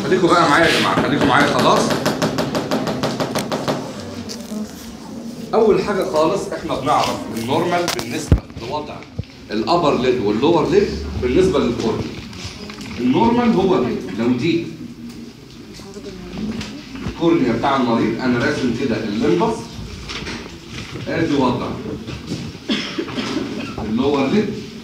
خليكم بقى معايا يا جماعه خليكم معايا خلاص اول حاجه خالص احنا بنعرف النورمال بالنسبه لوضع الابر ليد واللور ليد بالنسبه للكورنيا النورمال هو كده لو دي الكورنيا بتاع المريض انا راسم كده الليمبس ادي وضع اللور ليد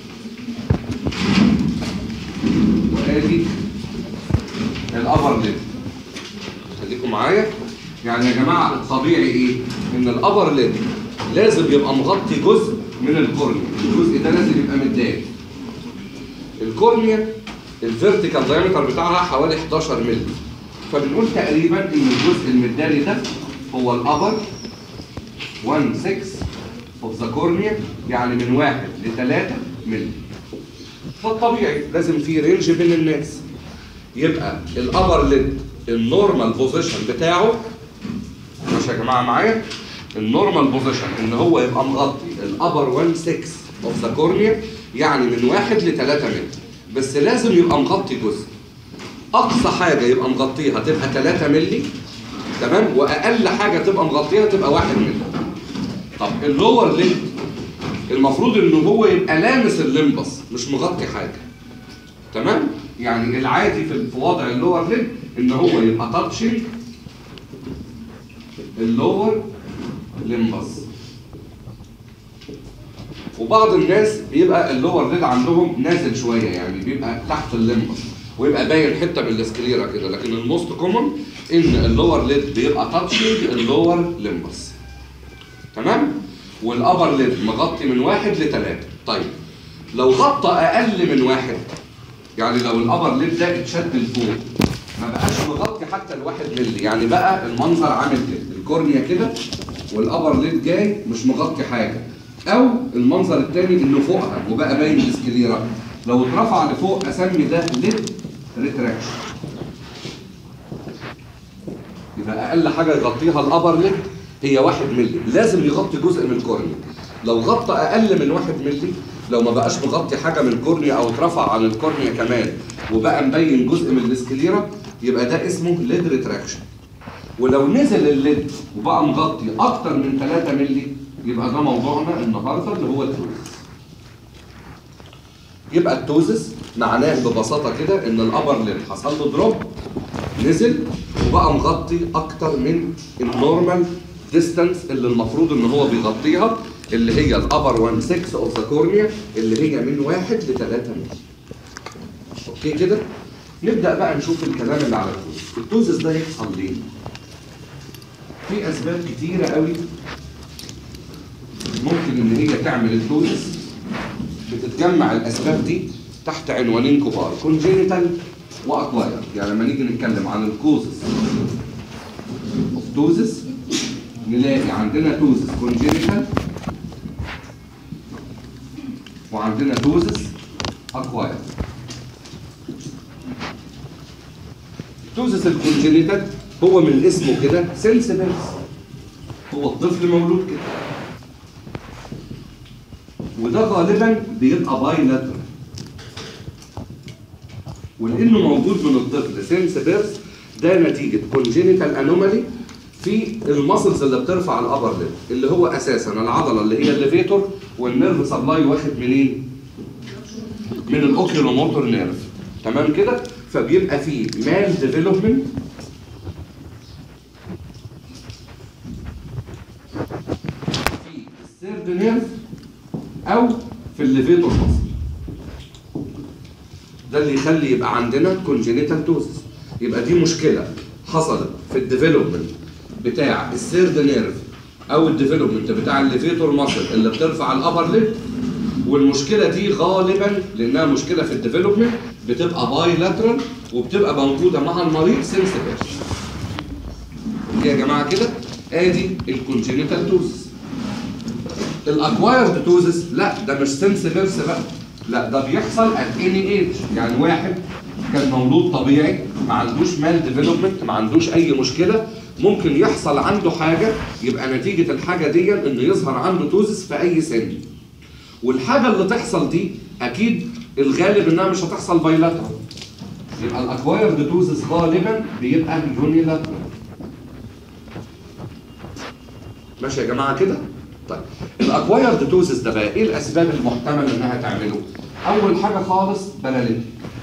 وادي الابر ليد خليكم معايا يعني يا جماعه الطبيعي ايه ان الابر ليد لازم يبقى مغطي جزء من الكورنيا الجزء ده لازم يبقى متضايق الكورنيا الفيرتيكال دايمتر بتاعها حوالي 11 مللي فبنقول تقريبا ان الجزء المداري ده هو الابر 1 6 اوف ذا كورنيا يعني من 1 ل 3 مللي فالطبيعي لازم في رينج بين الناس يبقى الابر ليد النورمال بوزيشن بتاعه ماشي يا جماعه معايا النورمال بوزيشن ان هو يبقى مغطي الابر 1 6 اوف ذا كورنيا يعني من 1 ل 3 متر بس لازم يبقى مغطي جزء اقصى حاجه يبقى مغطيها تبقى 3 مللي تمام واقل حاجه تبقى مغطيها تبقى 1 مللي طب اللور ليد المفروض ان هو يبقى لامس الليمبس مش مغطي حاجه تمام يعني العادي في في وضع اللور ليد ان هو يبقى تاتشنج اللور ليمبس وبعض الناس بيبقى اللور ليد عندهم نازل شويه يعني بيبقى تحت الليمبس ويبقى باين حته من الاسكليرا كده لكن الموست كومن ان اللور ليد بيبقى تاتشنج اللور ليمبس تمام والابر ليد مغطي من واحد لثلاثه طيب لو غطى اقل من واحد يعني لو الابر ليد ده اتشد لفوق ما بقاش مغطي حتى الواحد ملي يعني بقى المنظر عامل كده الكورنيا كده والابر ليد جاي مش مغطي حاجه او المنظر الثاني انه فوقها وبقى باين الاسكليرا لو اترفع لفوق اسمي ده ليد ريتراكشن يبقى اقل حاجه يغطيها الابر ليد هي واحد ملي لازم يغطي جزء من الكورنيا لو غطى اقل من واحد ملي لو ما بقاش مغطي حاجه من الكورنيا او اترفع عن الكورنيا كمان وبقى مبين جزء من الاسكليرا يبقى ده اسمه ليد ريتراكشن ولو نزل الليد وبقى مغطي اكتر من 3 ملي يبقى ده موضوعنا النهارده اللي هو التوزس يبقى التوزس معناه ببساطه كده ان الابر ليد حصل له دروب نزل وبقى مغطي اكتر من النورمال ديستانس اللي المفروض ان هو بيغطيها اللي هي الابر 1 6 اوف ذا كورنيا اللي هي من 1 ل 3 مللي اوكي كده نبدا بقى نشوف الكلام اللي على التوزس التوزس ده يحصل ليه في اسباب كتيره قوي ممكن ان هي تعمل التوزس بتتجمع الاسباب دي تحت عنوانين كبار كونجينيتال واكواير يعني لما نيجي نتكلم عن الكوزس اوف توزس نلاقي عندنا توزس كونجينيتال وعندنا توزس اكواير توزس الكونجينيتال هو من اسمه كده سنسبلز هو الطفل مولود كده وده غالبا بيبقى بايلاترال ولانه موجود من الطفل سنس بيرث ده نتيجه كونجينيتال انومالي في المسلز اللي بترفع الابر ليب اللي هو اساسا العضله اللي هي الليفيتور والنيرف سبلاي واخد منين؟ من الاوكيولوموتور نيرف تمام كده؟ فبيبقى فيه مال ديفلوبمنت في السيرد نيرف او في الليفيتور ماسل ده اللي يخلي يبقى عندنا كونجينيتال توزس يبقى دي مشكله حصلت في الديفلوبمنت بتاع السيرد نيرف او الديفلوبمنت بتاع الليفيتور ماسل اللي بترفع الابر ليب والمشكله دي غالبا لانها مشكله في الديفلوبمنت بتبقى باي لاترال وبتبقى موجوده مع المريض سنس بيرس يا جماعه كده ادي الكونجينيتال توزس الاكوايرد توزس لا ده مش سنس بيرس بقى لا ده بيحصل ات اني ايج يعني واحد كان مولود طبيعي ما عندوش مال ديفلوبمنت ما عندوش اي مشكله ممكن يحصل عنده حاجه يبقى نتيجه الحاجه دي انه يظهر عنده توزس في اي سن والحاجه اللي تحصل دي اكيد الغالب انها مش هتحصل بايلاترال يبقى الاكوايرد توزس غالبا بيبقى يونيلاترال ماشي يا جماعه كده طيب الاكوايرد توزس ده بقى ايه الاسباب المحتمل انها تعمله اول حاجه خالص بلالين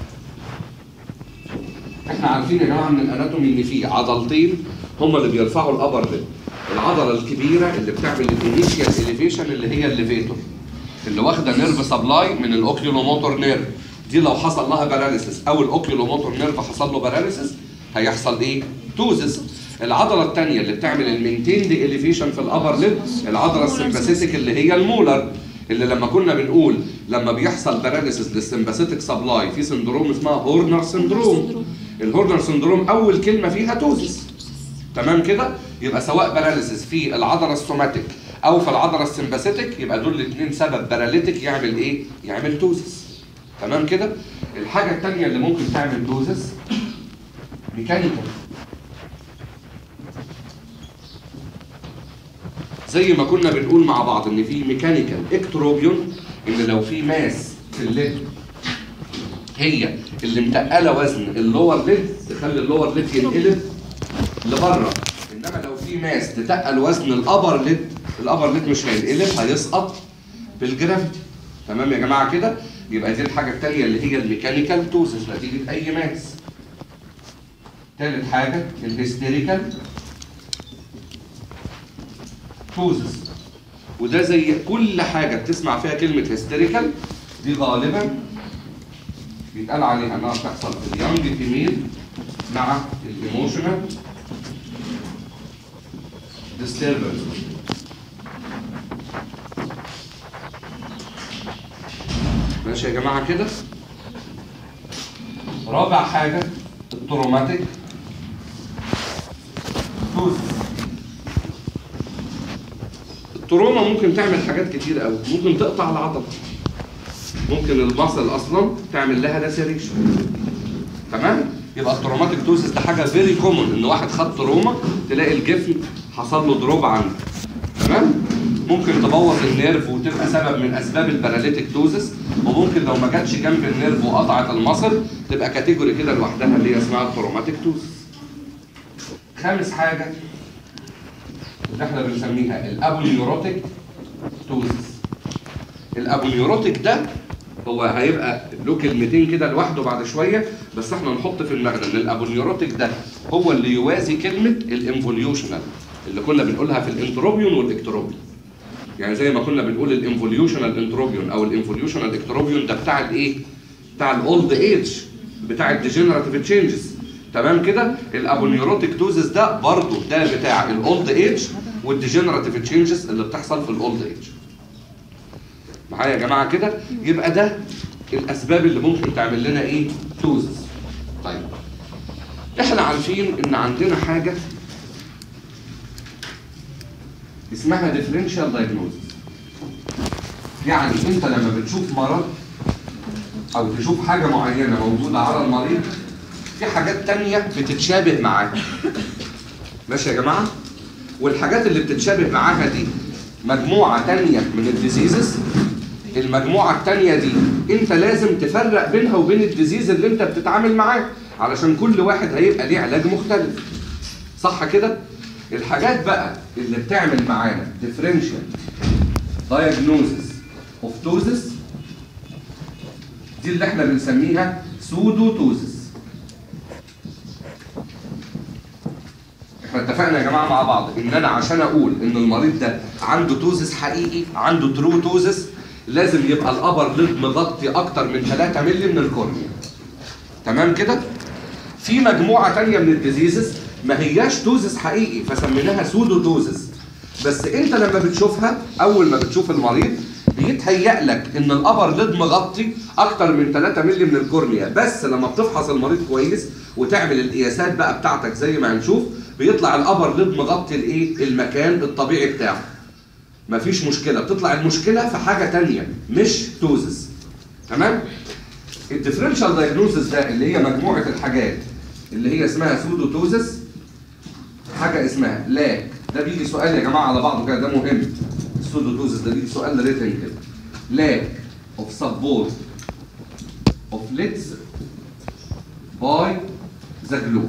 احنا عارفين يا جماعه من الاناتومي ان في عضلتين هم اللي بيرفعوا الابر ليب العضله الكبيره اللي بتعمل الانيشيال اليفيشن اللي هي الليفيتور اللي واخده نيرف سبلاي من الاوكيولوموتور نيرف دي لو حصل لها باراليسيس او الاوكيولوموتور نيرف حصل له باراليسيس هيحصل ايه توزس العضله الثانيه اللي بتعمل المينتيند اليفيشن في الابر ليب العضله السمباثيتك اللي هي المولر اللي لما كنا بنقول لما بيحصل باراليسيس للسمباثيتك سبلاي في سندروم اسمها هورنر سندروم الهورنر سندروم اول كلمه فيها توزس تمام كده يبقى سواء باراليسيس في العضله السوماتيك او في العضله السمباثيتك يبقى دول الاثنين سبب باراليتيك يعمل ايه يعمل توزس تمام كده الحاجه الثانيه اللي ممكن تعمل توزس ميكانيكال زي ما كنا بنقول مع بعض ان في ميكانيكال اكتروبيون ان لو في ماس في الليد هي اللي متقله وزن اللور ليد تخلي اللور ليد ينقلب لبره انما لو في ماس تتقل وزن الابر ليد الابر ليد مش هينقلب هيسقط بالجرافيتي تمام يا جماعه كده يبقى دي الحاجه الثانيه اللي هي الميكانيكال توزس نتيجه اي ماس ثالث حاجه الهيستيريكال توزس وده زي كل حاجه بتسمع فيها كلمه هيستيريكال دي غالبا بيتقال عليها انها بتحصل في اليونج فيميل مع الايموشنال disturbance ماشي يا جماعه كده رابع حاجه التروماتيك توزس التروما ممكن تعمل حاجات كتير قوي ممكن تقطع العضله ممكن المصل اصلا تعمل لها لاسيريشن تمام يبقى التروماتيك توزس ده حاجه فيري كومون ان واحد خد تروما تلاقي الجفن حصل له دروب عنده تمام ممكن تبوظ النيرف وتبقى سبب من اسباب الباراليتيك توزس وممكن لو ما جاتش جنب النيرف وقطعت المصل تبقى كاتيجوري كده لوحدها اللي هي اسمها التروماتيك توزس خامس حاجه اللي احنا بنسميها الابونيوروتيك توزس الابونيوروتيك ده هو هيبقى له كلمتين كده لوحده بعد شويه بس احنا نحط في دماغنا ان الابونيوروتيك ده هو اللي يوازي كلمه الانفوليوشنال اللي كنا بنقولها في الانتروبيون والاكتروبيون يعني زي ما كنا بنقول الانفوليوشنال انتروبيون او الانفوليوشنال اكتروبيون ده بتاع الايه بتاع الاولد ايج بتاع الديجنراتيف تشينجز تمام كده الابونيوروتيك توزس ده برضه ده بتاع الاولد ايج والديجنراتيف تشينجز اللي بتحصل في الاولد ايج معايا يا جماعه كده يبقى ده الاسباب اللي ممكن تعمل لنا ايه توزس طيب احنا عارفين ان عندنا حاجه اسمها ديفرنشال دايجنوزس يعني انت لما بتشوف مرض او تشوف حاجه معينه موجوده على المريض في حاجات تانية بتتشابه معاه ماشي يا جماعه والحاجات اللي بتتشابه معاها دي مجموعه تانية من الديزيزز المجموعه التانية دي انت لازم تفرق بينها وبين الديزيز اللي انت بتتعامل معاه علشان كل واحد هيبقى ليه علاج مختلف صح كده الحاجات بقى اللي بتعمل معانا differential diagnosis of tosis دي اللي احنا بنسميها سودوتوزس احنا اتفقنا يا جماعه مع بعض ان انا عشان اقول ان المريض ده عنده توزس حقيقي عنده ترو توزس لازم يبقى الابر ليد مغطي اكتر من 3 مللي من الكورنيا تمام كده في مجموعه تانية من الديزيزز ما هياش توزس حقيقي فسميناها سودو توزس بس انت لما بتشوفها اول ما بتشوف المريض بيتهيأ لك ان الابر ليد مغطي اكتر من 3 مللي من الكورنيا بس لما بتفحص المريض كويس وتعمل القياسات بقى بتاعتك زي ما هنشوف بيطلع الابر ليد مغطي الايه المكان الطبيعي بتاعه مفيش مشكله بتطلع المشكله في حاجه تانية مش توزس تمام الديفرنشال دايجنوزس ده اللي هي مجموعه الحاجات اللي هي اسمها سودو توزس حاجه اسمها لاك ده بيجي سؤال يا جماعه على بعضه كده ده مهم السودو توزس ده بيجي سؤال ريتن كده لاك اوف سبورت اوف ليدز باي ذا جلو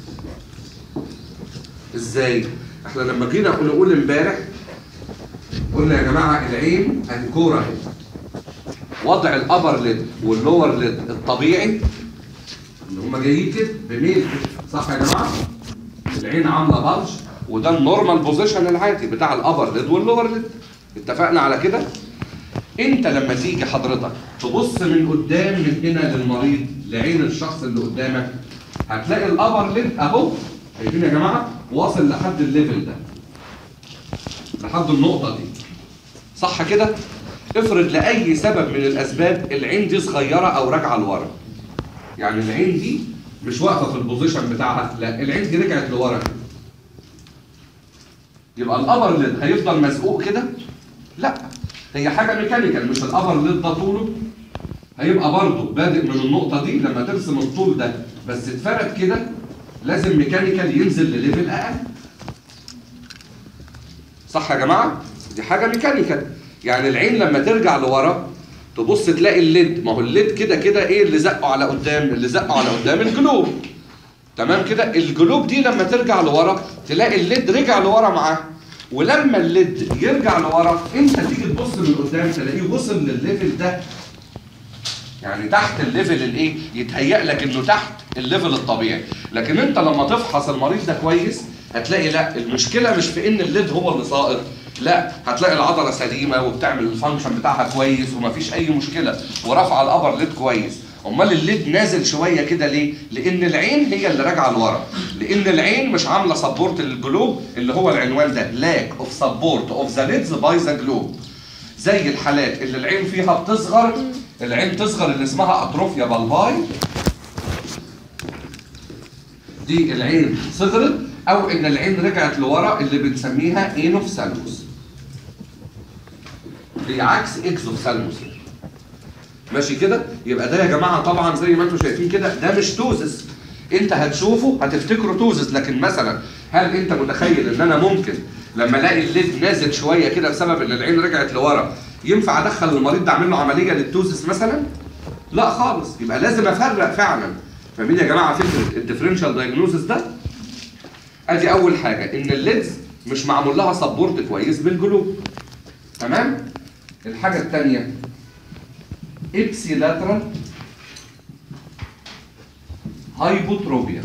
ازاي احنا لما جينا نقول امبارح قلنا يا جماعه العين الكوره اهي وضع الابر ليد واللور ليد الطبيعي اللي هم جايين كده بميل كده. صح يا جماعه العين عامله بلج وده النورمال بوزيشن العادي بتاع الابر ليد واللور ليد اتفقنا على كده انت لما تيجي حضرتك تبص من قدام من هنا للمريض لعين الشخص اللي قدامك هتلاقي الابر ليد اهو شايفين يا جماعه واصل لحد الليفل ده لحد النقطه دي صح كده افرض لاي سبب من الاسباب العين دي صغيره او راجعه لورا يعني العين دي مش واقفه في البوزيشن بتاعها لا العين دي رجعت لورا كده يبقى الابر ليد هيفضل مزقوق كده لا هي حاجه ميكانيكال مش الابر ليد ده طوله هيبقى برضه بادئ من النقطه دي لما ترسم الطول ده بس اتفرد كده لازم ميكانيكال ينزل لليفل اقل صح يا جماعه دي حاجه ميكانيكال يعني العين لما ترجع لورا تبص تلاقي الليد ما هو الليد كده كده ايه اللي زقه على قدام اللي زقه على قدام الجلوب تمام كده الجلوب دي لما ترجع لورا تلاقي الليد رجع لورا معاه ولما الليد يرجع لورا انت تيجي تبص من قدام تلاقيه وصل للليفل ده يعني تحت الليفل الايه يتهيأ لك انه تحت الليفل الطبيعي لكن انت لما تفحص المريض ده كويس هتلاقي لا المشكله مش في ان الليد هو اللي ساقط لا هتلاقي العضله سليمه وبتعمل الفانكشن بتاعها كويس ومفيش اي مشكله ورافعه الابر ليد كويس امال الليد نازل شويه كده ليه لان العين هي اللي راجعه لورا لان العين مش عامله سبورت للجلوب اللي هو العنوان ده lack of support of the lids by the globe زي الحالات اللي العين فيها بتصغر العين تصغر اللي اسمها اتروفيا بالباي دي العين صغرت او ان العين رجعت لورا اللي بنسميها اينوفثالموس دي عكس اكزوفثالموس ماشي كده يبقى ده يا جماعه طبعا زي ما انتم شايفين كده ده مش توزس انت هتشوفه هتفتكره توزس لكن مثلا هل انت متخيل ان انا ممكن لما الاقي الليد نازل شويه كده بسبب ان العين رجعت لورا ينفع ادخل المريض ده اعمل له عمليه للتوزس مثلا لا خالص يبقى لازم افرق فعلا فاهمين يا جماعه فكره الديفرنشال دايجنوزس ده ادي اول حاجه ان الليدز مش معمول لها سبورت كويس بالجلوب تمام الحاجه الثانيه ابسي لاترال هايبوتروبيا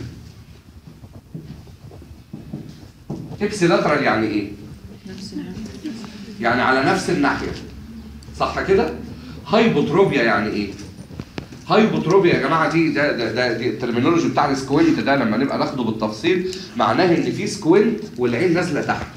ابسي لاترال يعني ايه يعني على نفس الناحيه صح كده هايبوتروبيا يعني ايه هايبوتروبيا يا جماعه دي ده ده, ده دي الترمينولوجي بتاع السكوينت ده لما نبقى ناخده بالتفصيل معناه ان في سكوينت والعين نازله تحت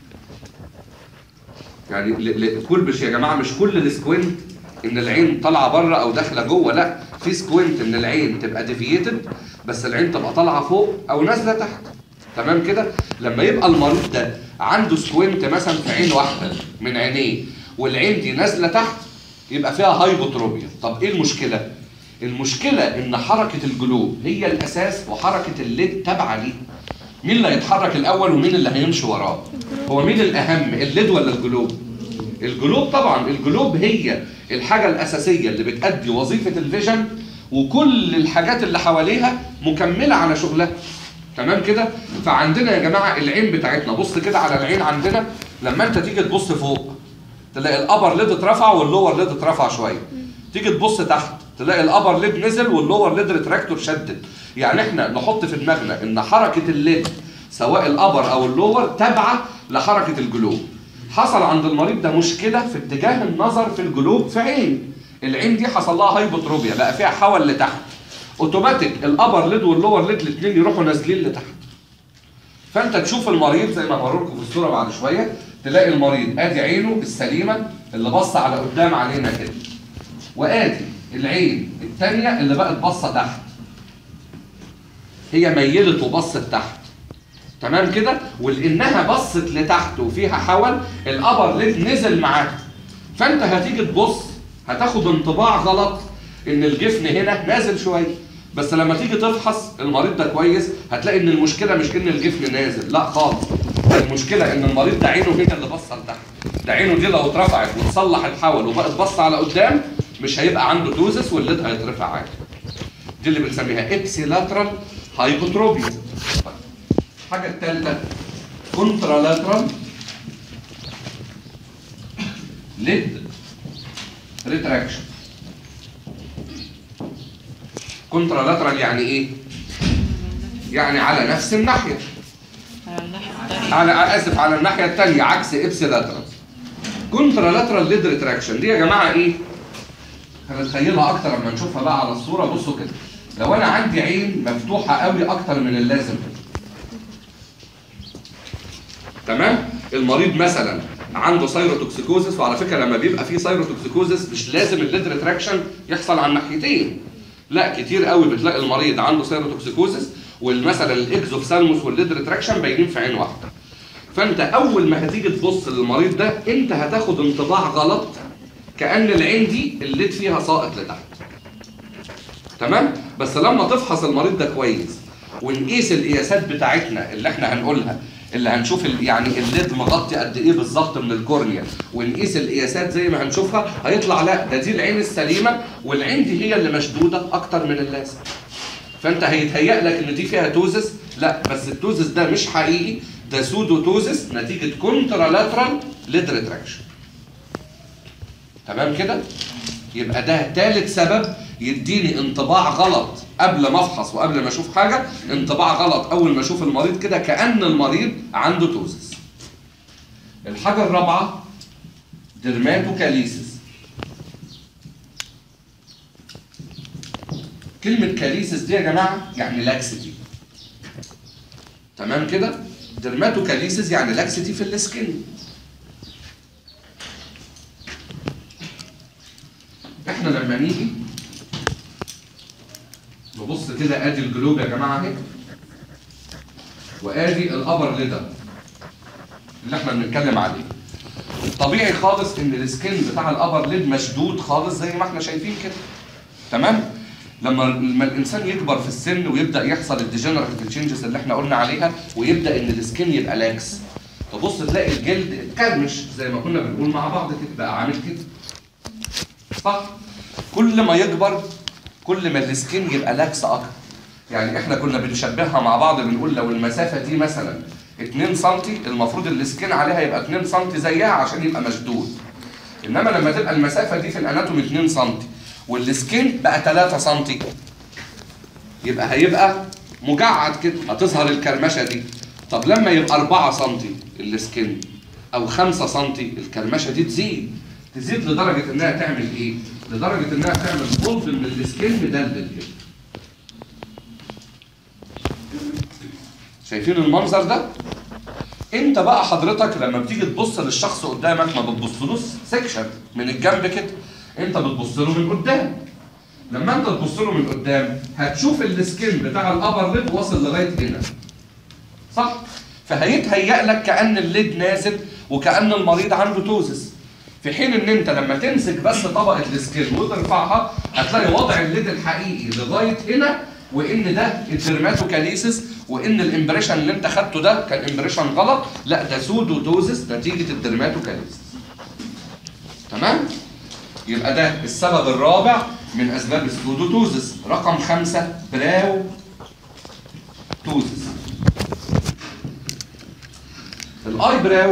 يعني ل- ل- كل مش يا جماعه مش كل السكوينت ان العين طالعه بره او داخله جوه لا في سكوينت ان العين تبقى ديفييتد بس العين تبقى طالعه فوق او نازله تحت تمام كده لما يبقى المريض ده عنده سكوينت مثلا في عين واحده من عينيه والعين دي نازله تحت يبقى فيها هايبوتروبيا طب ايه المشكله المشكله ان حركه الجلوب هي الاساس وحركه الليد تابعه ليه مين اللي هيتحرك الاول ومين اللي هيمشي وراه هو مين الاهم الليد ولا الجلوب الجلوب طبعا الجلوب هي الحاجه الاساسيه اللي بتأدي وظيفه الفيجن وكل الحاجات اللي حواليها مكمله على شغلها تمام كده فعندنا يا جماعه العين بتاعتنا بص كده على العين عندنا لما انت تيجي تبص فوق تلاقي الابر ليد اترفع واللور ليد اترفع شويه تيجي تبص تحت تلاقي الابر ليد نزل واللور ليد ريتراكتور شدد يعني احنا نحط في دماغنا ان حركه الليد سواء الابر او اللور تابعه لحركه الجلوب حصل عند المريض ده مشكله في اتجاه النظر في الجلوب في عين العين دي حصل لها هايبوتروبيا بقى فيها حول لتحت اوتوماتيك الابر ليد واللور ليد الاثنين يروحوا نازلين لتحت فانت تشوف المريض زي ما هوريكم في الصوره بعد شويه تلاقي المريض ادي عينه السليمه اللي بص على قدام علينا كده وادي العين الثانيه اللي بقت باصه تحت هي ميلت وبصت تحت تمام كده ولانها بصت لتحت وفيها حول الابر ليد نزل معاها فانت هتيجي تبص هتاخد انطباع غلط ان الجفن هنا نازل شويه بس لما تيجي تفحص المريض ده كويس هتلاقي ان المشكله مش ان الجفن نازل لا خالص المشكله ان المريض ده عينه هي اللي باصه لتحت ده عينه دي لو اترفعت وتصلح الحول وبقت باصه على قدام مش هيبقى عنده دوزس والليد هيترفع عادي دي اللي بنسميها ابسيلاترال هايبوتروبيا الحاجه الثالثه كونترالاترال ليد ريتراكشن كونترالاترال يعني ايه يعني على نفس الناحيه على الناحية التانية على اسف على الناحيه الثانيه عكس ابسيلاترال كونترالاترال ليد ريتراكشن دي يا جماعه ايه هنتخيلها اكتر لما نشوفها بقى على الصوره بصوا كده لو انا عندي عين مفتوحه قوي اكتر من اللازم تمام المريض مثلا عنده سايروتوكسيكوزس وعلى فكره لما بيبقى فيه سايروتوكسيكوزس مش لازم الليد ريتراكشن يحصل على الناحيتين لا كتير قوي بتلاقي المريض عنده سايروتوكسيكوزس والمثلا الاكزوفثالموس والليد ريتراكشن باينين في عين واحده فانت اول ما هتيجي تبص للمريض ده انت هتاخد انطباع غلط كان العين دي الليد فيها ساقط لتحت تمام بس لما تفحص المريض ده كويس ونقيس القياسات بتاعتنا اللي احنا هنقولها اللي هنشوف ال- يعني الليد مغطي قد ايه بالظبط من الكورنيا ونقيس القياسات زي ما هنشوفها هيطلع لا ده دي العين السليمه والعين دي هي اللي مشدوده اكتر من اللازم فانت هيتهيأ لك ان دي فيها توزس لا بس التوزس ده مش حقيقي ده سودو توزس نتيجه كونترالاترال ليد ريتراكشن تمام كده يبقى ده ثالث سبب يديني انطباع غلط قبل ما افحص وقبل ما اشوف حاجه انطباع غلط اول ما اشوف المريض كده كان المريض عنده توزس الحاجه الرابعه ديرماتوكاليسيس كلمه كاليسيس دي يا جماعه يعني لاكسيتي تمام كده ديرماتوكاليسيس يعني لاكسيتي في السكين احنا لما نيجي نبص كده ادي الجلوب يا جماعه اهي وادي الابر ليدر اللي احنا بنتكلم عليه طبيعي خالص ان السكين بتاع الابر ليد مشدود خالص زي ما احنا شايفين كده تمام لما لما الانسان يكبر في السن ويبدا يحصل الديجنراتيف تشينجز اللي احنا قلنا عليها ويبدا ان السكين يبقى لاكس تبص تلاقي الجلد اتكرمش زي ما كنا بنقول مع بعض كده بقى عامل كده صح كل ما يكبر كل ما السكين يبقى لاكس اكتر يعني احنا كنا بنشبهها مع بعض بنقول لو المسافه دي مثلا 2 سم المفروض السكين عليها يبقى 2 سم زيها عشان يبقى مشدود انما لما تبقى المسافه دي في الاناتومي 2 سم والسكين بقى 3 سم يبقى هيبقى مجعد كده هتظهر الكرمشه دي طب لما يبقى 4 سم السكين او 5 سم الكرمشه دي تزيد تزيد لدرجه انها تعمل ايه؟ لدرجه انها تعمل فولد من السكين مدلل كده شايفين المنظر ده؟ انت بقى حضرتك لما بتيجي تبص للشخص قدامك ما بتبصلوش سكشن من الجنب كده انت بتبص له من قدام لما انت تبص له من قدام هتشوف السكين بتاع الابر ليد واصل لغايه هنا صح فهيتهيأ لك كأن الليد نازل وكأن المريض عنده توزس في حين ان انت لما تمسك بس طبقه السكين وترفعها هتلاقي وضع الليد الحقيقي لغايه هنا وان ده الدرماتوكاليسيس وان الامبريشن اللي انت خدته ده كان امبريشن غلط لا ده سودو توزس نتيجه الدرماتوكاليسيس تمام يبقى ده السبب الرابع من اسباب السودو توزس رقم خمسة براو توزس الاي براو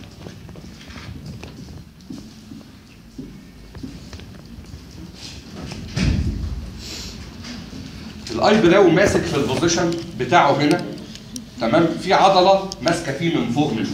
الاي براو ماسك في البوزيشن بتاعه هنا تمام في عضله ماسكه فيه من فوق منه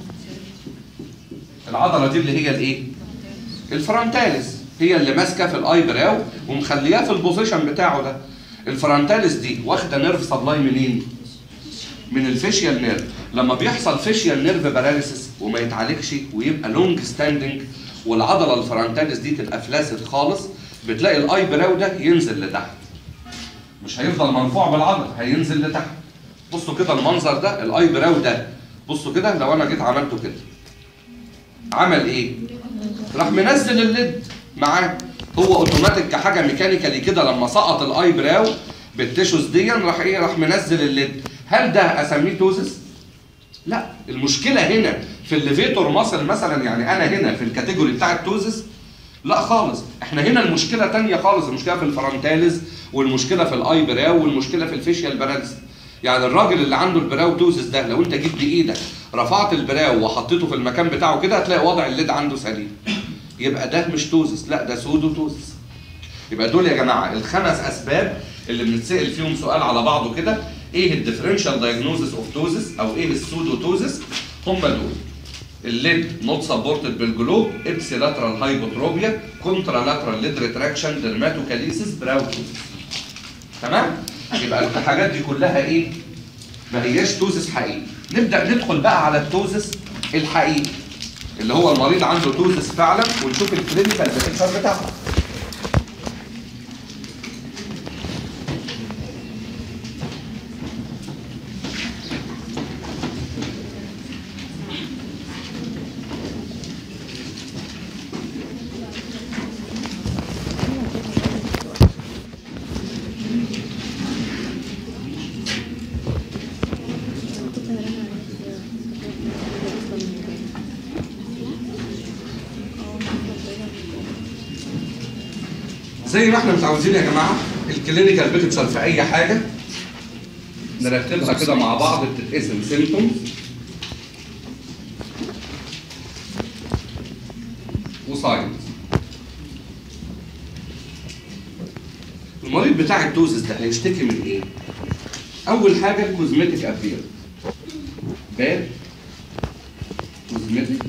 العضله دي اللي هي الايه الفرونتاليس هي اللي ماسكه في الاي براو ومخلياه في البوزيشن بتاعه ده الفرونتاليس دي واخده نيرف سبلاي منين من الفيشيال نيرف لما بيحصل فيشيال نيرف باراليسيس وما يتعالجش ويبقى لونج ستاندنج والعضله الفرونتاليس دي تبقى فلاسد خالص بتلاقي الاي براو ده ينزل لتحت مش هيفضل مرفوع بالعضل هينزل لتحت بصوا كده المنظر ده الاي براو ده بصوا كده لو انا جيت عملته كده عمل ايه راح منزل الليد معاه هو اوتوماتيك كحاجه ميكانيكالي كده لما سقط الاي براو بالتيشوز دي راح ايه راح منزل الليد هل ده اسميه توزس لا المشكله هنا في الليفيتور ماسل مثلا يعني انا هنا في الكاتيجوري بتاع التوزس لا خالص احنا هنا المشكله تانية خالص المشكله في الفرونتاليز والمشكله في الاي براو والمشكله في الفيشيال باراليز يعني الراجل اللي عنده البراو توزس ده لو انت جيت بايدك رفعت البراو وحطيته في المكان بتاعه كده هتلاقي وضع الليد عنده سليم يبقى ده مش توزس لا ده سودو توزس يبقى دول يا جماعه الخمس اسباب اللي بنتسال فيهم سؤال على بعضه كده ايه الديفرنشال دايجنوزس اوف توزس او ايه السودو توزس هم دول الليد نوت سبورتد بالجلوب ابسي لاترال هايبوتروبيا كونترا لاترال ليد ريتراكشن ديرماتوكاليسيس براوتوزس تمام يبقى الحاجات دي كلها ايه ما هياش توزس حقيقي نبدا ندخل بقى على التوزس الحقيقي اللي هو المريض عنده توزس فعلا ونشوف الكلينيكال بيكتشر بتاعها زي ما احنا متعودين يا جماعه الكلينيكال بيكتشر في اي حاجه نرتبها كده مع بعض بتتقسم سيمتومز وساينز المريض بتاع الدوزس ده هيشتكي من ايه؟ اول حاجه الكوزمتيك ابير باد كوزمتيك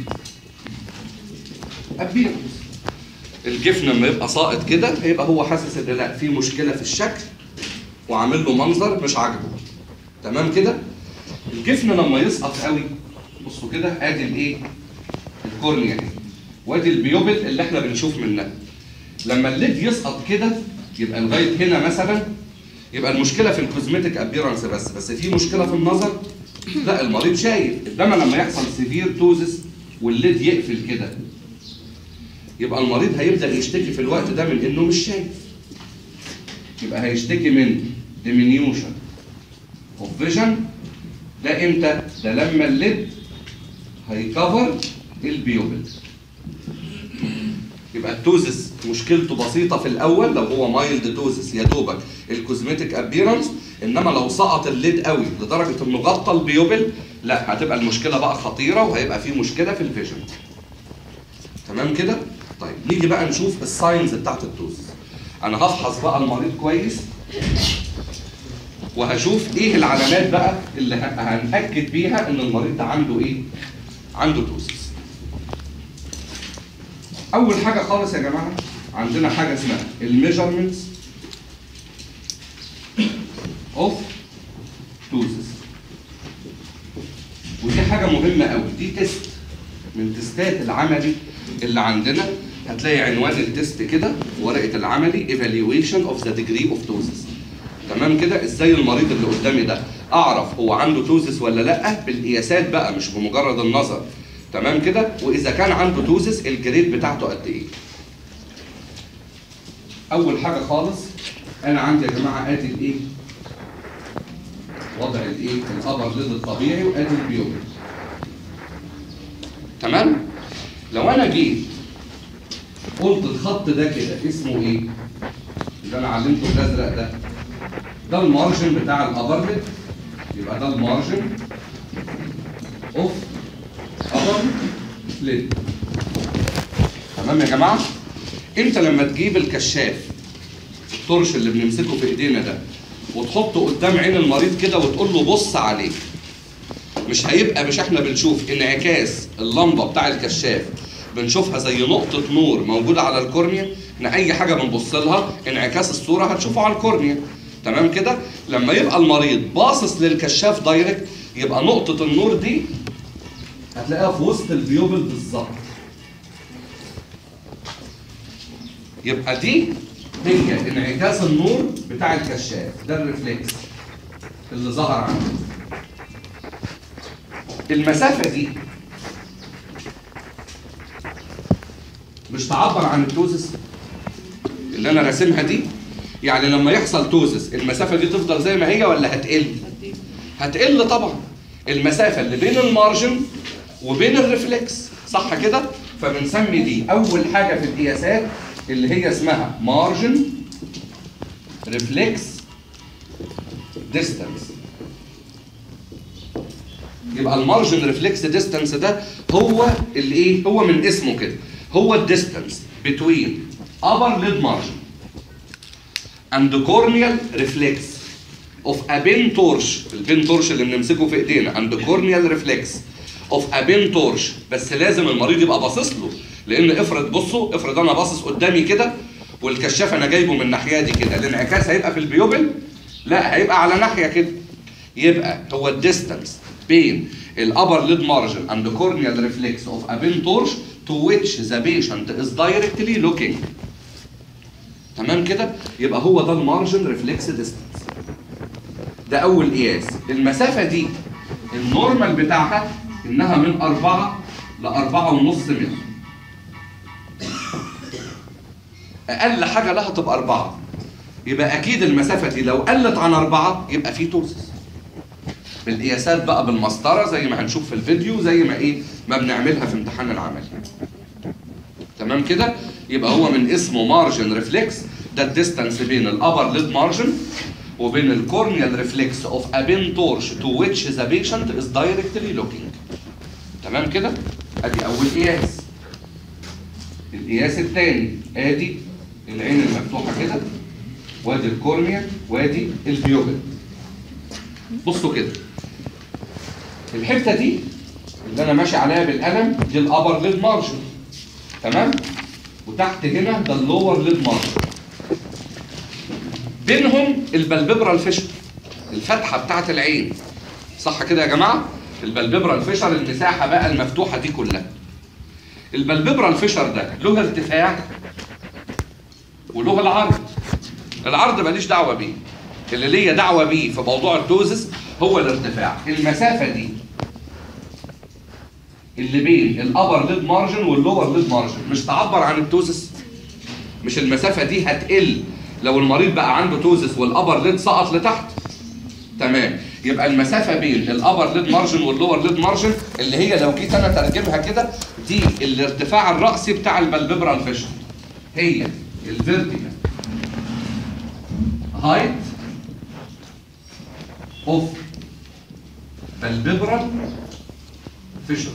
ابيرنس الجفن لما يبقى ساقط كده هيبقى هو حاسس ان لا في مشكله في الشكل وعامل له منظر مش عاجبه تمام كده الجفن لما يسقط قوي بصوا كده ادي الايه الكورنيا دي وادي البيوبل اللي احنا بنشوف منها لما الليد يسقط كده يبقى لغايه هنا مثلا يبقى المشكله في الكوزمتيك ابيرنس بس بس في مشكله في النظر لا المريض شايف انما لما يحصل سيفير توزس والليد يقفل كده يبقى المريض هيبدا يشتكي في الوقت ده من انه مش شايف يبقى هيشتكي من diminution of vision ده امتى؟ ده لما الليد هيكفر البيوبل يبقى التوزس مشكلته بسيطة في الأول لو هو مايلد توزس يا دوبك الكوزمتيك ابيرنس إنما لو سقط الليد قوي لدرجة إنه غطى البيوبل لا هتبقى المشكلة بقى خطيرة وهيبقى في مشكلة في الفيجن تمام كده؟ طيب نيجي بقى نشوف الساينز بتاعت التوزس انا هفحص بقى المريض كويس وهشوف ايه العلامات بقى اللي ه- هنأكد بيها ان المريض ده عنده ايه؟ عنده توزس. اول حاجه خالص يا جماعه عندنا حاجه اسمها الميجرمنتس اوف توزس. ودي حاجه مهمه قوي دي تيست من تستات العملي اللي عندنا هتلاقي عنوان التست كده ورقه العملي evaluation of the degree of توزس تمام كده ازاي المريض اللي قدامي ده اعرف هو عنده توزس ولا لا بالقياسات بقى مش بمجرد النظر تمام كده واذا كان عنده توزس الجريد بتاعته قد ايه اول حاجه خالص انا عندي يا جماعه ادي الايه وضع الايه الابر ليد الطبيعي وادي البيوبل تمام لو انا جيت قلت الخط ده كده اسمه ايه اللي انا علمته الازرق ده ده المارجن بتاع الابر ليد يبقى ده المارجن اوف ابر ليد تمام يا جماعه انت لما تجيب الكشاف الطرش اللي بنمسكه في ايدينا ده وتحطه قدام عين المريض كده وتقول له بص عليه مش هيبقى مش احنا بنشوف انعكاس اللمبه بتاع الكشاف بنشوفها زي نقطة نور موجودة على الكورنيا احنا أي حاجة بنبص لها انعكاس الصورة هتشوفه على الكورنيا تمام كده؟ لما يبقى المريض باصص للكشاف دايركت يبقى نقطة النور دي هتلاقيها في وسط البيوبل بالظبط يبقى دي هي انعكاس النور بتاع الكشاف ده الريفلكس اللي ظهر عندنا المسافة دي مش تعبر عن التوزس اللي انا راسمها دي يعني لما يحصل توزس المسافة دي تفضل زي ما هي ولا هتقل هتقل طبعا المسافة اللي بين المارجن وبين الريفلكس صح كده فبنسمي دي اول حاجه في القياسات اللي هي اسمها مارجن ريفلكس ديستانس يبقى المارجن ريفلكس ديستانس ده هو اللي ايه هو من اسمه كده هو الديستانس بتوين upper lid margin and corneal reflex of a pin torch البين تورش اللي بنمسكه في ايدينا and corneal reflex of a pin torch بس لازم المريض يبقى باصص له لان افرض بصوا افرض انا باصص قدامي كده والكشاف انا جايبه من الناحيه دي كده الانعكاس هيبقى في البيوبل لا هيبقى على ناحيه كده يبقى هو الديستانس بين الابر ليد مارجن and the corneal reflex of a pin torch to which the patient is directly looking تمام كده يبقى هو ده المارجن ريفلكس ديستانس ده اول قياس المسافه دي النورمال بتاعها انها من 4 ل 4 ونص متر اقل حاجه لها تبقى 4 يبقى اكيد المسافه دي لو قلت عن 4 يبقى في توسس بالقياسات بقى بالمسطره زي ما هنشوف في الفيديو زي ما ايه ما بنعملها في امتحان العمل تمام كده يبقى هو من اسمه مارجن ريفلكس ده الديستانس بين الابر ليد مارجن وبين الكورنيال ريفلكس اوف ا بين تورش تو ويتش ذا بيشنت از دايركتلي لوكينج تمام كده ادي اول قياس القياس الثاني ادي العين المفتوحه كده وادي الكورنيا وادي البيوبل بصوا كده الحته دي اللي انا ماشي عليها بالقلم دي الابر ليد مارجن تمام وتحت هنا ده اللور ليد مارجن بينهم البلببرال فيشر الفتحه بتاعت العين صح كده يا جماعه البلببرال فيشر المساحه بقى المفتوحه دي كلها البلببرال فيشر ده له ارتفاع وله العرض العرض ماليش دعوه بيه اللي ليا دعوه بيه في موضوع الدوزس هو الارتفاع المسافه دي اللي بين الابر ليد مارجن واللور ليد مارجن مش تعبر عن التوزس مش المسافه دي هتقل لو المريض بقى عنده توزس والابر ليد سقط لتحت تمام يبقى المسافه بين الابر ليد مارجن واللور ليد مارجن اللي هي لو جيت انا ترجمها كده دي الارتفاع الراسي بتاع البلببرال فيشن هي الفيرتيكال هايت اوف بالببرال فيشر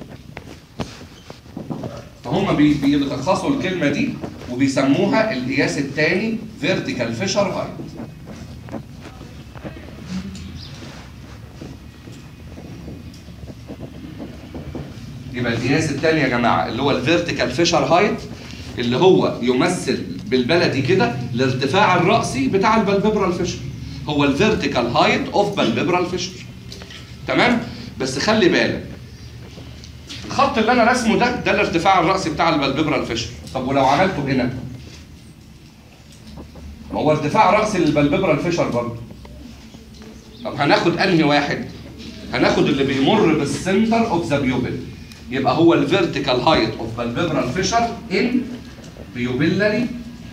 فهم بي- بيلخصوا الكلمه دي وبيسموها القياس الثاني فيرتيكال فيشر هايت يبقى القياس الثاني يا جماعه اللي هو الفيرتيكال فيشر هايت اللي هو يمثل بالبلدي كده الارتفاع الرأسي بتاع البلببرال فيشر هو الفيرتيكال هايت اوف بالببرال فيشر تمام بس خلي بالك الخط اللي انا رسمه ده ده الارتفاع الرأسي بتاع البلببرال فيشر طب ولو عملته هنا ما هو ارتفاع رأسي للبلببرال فيشر برضه طب هناخد انهي واحد هناخد اللي بيمر بالسنتر اوف ذا بيوبل يبقى هو الفيرتيكال هايت اوف بالببرال فيشر ان بيوبيلاري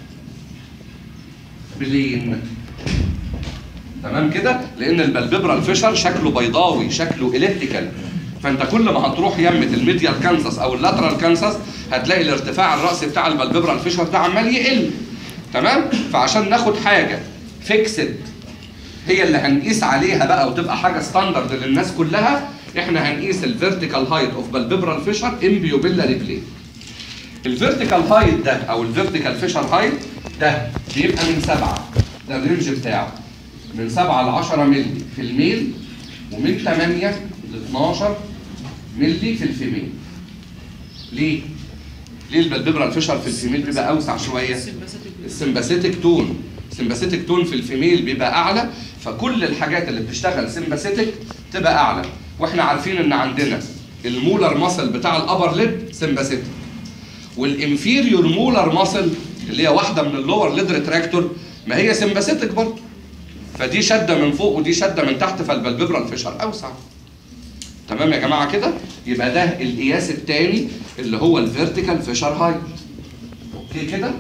بلين تمام كده لان البلببرال فيشر شكله بيضاوي شكله الكتريكال فانت كل ما هتروح يمه الميديال كانسس او اللاترال كانسس هتلاقي الارتفاع الراسي بتاع البلببرال فيشر ده عمال يقل تمام فعشان ناخد حاجه فيكسد هي اللي هنقيس عليها بقى وتبقى حاجه ستاندرد للناس كلها احنا هنقيس الفيرتيكال هايت اوف بالببرال فيشر ان بيوبيلاري بلين الفيرتيكال هايت ده او الفيرتيكال فيشر هايت ده بيبقى من سبعة ده الرينج بتاعه من 7 ل 10 مللي في الميل ومن 8 ل 12 مللي في الفيميل ليه؟ ليه البلببرال فيشر في الفيميل بيبقى اوسع شويه؟ السمباثيتك تون السمباثيتك تون في الفيميل بيبقى اعلى فكل الحاجات اللي بتشتغل سمباثيتك تبقى اعلى واحنا عارفين ان عندنا المولر ماسل بتاع الابر ليد سمباثيتك والانفيريور مولر ماسل اللي هي واحده من اللور ليد ريتراكتور ما هي سمباثيتك برضه فدي شده من فوق ودي شده من تحت فالبلببرال فيشر اوسع تمام يا جماعه كده يبقى ده القياس الثاني اللي هو الفيرتيكال فيشر هايت اوكي كده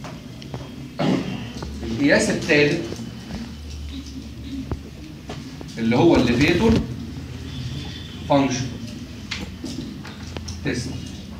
القياس الثالث اللي هو الليفيتور فانكشن تيست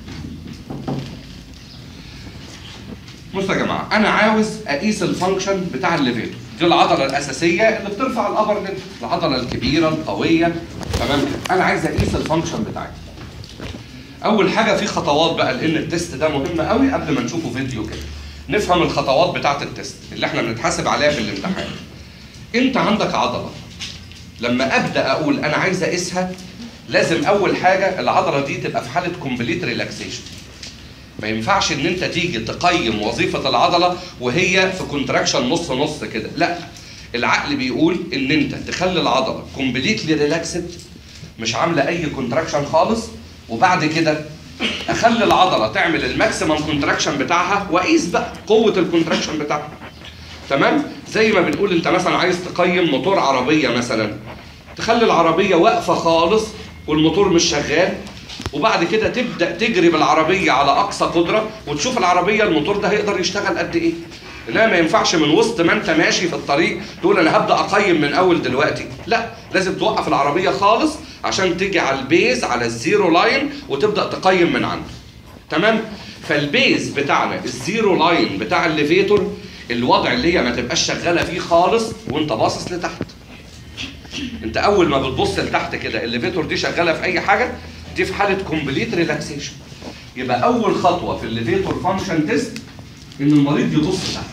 بصوا يا جماعه انا عاوز اقيس الفانكشن بتاع الليفيتور دي العضله الاساسيه اللي بترفع الابر ليد العضله الكبيره القويه تمام كده انا عايز اقيس الفانكشن بتاعتي اول حاجه في خطوات بقى لان التيست ده مهم قوي قبل ما نشوفه فيديو كده نفهم الخطوات بتاعه التيست اللي احنا بنتحاسب عليها في الامتحان انت عندك عضله لما ابدا اقول انا عايز اقيسها لازم اول حاجه العضله دي تبقى في حاله كومبليت ريلاكسيشن ما ينفعش ان انت تيجي تقيم وظيفه العضله وهي في كونتراكشن نص نص كده لا العقل بيقول ان انت تخلي العضله كومبليتلي ريلاكسد مش عامله اي كونتراكشن خالص وبعد كده اخلي العضله تعمل الماكسيمم كونتراكشن بتاعها واقيس بقى قوه الكونتراكشن بتاعها تمام زي ما بنقول انت مثلا عايز تقيم موتور عربيه مثلا تخلي العربيه واقفه خالص والموتور مش شغال وبعد كده تبدا تجري بالعربيه على اقصى قدره وتشوف العربيه الموتور ده هيقدر يشتغل قد ايه لا ما ينفعش من وسط ما انت ماشي في الطريق تقول انا هبدا اقيم من اول دلوقتي لا لازم توقف العربيه خالص عشان تيجي على البيز على الزيرو لاين وتبدا تقيم من عنده تمام فالبيز بتاعنا الزيرو لاين بتاع الليفيتور الوضع اللي هي ما تبقاش شغاله فيه خالص وانت باصص لتحت انت اول ما بتبص لتحت كده الليفيتور دي شغاله في اي حاجه دي في حاله كومبليت ريلاكسيشن يبقى اول خطوه في الليفيتور فانكشن تيست ان المريض يبص تحت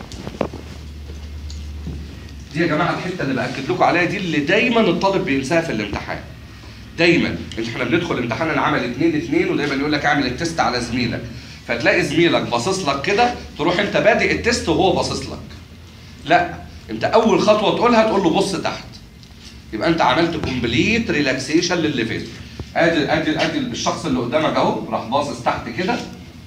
دي يا جماعه الحته اللي باكد لكم عليها دي اللي دايما الطالب بينساها في الامتحان دايما انت احنا بندخل امتحان العمل 2 2 ودايما يقول لك اعمل التيست على زميلك فتلاقي زميلك باصص لك كده تروح انت بادئ التيست وهو باصص لك لا انت اول خطوه تقولها تقول له بص تحت يبقى انت عملت كومبليت ريلاكسيشن للليفيتور ادي ادي ادي الشخص اللي قدامك اهو راح باصص تحت كده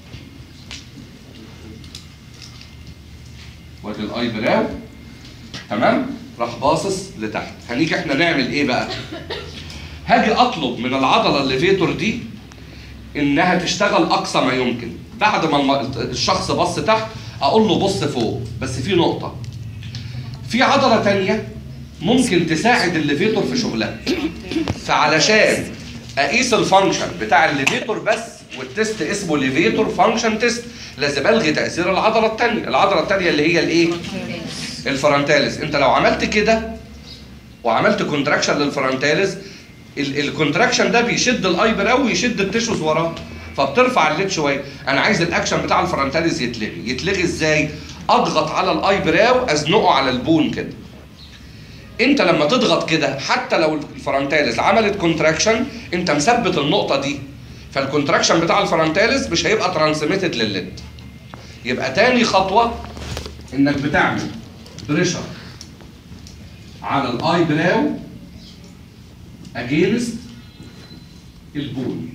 وادي الاي براو تمام راح باصص لتحت هنيجي احنا نعمل ايه بقى هاجي اطلب من العضله الليفيتور دي انها تشتغل اقصى ما يمكن بعد ما الم- الشخص بص تحت اقول له بص فوق بس في نقطه في عضله تانية ممكن تساعد الليفيتور في شغلها فعلشان اقيس الفانكشن بتاع الليفيتور بس والتست اسمه ليفيتور فانكشن تيست لازم الغي تاثير العضله الثانيه العضله الثانيه اللي هي الايه الفرونتاليز انت لو عملت كده وعملت كونتراكشن للفرونتاليز ال- الكونتراكشن ده بيشد الاي براو ويشد التشوز وراه فبترفع الليد شويه انا عايز الاكشن بتاع الفرونتاليز يتلغي يتلغي ازاي اضغط على الاي براو ازنقه على البون كده انت لما تضغط كده حتى لو الفرونتاليز عملت كونتراكشن انت مثبت النقطه دي فالكونتراكشن بتاع الفرونتاليز مش هيبقى ترانسميتد للليد يبقى تاني خطوه انك بتعمل بريشر على الاي براو اجينست البون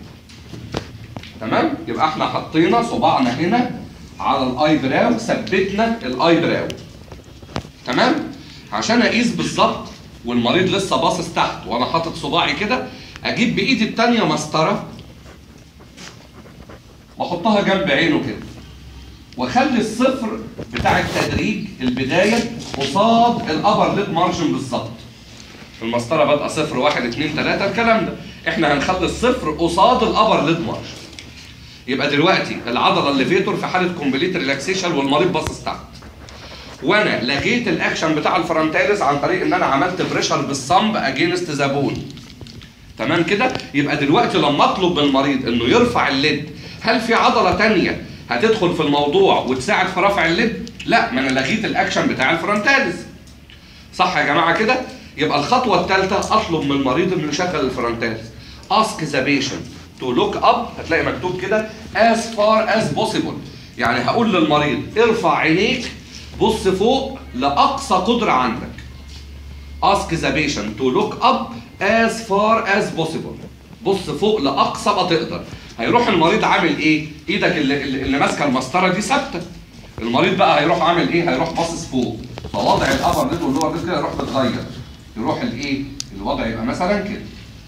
تمام يبقى احنا حطينا صباعنا هنا على الاي براو ثبتنا الاي براو تمام عشان اقيس بالظبط والمريض لسه باصص تحت وانا حاطط صباعي كده اجيب بايدي التانية مسطره واحطها جنب عينه كده واخلي الصفر بتاع التدريج البدايه قصاد الابر ليد مارجن بالظبط المسطره بادئه صفر واحد اتنين تلاته الكلام ده احنا هنخلي الصفر قصاد الابر ليد مارجن يبقى دلوقتي العضله الليفيتور في حاله كومبليت ريلاكسيشن والمريض باصص تحت وانا لغيت الاكشن بتاع الفرونتاليز عن طريق ان انا عملت بريشر بالصمب اجينست ذا بون تمام كده يبقى دلوقتي لما اطلب من المريض انه يرفع الليد هل في عضله تانية هتدخل في الموضوع وتساعد في رفع الليد لا ما انا لغيت الاكشن بتاع الفرونتاليز صح يا جماعه كده يبقى الخطوه الثالثه اطلب من المريض انه يشغل الفرونتاليز ask the patient to look up هتلاقي مكتوب كده as far as possible يعني هقول للمريض ارفع عينيك بص فوق لاقصى قدره عندك ask the patient to look up as far as possible بص فوق لاقصى ما تقدر هيروح المريض عامل ايه ايدك اللي, اللي اللي ماسكه المسطره دي ثابته المريض بقى هيروح عامل ايه هيروح باصص فوق فوضع الابر ليد واللور ليد كده يروح متغير يروح الايه الوضع يبقى مثلا كده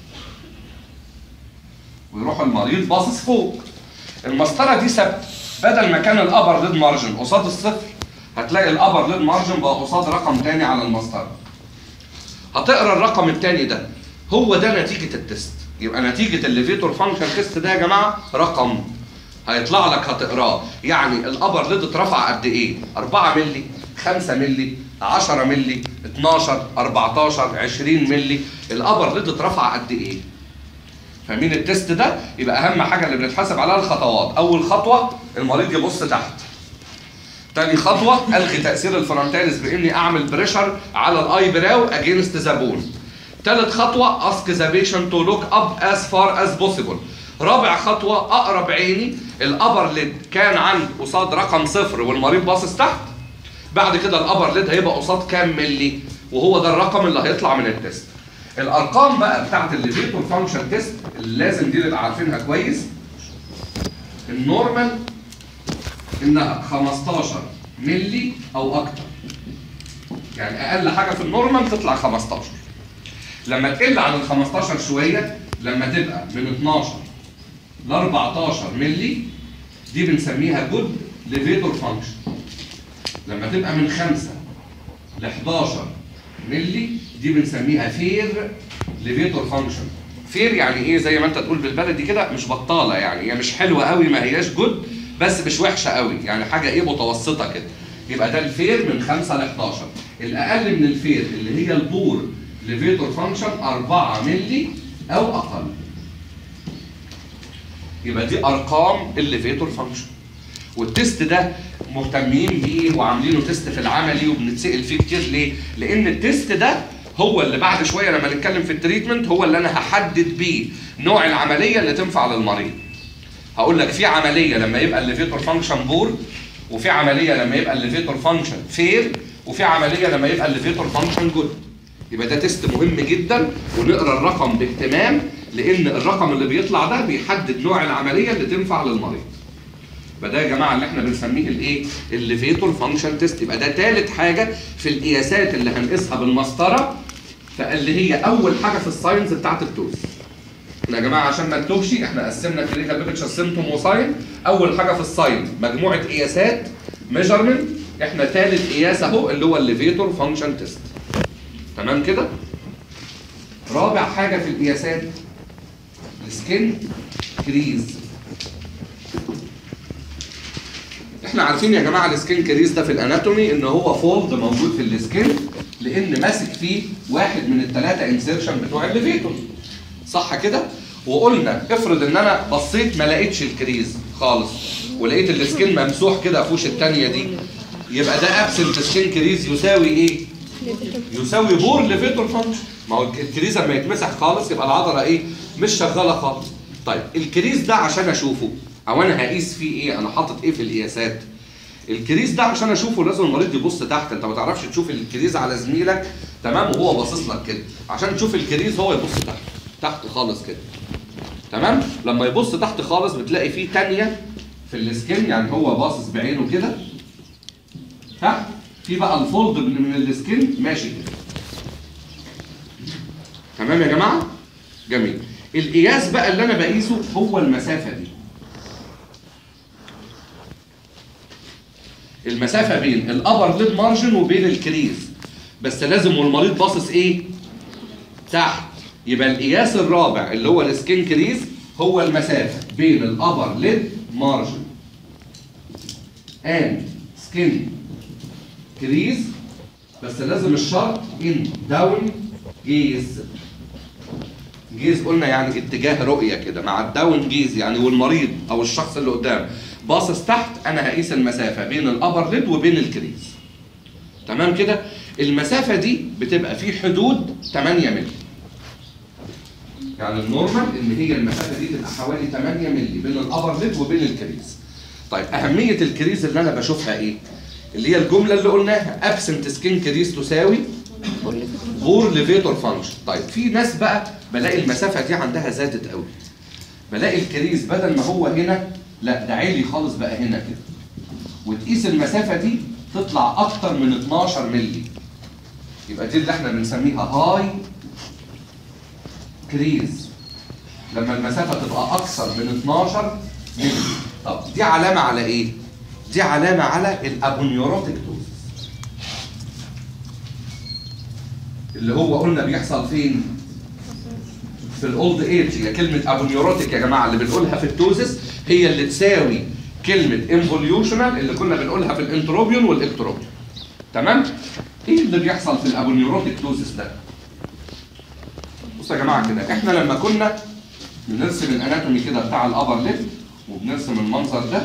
ويروح المريض باصص فوق المسطره دي ثابته بدل ما كان الابر ليد مارجن قصاد الصفر هتلاقي الابر ليد مارجن بقى قصاد رقم تاني على المسطره هتقرا الرقم الثاني ده هو ده نتيجه التست يبقى نتيجه الليفيتور فانكشن تيست ده يا جماعه رقم هيطلع لك هتقراه يعني الابر ليد اترفع قد ايه 4 مللي 5 مللي 10 مللي 12 14 20 مللي الابر ليد اترفع قد ايه فاهمين التست ده يبقى اهم حاجه اللي بنتحاسب عليها الخطوات اول خطوه المريض يبص تحت تاني خطوه الغي تاثير الفرونتاليس باني اعمل بريشر على الاي براو اجينست ذا بون تالت خطوه اسك ذا بيشنت تو لوك اب از فار از بوسيبل رابع خطوه اقرب عيني الابر ليد كان عند قصاد رقم صفر والمريض باصص تحت بعد كده الابر ليد هيبقى قصاد كام ملي وهو ده الرقم اللي هيطلع من التست الارقام بقى بتاعت الليفيتور فانكشن تيست اللي لازم دي نبقى عارفينها كويس النورمال انها 15 ملي او اكتر يعني اقل حاجه في النورمال تطلع 15 لما تقل عن ال 15 شويه لما تبقى من 12 ل 14 ملي دي بنسميها جود ليفيتور فانكشن لما تبقى من 5 ل 11 ملي دي بنسميها فير ليفيتور فانكشن فير يعني ايه زي ما انت تقول بالبلدي كده مش بطاله يعني هي مش حلوه قوي ما هياش جود بس مش وحشه قوي يعني حاجه ايه متوسطه كده يبقى ده الفير من 5 ل 11 الاقل من الفير اللي هي البور ليفيتور فانكشن 4 ملي او اقل يبقى دي ارقام الليفيتور فانكشن والتست ده مهتمين بيه وعاملينه تيست في العملي وبنتسال فيه كتير ليه؟ لان التست ده هو اللي بعد شويه لما نتكلم في التريتمنت هو اللي انا هحدد بيه نوع العمليه اللي تنفع للمريض. هقول لك في عمليه لما يبقى الليفيتور فانكشن بور وفي عمليه لما يبقى الليفيتور فانكشن فير وفي عمليه لما يبقى الليفيتور فانكشن جود. يبقى ده تيست مهم جدا ونقرا الرقم باهتمام لان الرقم اللي بيطلع ده بيحدد نوع العمليه اللي تنفع للمريض. يبقى ده يا جماعه اللي احنا بنسميه الايه؟ الليفيتور فانكشن تيست يبقى ده ثالث حاجه في القياسات اللي هنقيسها بالمسطره فاللي هي اول حاجه في الساينز بتاعت التوز. احنا يا جماعه عشان ما نتوهش احنا قسمنا كلينيكال بيكتشر سيمتوم وساين اول حاجه في الساين مجموعه قياسات ميجرمنت احنا ثالث قياس اهو اللي هو الليفيتور فانكشن تيست. تمام كده؟ رابع حاجه في القياسات السكين كريز احنا عارفين يا جماعه السكين كريز ده في الاناتومي ان هو فولد موجود في السكين لان ماسك فيه واحد من الثلاثه انسيرشن بتوع الليفيتور صح كده وقلنا افرض ان انا بصيت ما لقيتش الكريز خالص ولقيت السكين ممسوح كده فوش الثانيه دي يبقى ده ابسنت سكين كريز يساوي ايه يساوي بور ليفيتور فانكشن ما هو الكريز لما يتمسح خالص يبقى العضله ايه مش شغاله خالص طيب الكريز ده عشان اشوفه او انا هقيس فيه ايه انا حاطط ايه في القياسات الكريز ده عشان اشوفه لازم المريض يبص تحت انت ما تعرفش تشوف الكريز على زميلك تمام وهو باصص لك كده عشان تشوف الكريز هو يبص تحت تحت خالص كده تمام لما يبص تحت خالص بتلاقي فيه تانية في السكين يعني هو باصص بعينه كده ها في بقى الفولد من من السكين ماشي كده تمام يا جماعه جميل القياس بقى اللي انا بقيسه هو المسافه دي المسافه بين الابر ليد مارجن وبين الكريز بس لازم والمريض باصص ايه تحت يبقى القياس الرابع اللي هو السكين كريز هو المسافه بين الابر ليد مارجن and سكين كريز بس لازم الشرط ان داون جيز جيز قلنا يعني اتجاه رؤيه كده مع الداون جيز يعني والمريض او الشخص اللي قدام باصص تحت انا هقيس المسافه بين الابر ليد وبين الكريز تمام كده المسافه دي بتبقى في حدود 8 مللي يعني النورمال ان هي المسافه دي تبقى حوالي 8 مللي بين الابر ليد وبين الكريز طيب اهميه الكريز اللي انا بشوفها ايه اللي هي الجمله اللي قلناها ابسنت سكين كريز تساوي بور ليفيتور فانكشن طيب في ناس بقى بلاقي المسافه دي عندها زادت قوي بلاقي الكريز بدل ما هو هنا لا ده عالي خالص بقى هنا كده وتقيس المسافه دي تطلع اكتر من 12 مللي يبقى دي اللي احنا بنسميها هاي كريز لما المسافه تبقى اكثر من 12 مللي طب دي علامه على ايه دي علامه على الابونيوروتيك توزس اللي هو قلنا بيحصل فين في الاولد ايج هي كلمه ابونيوروتيك يا جماعه اللي بنقولها في التوزس هي اللي تساوي كلمه انفوليوشنال اللي كنا بنقولها في الانتروبيون والاكتروبيون تمام ايه اللي بيحصل في الابونيوروتيك توزس ده بصوا يا جماعه كده احنا لما كنا بنرسم الاناتومي كده بتاع الابر ليب وبنرسم المنظر ده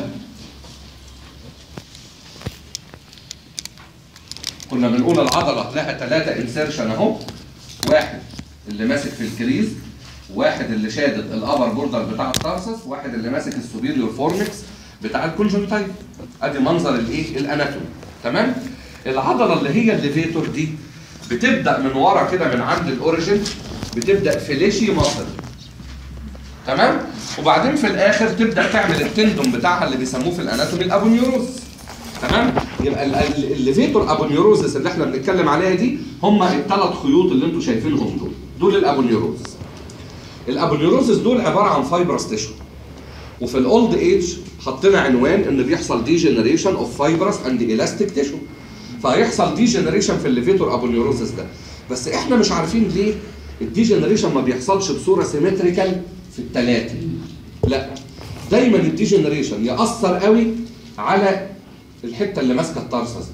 كنا بنقول العضله لها ثلاثه انسيرشن اهو واحد اللي ماسك في الكريز واحد اللي شادد الابر بوردر بتاع التارسس واحد اللي ماسك السوبيريور فورنكس بتاع الكونجنتايف ادي منظر الايه الاناتومي تمام العضله اللي هي الليفيتور دي بتبدا من ورا كده من عند الاوريجن بتبدا فليشي مصل تمام وبعدين في الاخر تبدا تعمل التندوم بتاعها اللي بيسموه في الاناتومي الابونيوروز تمام يبقى ال- ال- الليفيتور ابونيوروزس اللي احنا بنتكلم عليها دي هم الثلاث خيوط اللي انتم شايفينهم دول دول الابونيوروز الابونيوروزس دول عباره عن فايبرس تيشو وفي الاولد ايج حطينا عنوان ان بيحصل ديجنريشن اوف فايبرس اند الاستيك تيشو فهيحصل ديجنريشن في الليفيتور ابونيوروزس ده بس احنا مش عارفين ليه الديجنريشن ما بيحصلش بصوره سيمتريكال في الثلاثه لا دايما الديجنريشن ياثر قوي على الحته اللي ماسكه الترسس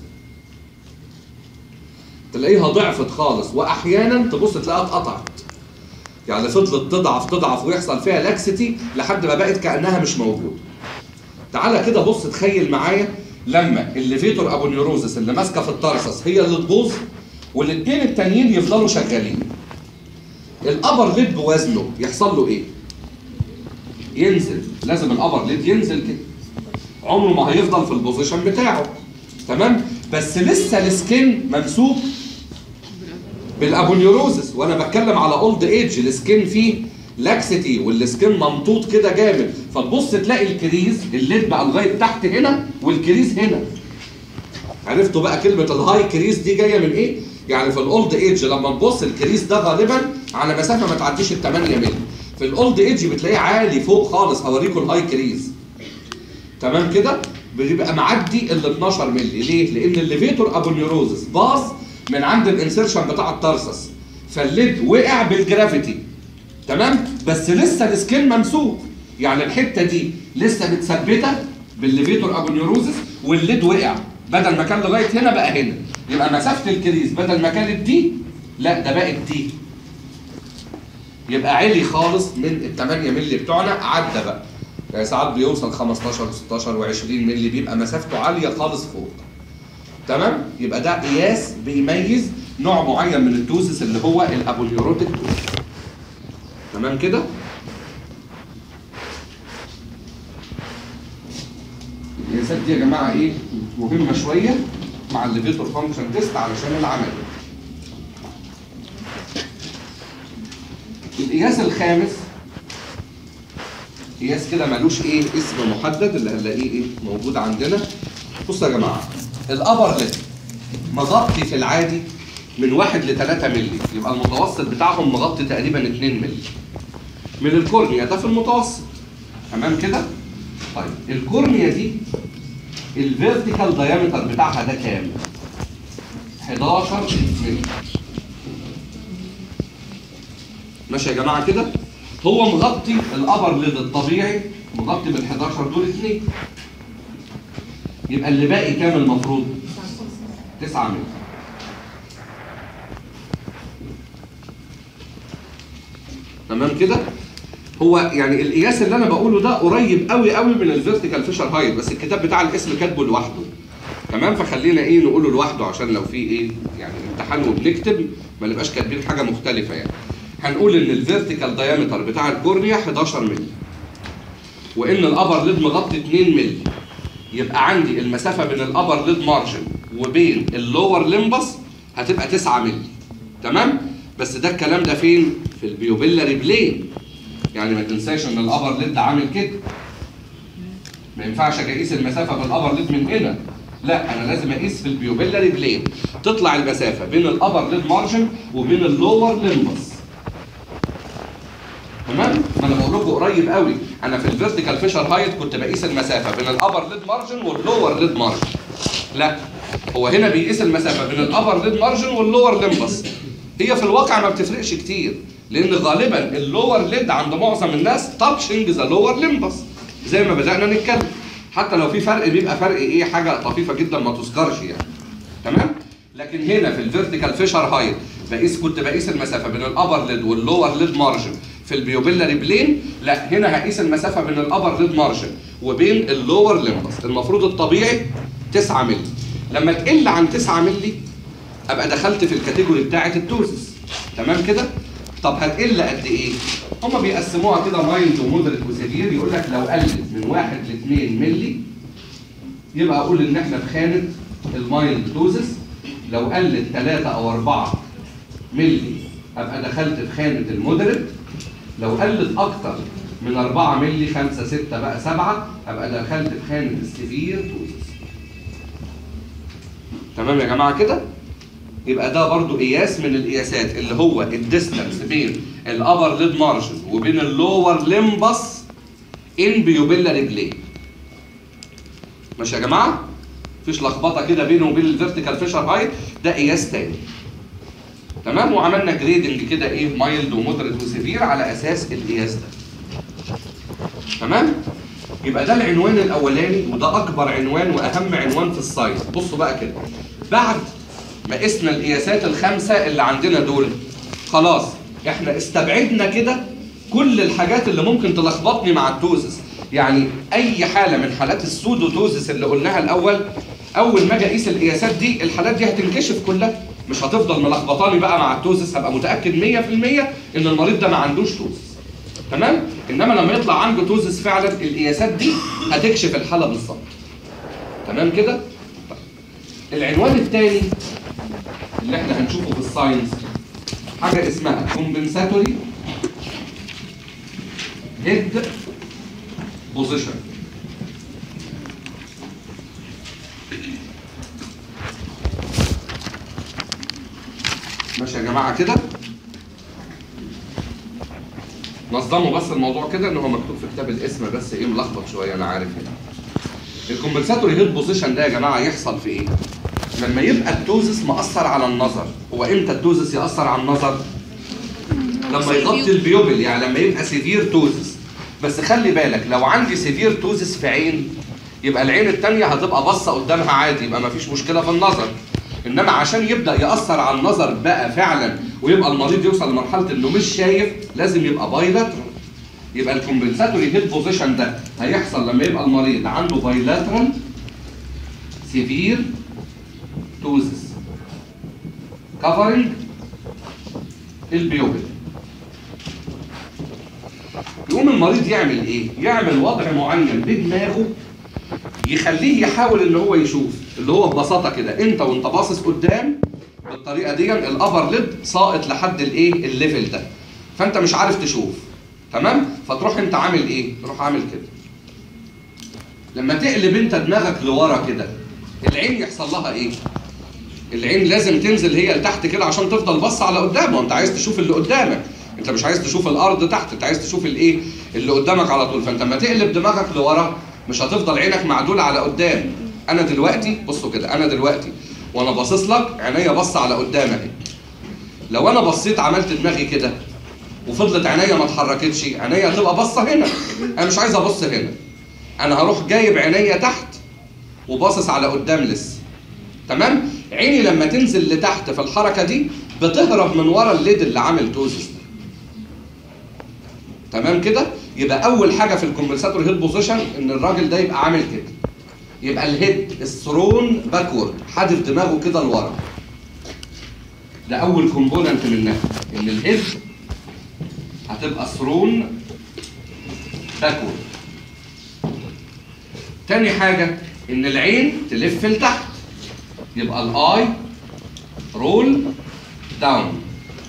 تلاقيها ضعفت خالص واحيانا تبص تلاقيها اتقطعت يعني فضلت تضعف تضعف ويحصل فيها لاكسيتي لحد ما بقت كانها مش موجوده تعالى كده بص تخيل معايا لما الليفيتور ابونيوروزس اللي ماسكه في الترسس هي اللي تبوظ والاثنين التانيين يفضلوا شغالين الابر ليد بوزنه يحصل له ايه ينزل لازم الابر ليد ينزل كده عمره ما هيفضل في البوزيشن بتاعه تمام بس لسه السكين ممسوك بالابونيوروزس وانا بتكلم على اولد ايج السكين فيه لاكسيتي والسكين ممطوط كده جامد فتبص تلاقي الكريز الليد بقى لغايه تحت هنا والكريز هنا عرفتوا بقى كلمه الهاي كريز دي جايه من ايه يعني في الاولد ايج لما تبص الكريز ده غالبا على مسافه ما تعديش ال 8 مللي في الاولد ايج بتلاقيه عالي فوق خالص هوريكم الهاي كريز تمام كده بيبقى معدي ال 12 مللي ليه لان الليفيتور ابونيوروزس باظ من عند الانسيرشن بتاع الترسس فالليد وقع بالجرافيتي تمام بس لسه السكين ممسوك يعني الحته دي لسه متثبته بالليفيتور ابونيوروزس والليد وقع بدل ما كان لغايه هنا بقى هنا يبقى مسافه الكريز بدل ما كانت دي لا ده بقت دي يبقى عالي خالص من ال 8 مللي بتوعنا عدى بقى يعني ساعات بيوصل 15 و16 و20 مللي بيبقى مسافته عاليه خالص فوق تمام يبقى ده قياس بيميز نوع معين من التوزس اللي هو الابونيوروتيك توزس تمام كده القياسات دي يا جماعه ايه مهمه شويه مع الليفيتور فانكشن تيست علشان العمل القياس الخامس قياس كده ملوش ايه اسم محدد اللي هنلاقيه ايه موجود عندنا بصوا يا جماعه الابر ليب مغطي في العادي من 1 ل 3 مللي يبقى المتوسط بتاعهم مغطي تقريبا 2 مللي من الكورنيا ده في المتوسط تمام كده طيب الكورنيا دي الفيرتيكال دايمتر بتاعها ده كام 11 مللي ماشي يا جماعه كده هو مغطي الابر ليد الطبيعي مغطي بال 11 دول اثنين يبقى اللي باقي كام المفروض 9 مللي تمام كده هو يعني القياس اللي انا بقوله ده قريب قوي قوي من الفيرتيكال فيشر هايت بس الكتاب بتاع الاسم كاتبه لوحده تمام فخلينا ايه نقوله لوحده عشان لو في ايه يعني امتحان وبنكتب ما نبقاش كاتبين حاجه مختلفه يعني هنقول ان الفيرتيكال دايمتر بتاع الكورنيا 11 مللي وان الابر ليد مغطي 2 مللي يبقى عندي المسافه بين الابر ليد مارجن وبين اللور ليمبس هتبقى 9 مللي تمام بس ده الكلام ده فين في البيوبيلاري بلين يعني ما تنساش ان الابر ليد عامل كده ما ينفعش اجي اقيس المسافه بالابر ليد من هنا لا انا لازم اقيس في البيوبيلاري بلين تطلع المسافه بين الابر ليد مارجن وبين اللور ليمبس تمام ما انا بقول لكم قريب قوي انا في الفيرتيكال فيشر هايت كنت بقيس المسافه بين الابر ليد مارجن واللور ليد مارجن لا هو هنا بيقيس المسافه بين الابر ليد مارجن واللور ليمبس هي في الواقع ما بتفرقش كتير لان غالبا اللور ليد عند معظم الناس تاتشنج ذا لور ليمبس زي ما بدانا نتكلم حتى لو في فرق بيبقى فرق ايه حاجه طفيفه جدا ما تذكرش يعني تمام لكن هنا في الفيرتيكال فيشر هايت بقيس كنت بقيس المسافه بين الابر ليد واللور ليد مارجن في البيوبيلاري بلين لا هنا هقيس المسافه بين الابر ليد مارجن وبين اللور ليمبس المفروض الطبيعي 9 مللي لما تقل عن 9 مللي ابقى دخلت في الكاتيجوري بتاعه التوزس تمام كده طب هتقل قد ايه هما بيقسموها كده مايلد ومودريت وسيفير يقول لك لو قلت من 1 ل 2 مللي يبقى اقول ان احنا في خانه المايلد دوزس لو قلت 3 او 4 مللي ابقى دخلت في خانه المودريت لو قلت اكتر من 4 مللي 5 6 بقى 7 ابقى دخلت في خانه السيفير دوزس تمام يا جماعه كده يبقى ده برضو قياس من القياسات اللي هو الديستانس بين الابر ليد مارجن وبين اللور ليمبس ان بيوبيلاري بلين ماشي يا جماعه مفيش لخبطه كده بينه وبين الفيرتيكال فيشر هايت ده قياس تاني تمام وعملنا جريدنج كده ايه مايلد ومودريت وسيفير على اساس القياس ده تمام يبقى ده العنوان الاولاني وده اكبر عنوان واهم عنوان في الساينس بصوا بقى كده بعد ما قسنا القياسات الخمسه اللي عندنا دول خلاص احنا استبعدنا كده كل الحاجات اللي ممكن تلخبطني مع التوزس يعني اي حاله من حالات السودوتوزس اللي قلناها الاول اول ما اجي اقيس القياسات دي الحالات دي هتنكشف كلها مش هتفضل ملخبطاني بقى مع التوزس هبقى متاكد 100% ان المريض ده ما عندوش توزس تمام انما لما يطلع عنده توزس فعلا القياسات دي هتكشف الحاله بالظبط تمام كده طيب. العنوان الثاني اللي احنا هنشوفه في الساينس حاجه اسمها كومبنساتوري هيد بوزيشن ماشي يا جماعه كده نظموا بس الموضوع كده ان هو مكتوب في كتاب الاسم بس ايه ملخبط شويه انا عارف هنا الكومبنساتوري هيد بوزيشن ده يا جماعه يحصل في ايه لما يبقى التوزس مأثر على النظر هو امتى التوزس يأثر على النظر لما يغطي البيوبل يعني لما يبقى سيفير توزس بس خلي بالك لو عندي سيفير توزس في عين يبقى العين التانية هتبقى باصة قدامها عادي يبقى مفيش مشكلة في النظر انما عشان يبدا ياثر على النظر بقى فعلا ويبقى المريض يوصل لمرحله انه مش شايف لازم يبقى بايلاترال يبقى الكومبنساتوري هيد بوزيشن ده هيحصل لما يبقى المريض عنده بايلاترال سيفير توزس كفرنج البيوبل يقوم المريض يعمل ايه؟ يعمل وضع معين بدماغه يخليه يحاول ان هو يشوف اللي هو ببساطه كده انت وانت باصص قدام بالطريقه دي الابر ليد ساقط لحد الايه الليفل ده فانت مش عارف تشوف تمام فتروح انت عامل ايه تروح عامل كده لما تقلب انت دماغك لورا كده العين يحصل لها ايه العين لازم تنزل هي لتحت كده عشان تفضل بص على قدام وانت عايز تشوف اللي قدامك انت مش عايز تشوف الارض تحت انت عايز تشوف الايه اللي قدامك على طول فانت لما تقلب دماغك لورا مش هتفضل عينك معدوله على قدام انا دلوقتي بصوا كده انا دلوقتي وانا باصص لك عينيا بص على قدام اهي لو انا بصيت عملت دماغي كده وفضلت عينيا ما اتحركتش عينيا هتبقى باصه هنا انا مش عايز ابص هنا انا هروح جايب عينيا تحت وباصص على قدام لسه تمام عيني لما تنزل لتحت في الحركه دي بتهرب من ورا الليد اللي عامل توزس ده تمام كده يبقى اول حاجه في الكومبنساتور هيد بوزيشن ان الراجل ده يبقى عامل كده يبقى الهيد الثرون باكورد حادف دماغه كده لورا ده اول كومبوننت منها ان الهيد هتبقى ثرون باكورد تاني حاجه ان العين تلف لتحت يبقى الاي رول داون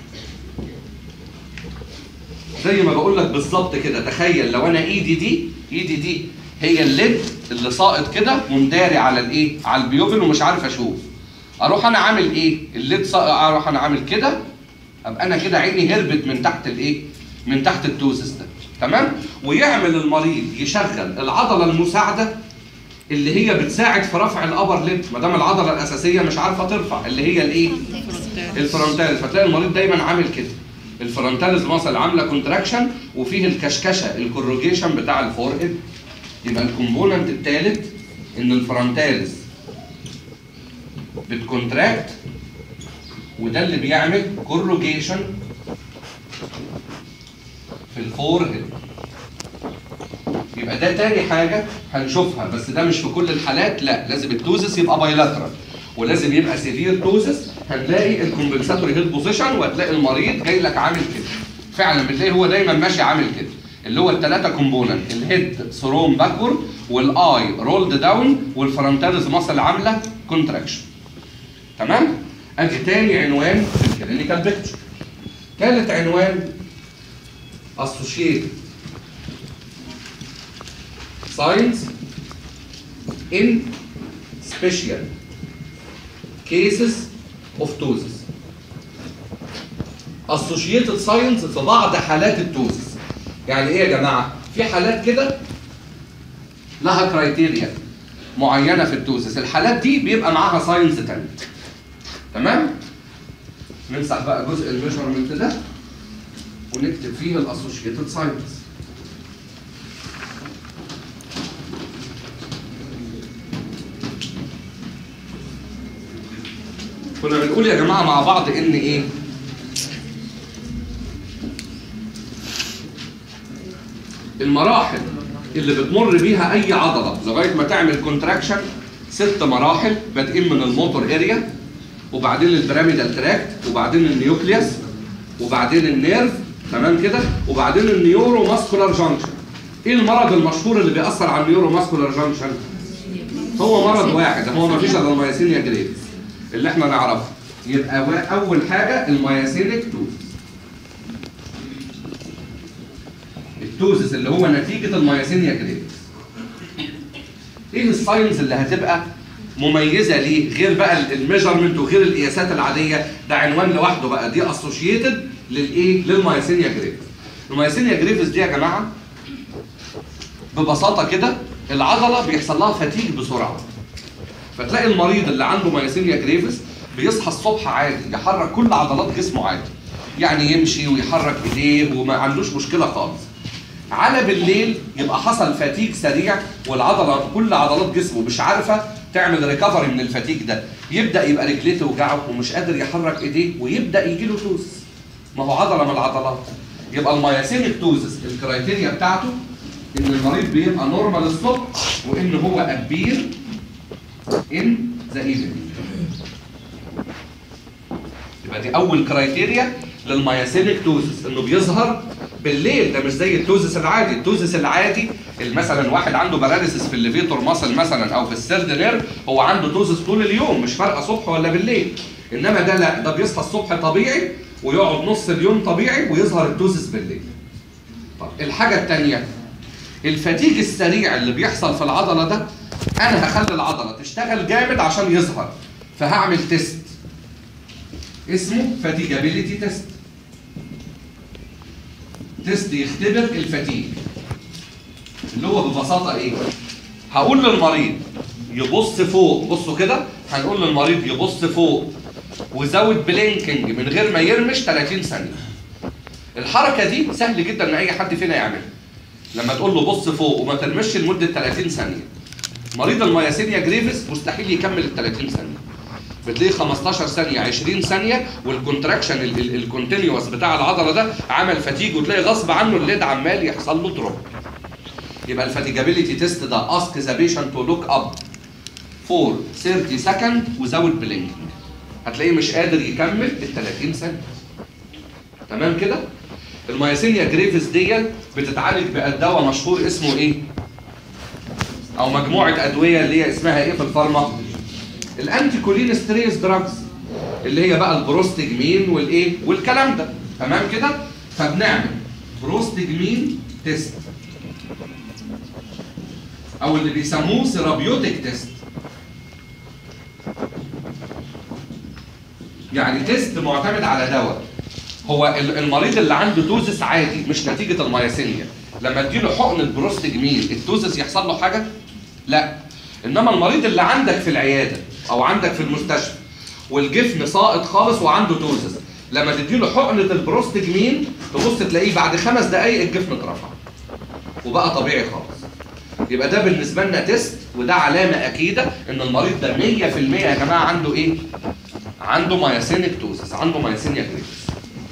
زي ما بقول لك بالظبط كده تخيل لو انا ايدي دي ايدي دي هي الليد اللي ساقط كده منداري على الايه على البيوفل ومش عارف اشوف اروح انا عامل ايه الليد ساقط اروح انا عامل كده ابقى انا كده عيني هربت من تحت الايه من تحت التوزس ده تمام ويعمل المريض يشغل العضله المساعده اللي هي بتساعد في رفع الابر ليد ما دام العضله الاساسيه مش عارفه ترفع اللي هي الايه الفرونتاليز فتلاقي المريض دايما عامل كده الفرونتاليز ماسل عامله كونتراكشن وفيه الكشكشه الكوروجيشن بتاع الفور هيد يبقى الكومبوننت الثالث ان الفرونتاليز بتكونتراكت وده اللي بيعمل كوروجيشن في الفور هيد يبقى ده تاني حاجة هنشوفها بس ده مش في كل الحالات لا لازم التوزس يبقى بايلاترال ولازم يبقى سيفير توزس هتلاقي الكومبنساتوري هيد بوزيشن وهتلاقي المريض جاي لك عامل كده فعلا بتلاقي هو دايما ماشي عامل كده اللي هو الثلاثه كومبوننت الهيد ثروم باكورد والاي رولد داون والفرونتاليز ماسل عامله كونتراكشن تمام ادي تاني عنوان في الكلينيكال بيكتشر ثالث عنوان associated signs in special cases of ptosis associated signs في بعض حالات التوزس يعني ايه يا جماعه في حالات كده لها كرايتيريا معينه في التوزس الحالات دي بيبقى معاها ساينز تانية تمام نمسح بقى جزء الميجرمنت ده ونكتب فيه الاسوشيتد ساينز كنا بنقول يا جماعه مع بعض ان ايه المراحل اللي بتمر بيها اي عضله لغايه ما تعمل كونتراكشن ست مراحل بادئين من الموتور اريا وبعدين البيراميدال تراكت وبعدين النيوكليوس وبعدين النيرف تمام كده وبعدين النيورو ماسكولار جانكشن ايه المرض المشهور اللي بيأثر على النيورو ماسكولار جانكشن هو مرض واحد هو ما فيش الا المياسينيا جريفز اللي احنا نعرفه يبقى وا- اول حاجه المياسينيك توزس التوزس اللي هو نتيجه المياسينيا جريفز ايه الساينز اللي هتبقى مميزه ليه غير بقى الميجرمنت وغير القياسات العاديه ده عنوان لوحده بقى دي اسوشيتد للايه للمياسينيا جريفز المياسينيا جريفز دي يا جماعه ببساطه كده العضله بيحصل لها فتيج بسرعه فتلاقي المريض اللي عنده مياسينيا جريفز بيصحى الصبح عادي يحرك كل عضلات جسمه عادي يعني يمشي ويحرك ايديه وما عندوش مشكله خالص على بالليل يبقى حصل فتيج سريع والعضله كل عضلات جسمه مش عارفه تعمل ريكفري من الفتيج ده يبدا يبقى رجليه توجعه ومش قادر يحرك ايديه ويبدا يجي له توز ما هو عضله من العضلات يبقى المياسينيك توزس الكرايتيريا بتاعته ان المريض بيبقى نورمال الصبح وان هو ابير ان ذا ايفنينج يبقى دي اول كرايتيريا للمياسينيك توزس انه بيظهر بالليل ده مش زي التوزس العادي التوزس العادي مثلا واحد عنده باراليسيس في الليفيتور ماسل مثلا او في السيرد نيرف هو عنده توزس طول اليوم مش فارقه صبح ولا بالليل انما ده لا ده بيصحى الصبح طبيعي ويقعد نص اليوم طبيعي ويظهر التوزس بالليل طب الحاجه الثانيه الفتيج السريع اللي بيحصل في العضله ده انا هخلي العضله تشتغل جامد عشان يظهر فهعمل تيست اسمه فاتيجابيليتي تيست تيست يختبر الفتيج اللي هو ببساطه ايه هقول للمريض يبص فوق بصوا كده هنقول للمريض يبص فوق وزود بلينكينج من غير ما يرمش 30 ثانيه الحركه دي سهل جدا ان اي حد فينا يعملها لما تقول له بص فوق وما ترمش لمده 30 ثانيه مريض المياسينيا جريفيس مستحيل يكمل ال 30 ثانيه بتلاقيه 15 ثانيه 20 ثانيه والكونتراكشن الكونتينيوس بتاع العضله ده عمل فتيج وتلاقي غصب عنه الليد عمال يحصل له دروب يبقى الفاتيجابيليتي تيست ده اسك ذا بيشنت تو لوك اب فور 30 سكند وزود بلينكينج هتلاقيه مش قادر يكمل ال 30 ثانيه تمام كده المياسينيا جريفيس دي بتتعالج بدواء مشهور اسمه ايه او مجموعه ادويه اللي هي اسمها ايه في الفارما الانتي كولين ستريس دراجز اللي هي بقى البروستجمين والايه والكلام ده تمام كده فبنعمل بروستجمين تيست او اللي بيسموه سيرابيوتيك تيست يعني تيست معتمد على دواء هو ال- المريض اللي عنده توزس عادي مش نتيجه المياسينيا لما اديله حقن البروستجمين التوزس يحصل له حاجه لا انما المريض اللي عندك في العياده او عندك في المستشفى والجفن ساقط خالص وعنده توزس لما تديله حقنه البروستجمين تبص تلاقيه بعد خمس دقائق الجفن اترفع وبقى طبيعي خالص يبقى ده بالنسبه لنا تيست وده علامه اكيده ان المريض ده 100% يا جماعه عنده ايه؟ عنده ماياسينيك توزس عنده ماياسينيا جريفيس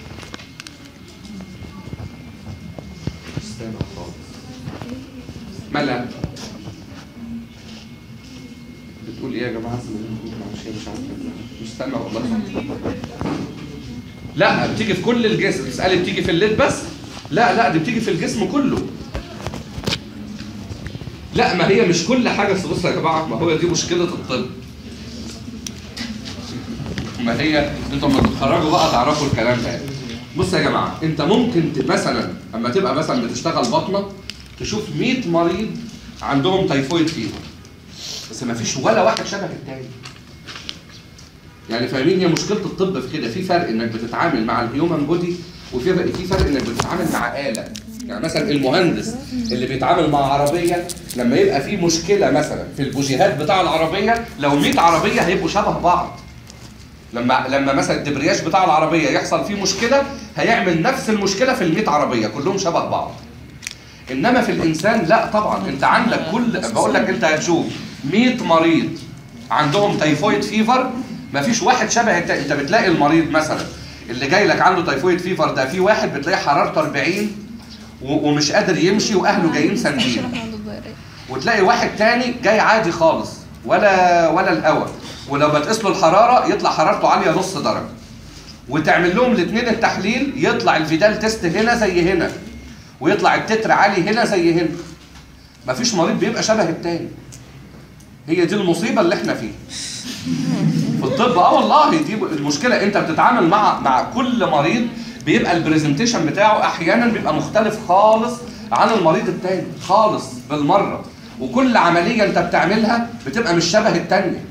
استنى خالص ملا بتقول ايه يا جماعه مش مش عارف مش سامع والله لا بتيجي في كل الجسم تسالي بتيجي في الليد بس لا لا دي بتيجي في الجسم كله لا ما هي مش كل حاجه بس بصوا يا جماعه ما هو دي مشكله الطب ما هي انتوا لما تتخرجوا بقى تعرفوا الكلام ده بص يا جماعه انت ممكن ت- مثلا اما تبقى مثلا بتشتغل بطنه تشوف 100 مريض عندهم تيفويد فيفر بس ما فيش ولا واحد شبه التاني يعني فاهمين هي مشكله الطب في كده في فرق انك بتتعامل مع الهيومن بودي وفي فرق في فرق انك بتتعامل مع آلة يعني مثلا المهندس اللي بيتعامل مع عربيه لما يبقى في مشكله مثلا في البوجيهات بتاع العربيه لو 100 عربيه هيبقوا شبه بعض لما لما مثلا الدبرياج بتاع العربيه يحصل فيه مشكله هيعمل نفس المشكله في ال 100 عربيه كلهم شبه بعض انما في الانسان لا طبعا انت عندك كل بقول لك انت هتشوف 100 مريض عندهم تيفويد فيفر مفيش واحد شبه التاني انت بتلاقي المريض مثلا اللي جاي لك عنده تيفويد فيفر ده في واحد بتلاقي حرارته 40 و- ومش قادر يمشي واهله جايين ساندين وتلاقي واحد تاني جاي عادي خالص ولا ولا الهوا ولو بتقيس له الحراره يطلع حرارته عاليه نص درجه وتعمل لهم الاثنين التحليل يطلع الفيدال تيست هنا زي هنا ويطلع التتر عالي هنا زي هنا مفيش مريض بيبقى شبه التاني هي دي المصيبه اللي احنا فيها في الطب اه والله دي المشكله انت بتتعامل مع مع كل مريض بيبقى البرزنتيشن بتاعه احيانا بيبقى مختلف خالص عن المريض التاني خالص بالمره وكل عمليه انت بتعملها بتبقى مش شبه التانيه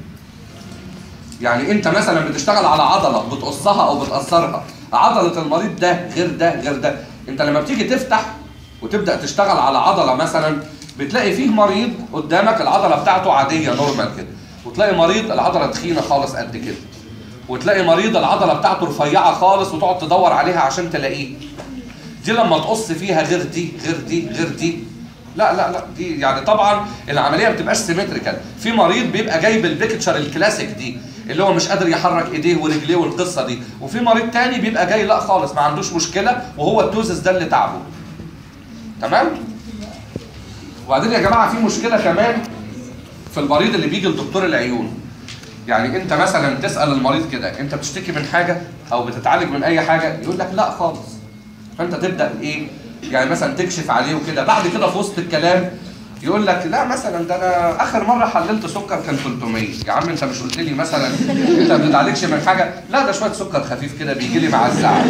يعني انت مثلا بتشتغل على عضله بتقصها او بتاثرها عضله المريض ده غير ده غير ده انت لما بتيجي تفتح وتبدا تشتغل على عضله مثلا بتلاقي فيه مريض قدامك العضله بتاعته عاديه نورمال كده وتلاقي مريض العضله تخينه خالص قد كده وتلاقي مريض العضله بتاعته رفيعه خالص وتقعد تدور عليها عشان تلاقيه دي لما تقص فيها غير دي غير دي غير دي لا لا لا دي يعني طبعا العمليه ما بتبقاش سيمتريكال في مريض بيبقى جايب البيكتشر الكلاسيك دي اللي هو مش قادر يحرك ايديه ورجليه والقصه دي وفي مريض تاني بيبقى جاي لا خالص ما عندوش مشكله وهو التوزس ده اللي تعبه تمام وبعدين يا جماعه في مشكله كمان في المريض اللي بيجي لدكتور العيون يعني انت مثلا تسال المريض كده انت بتشتكي من حاجه او بتتعالج من اي حاجه يقول لك لا خالص فانت تبدا ايه يعني مثلا تكشف عليه وكده بعد كده في وسط الكلام يقول لك لا مثلا ده انا اخر مره حللت سكر كان 300 يا عم انت مش قلت لي مثلا انت ما بتتعالجش من حاجه لا ده شويه سكر خفيف كده بيجي لي مع الساعه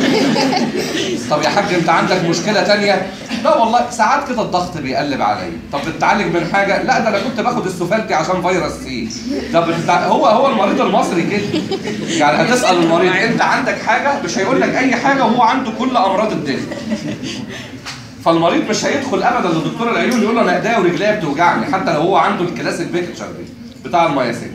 طب يا حاج انت عندك مشكله تانية لا والله ساعات كده الضغط بيقلب عليا طب بتتعالج من حاجه لا ده انا كنت باخد السوفالتي عشان فيروس سي طب بتتع... هو هو المريض المصري كده يعني هتسال المريض انت عندك حاجه مش هيقول لك اي حاجه وهو عنده كل امراض الدنيا فالمريض مش هيدخل ابدا لدكتور العيون يقول له انا ايديا ورجليا بتوجعني حتى لو هو عنده الكلاسيك بيكتشر دي بتاع المياسين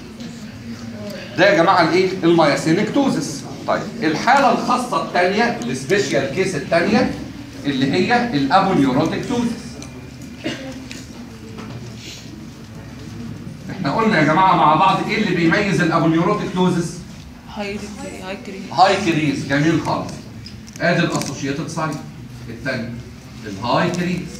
ده يا جماعه الايه المياسينيك توزس طيب الحاله الخاصه الثانيه السبيشال كيس الثانيه اللي هي الابونيوروتيك توزس احنا قلنا يا جماعه مع بعض ايه اللي بيميز الابونيوروتيك توزس هاي هاي كريم هاي كريز جميل خالص ادي الاسوشيتد سايت الثاني الهاي كريز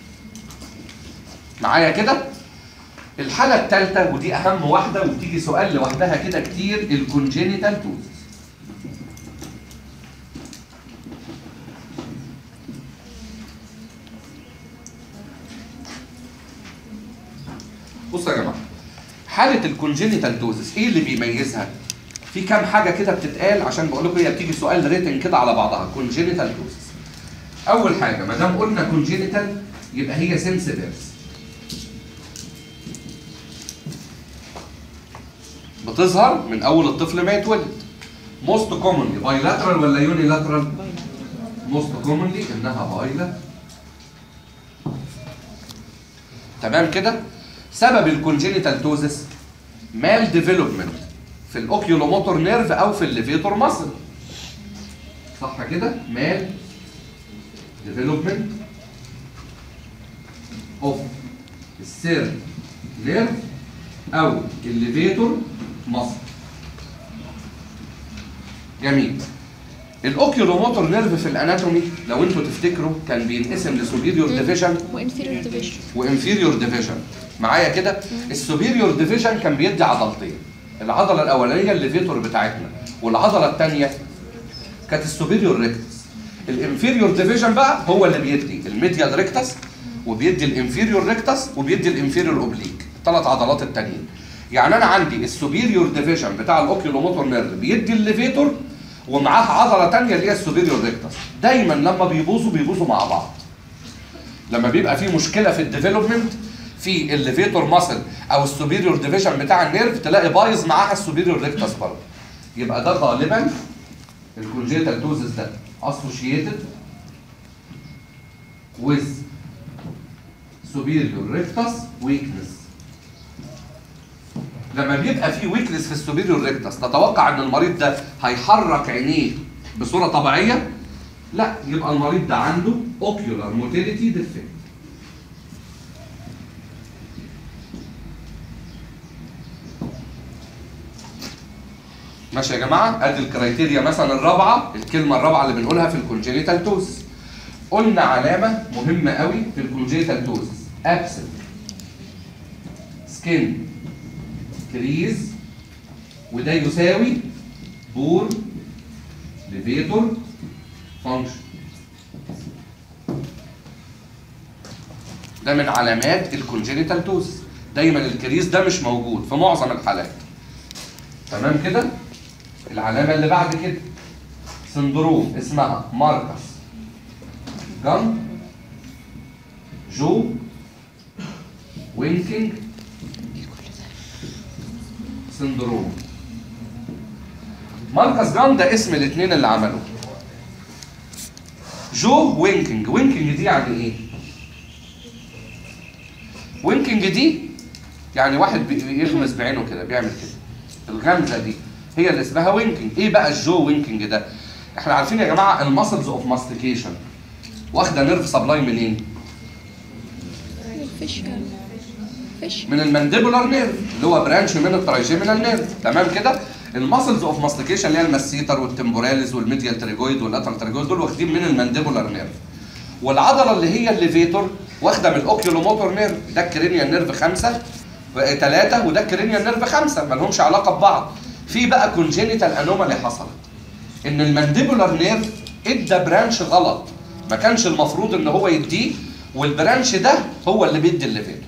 معايا كده الحالة الثالثة ودي أهم واحدة وبتيجي سؤال لوحدها كده كتير الكونجينيتال توزس بصوا يا جماعة حالة الكونجينيتال توزس ايه اللي بيميزها؟ في كام حاجة كده بتتقال عشان بقول لكم هي بتيجي سؤال ريتن كده على بعضها كونجينيتال توزس أول حاجة ما دام قلنا كونجينيتال يبقى هي سنسيفيرس بتظهر من اول الطفل ما يتولد موست كومنلي بايلاترال ولا يونيلاترال موست كومنلي انها بايلاترال تمام كده سبب الكونجينيتال توزس مال ديفلوبمنت في الاوكيولوموتور نيرف او في الليفيتور ماسل صح كده مال ديفلوبمنت اوف السير نيرف او الليفيتور ماسل جميل الاوكيولوموتور نيرف في الاناتومي لو انتوا تفتكروا كان بينقسم لسوبيريور ديفيجن وانفيريور ديفيجن وانفيريور ديفيجن معايا كده السوبيريور ديفيجن كان بيدي عضلتين العضله الاولانيه الليفيتور بتاعتنا والعضله الثانيه كانت السوبيريور ريكتس الانفيريور ديفيجن بقى هو اللي بيدي الميديال ريكتس وبيدي الانفيريور ريكتس وبيدي الانفيريور اوبليك ثلاث عضلات التانيين يعني انا عندي السوبيريور ديفيجن بتاع الاوكيولوموتور نيرف بيدي الليفيتور ومعاه عضله ثانيه اللي هي السوبيريور ريكتس دايما لما بيبوظوا بيبوظوا مع بعض لما بيبقى في مشكله في الديفلوبمنت في الليفيتور ماسل او السوبيريور ديفيجن بتاع النيرف تلاقي بايظ معاها السوبيريور ريكتس برضه يبقى ده غالبا الكونجيتال توزس ده associated with superior rectus weakness لما بيبقى في ويكنس في السوبيريور ريكتس تتوقع ان المريض ده هيحرك عينيه بصوره طبيعيه لا يبقى المريض ده عنده ocular motility defect ماشي يا جماعه ادي الكرايتيريا مثلا الرابعه الكلمه الرابعه اللي بنقولها في الكونجينيتال توز قلنا علامه مهمه قوي في الكونجينيتال توز ابسنت سكين كريز وده يساوي بور ليفيتور فانكشن ده من علامات الكونجينيتال توز دايما الكريز ده مش موجود في معظم الحالات تمام كده العلامه اللي بعد كده سندروم اسمها ماركس جان جو وينكينج سندروم ماركس جان ده اسم الاثنين اللي عملوه جو وينكينج وينكينج دي يعني ايه وينكينج دي يعني واحد بي- يغمز بعينه كده بيعمل كده الغمزه دي هي اللي اسمها وينكينج ايه بقى الجو وينكينج ده احنا عارفين يا جماعه المسلز اوف ماستيكيشن واخده نيرف سبلاي منين فيش فيش من المانديبولار نيرف اللي هو برانش من الترايجيمينال نيرف تمام كده المسلز اوف ماستيكيشن اللي هي المسيتر والتمبوراليز والميديال تريجويد واللاترال تريجويد دول واخدين من المانديبولار نيرف والعضله اللي هي الليفيتور واخده من الاوكيولوموتور نيرف ده الكرينيال نيرف خمسه ثلاثه وده الكرينيال نيرف خمسه ما لهمش علاقه ببعض في بقى كونجينيتال انومالي حصلت ان المانديبولار نيرف ادى برانش غلط ما كانش المفروض ان هو يديه والبرانش ده هو اللي بيدي الليفيتور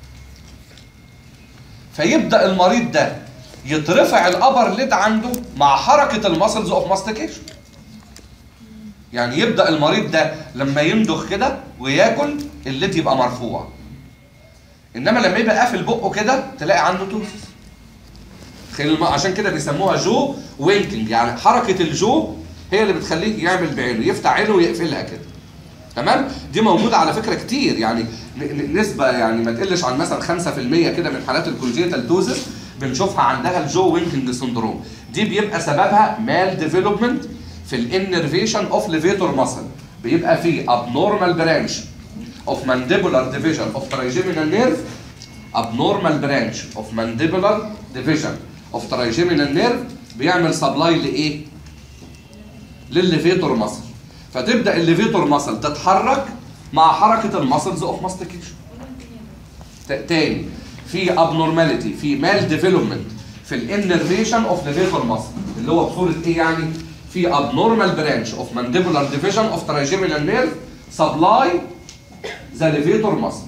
فيبدا المريض ده يترفع الابر ليد عنده مع حركه المسلز اوف ماستيكيشن يعني يبدا المريض ده لما يمضغ كده وياكل الليد يبقى مرفوع انما لما يبقى قافل بقه كده تلاقي عنده توسس تخيل الم- عشان كده بيسموها جو وينكينج يعني حركه الجو هي اللي بتخليه يعمل بعينه يفتح عينه ويقفلها كده تمام دي موجوده على فكره كتير يعني ن- ن- نسبه يعني ما تقلش عن مثلا 5% كده من حالات الكونجيتال توزس بنشوفها عندها الجو وينكينج سندروم دي بيبقى سببها مال ديفلوبمنت في الانرفيشن اوف ليفيتور ماسل بيبقى في abnormal branch of mandibular division of trigeminal nerve abnormal branch of mandibular division of trigeminal nerve بيعمل سبلاي لايه؟ للليفيتور ماسل فتبدا الليفيتور ماسل تتحرك مع حركه الماسلز اوف ماستيكيشن تاني في abnormality في مال ديفلوبمنت في الانرفيشن اوف ليفيتور ماسل اللي هو بصوره ايه يعني؟ في abnormal branch of mandibular division of trigeminal nerve supply the levator muscle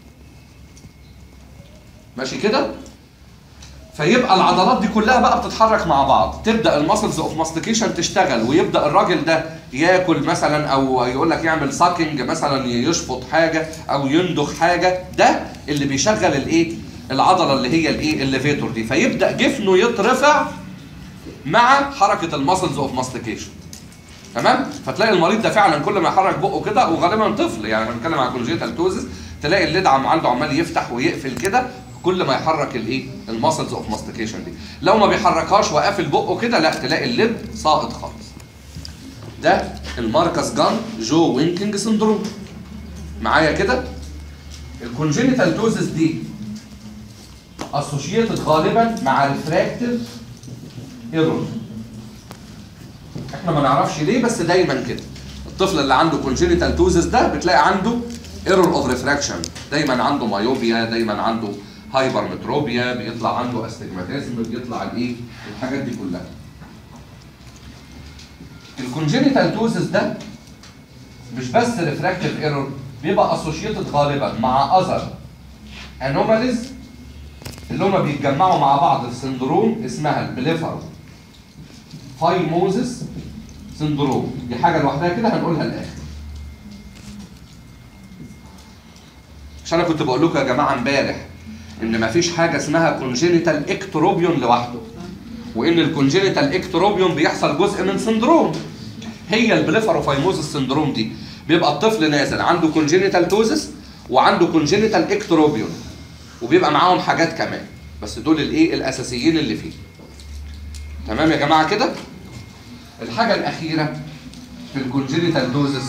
ماشي كده؟ فيبقى العضلات دي كلها بقى بتتحرك مع بعض تبدا المسلز اوف ماستيكيشن تشتغل ويبدا الراجل ده ياكل مثلا او يقول لك يعمل ساكنج مثلا يشفط حاجه او يندخ حاجه ده اللي بيشغل الايه العضله اللي هي الايه الليفيتور دي فيبدا جفنه يترفع مع حركه المسلز اوف ماستيكيشن تمام فتلاقي المريض ده فعلا كل ما يحرك بقه كده وغالبا طفل يعني احنا بنتكلم عن كونجيتال توزس تلاقي الليد عم عنده عمال يفتح ويقفل كده كل ما يحرك الايه الماسلز اوف ماستيكيشن دي لو ما بيحركهاش وقافل بقه كده لا تلاقي اللب ساقط خالص ده الماركس جان جو وينكينج سندروم معايا كده الكونجينيتال توزس دي اسوشيتد غالبا مع ريفراكتيف ايرور احنا ما نعرفش ليه بس دايما كده الطفل اللي عنده كونجينيتال توزس ده بتلاقي عنده ايرور اوف ريفراكشن دايما عنده مايوبيا دايما عنده هايبر متروبيا بيطلع عنده استجماتيزم بيطلع الايه الحاجات دي كلها الكونجينيتال توزس ده مش بس ريفراكتيف ايرور بيبقى اسوشيتد غالبا مع اذر انوماليز اللي هما بيتجمعوا مع بعض في سندروم اسمها البليفر فايموزس سندروم دي حاجه لوحدها كده هنقولها الاخر عشان انا كنت بقول لكم يا جماعه امبارح ان مفيش حاجه اسمها كونجينيتال اكتروبيون لوحده وان الكونجينيتال اكتروبيون بيحصل جزء من سندروم هي البليفاروفايموزس سندروم دي بيبقى الطفل نازل عنده كونجينيتال توزس وعنده كونجينيتال اكتروبيون وبيبقى معاهم حاجات كمان بس دول الايه الاساسيين اللي فيه تمام يا جماعه كده الحاجه الاخيره في الكونجينيتال دوزس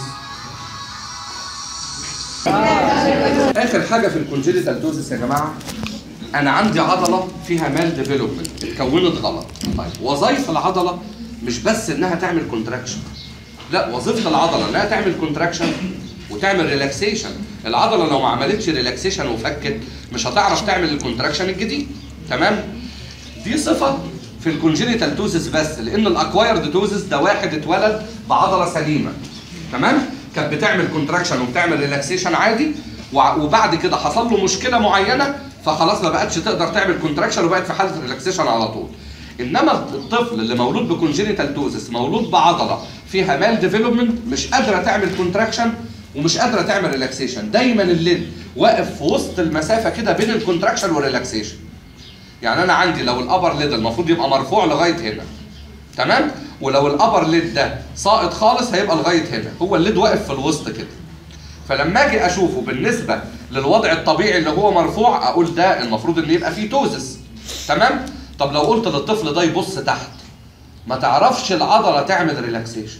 اخر حاجه في الكونجينيتال دوزس يا جماعه انا عندي عضله فيها مال ديفلوبمنت اتكونت غلط طيب وظائف العضله مش بس انها تعمل كونتراكشن لا وظيفه العضله انها تعمل كونتراكشن وتعمل ريلاكسيشن العضله لو ما عملتش ريلاكسيشن وفكت مش هتعرف تعمل الكونتراكشن الجديد تمام دي صفه في الكونجينيتال توزس بس لان الاكوايرد توزس ده واحد اتولد بعضله سليمه تمام كانت بتعمل كونتراكشن وبتعمل ريلاكسيشن عادي وع- وبعد كده حصل له مشكله معينه فخلاص ما بقتش تقدر تعمل كونتراكشن وبقت في حاله ريلاكسيشن على طول انما الطفل اللي مولود بكونجينيتال توزس مولود بعضله فيها مال ديفلوبمنت مش قادره تعمل كونتراكشن ومش قادره تعمل ريلاكسيشن دايما الليد واقف في وسط المسافه كده بين الكونتراكشن والريلاكسيشن يعني انا عندي لو الابر ليد المفروض يبقى مرفوع لغايه هنا تمام ولو الابر ليد ده ساقط خالص هيبقى لغايه هنا هو الليد واقف في الوسط كده فلما اجي اشوفه بالنسبه للوضع الطبيعي اللي هو مرفوع اقول ده المفروض ان يبقى فيه توزس تمام طب لو قلت للطفل ده يبص تحت ما تعرفش العضله تعمل ريلاكسيشن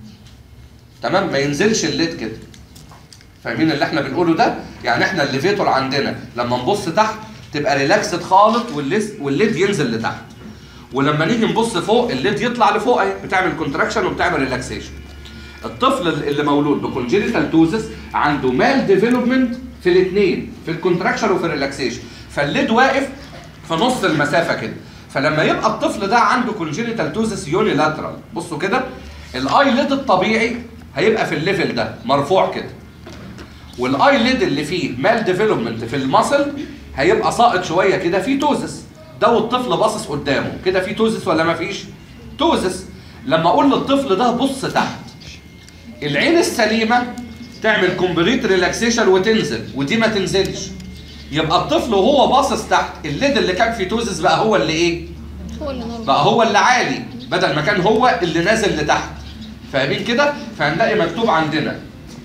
تمام ما ينزلش الليد كده فاهمين اللي احنا بنقوله ده يعني احنا الليفيتور عندنا لما نبص تحت تبقى ريلاكسد خالص والليد والليد ينزل لتحت ولما نيجي نبص فوق الليد يطلع لفوق اهي بتعمل كونتراكشن وبتعمل ريلاكسيشن الطفل اللي مولود بكونجينيتال توزس عنده مال ديفلوبمنت في الاثنين في الكونتراكشن وفي الريلاكسيشن فالليد واقف في نص المسافه كده فلما يبقى الطفل ده عنده كونجينيتال توزس يونيلاترال بصوا كده الاي ليد الطبيعي هيبقى في الليفل ده مرفوع كده والاي ليد اللي فيه مال ديفلوبمنت في المصل هيبقى ساقط شويه كده فيه توزس ده والطفل باصص قدامه كده فيه توزس ولا ما فيش توزس لما اقول للطفل ده بص تحت العين السليمه تعمل كومبليت ريلاكسيشن وتنزل ودي ما تنزلش يبقى الطفل وهو باصص تحت الليد اللي كان فيه توزس بقى هو اللي ايه هو اللي نور بقى هو اللي عالي بدل ما كان هو اللي نازل لتحت فاهمين كده فهنلاقي مكتوب عندنا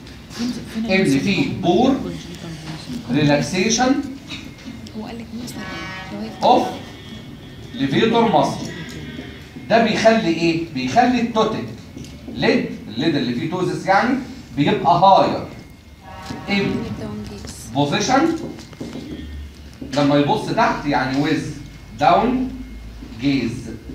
ان في بور ريلاكسيشن هو قال لك مثلا لو هي اوف ليفيتور ماسل ده بيخلي ايه بيخلي التوتك ليد الليد اللي فيه توزس يعني بيبقى هاير ان نبدا ونجيز بوزيشن لما يبص تحت يعني ويز داون جيز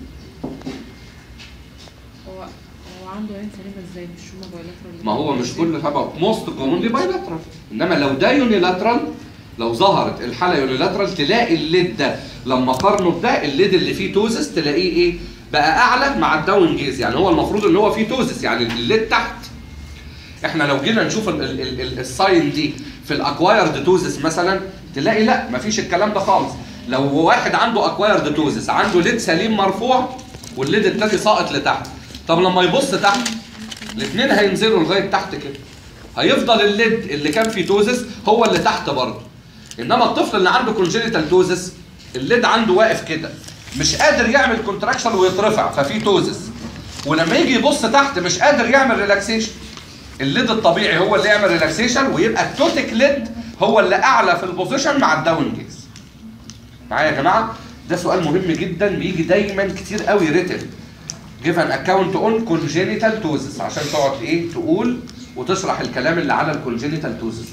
هو هو عنده عين سليمه ازاي مش هما بايلاترال ما هو مش كل حاجه موست كومونلي بايلاترال انما لو ده يونيلاترال لو ظهرت الحاله يونيلاترال تلاقي الليد ده لما قارنه بده الليد اللي فيه توزس تلاقيه ايه بقى اعلى مع الداون جيز يعني هو المفروض ان هو فيه توزس يعني الليد تحت احنا لو جينا نشوف ال- ال- ال- ال- الساين دي في الاكوايرد توزس مثلا تلاقي لا مفيش الكلام ده خالص لو واحد عنده اكوايرد توزس عنده ليد سليم مرفوع والليد التاني ساقط لتحت طب لما يبص تحت الاثنين هينزلوا لغايه تحت كده هيفضل الليد اللي كان فيه توزس هو اللي تحت برضه انما الطفل اللي عنده كونجينيتال توزس الليد عنده واقف كده مش قادر يعمل كونتراكشن ويترفع ففي توزس ولما يجي يبص تحت مش قادر يعمل ريلاكسيشن الليد الطبيعي هو اللي يعمل ريلاكسيشن ويبقى التوتيك ليد هو اللي اعلى في البوزيشن مع الداون جيز معايا يا جماعه ده سؤال مهم جدا بيجي دايما كتير قوي ريتن جيف ان اكونت اون كونجينيتال توزس عشان تقعد ايه تقول وتشرح الكلام اللي على الكونجينيتال توزس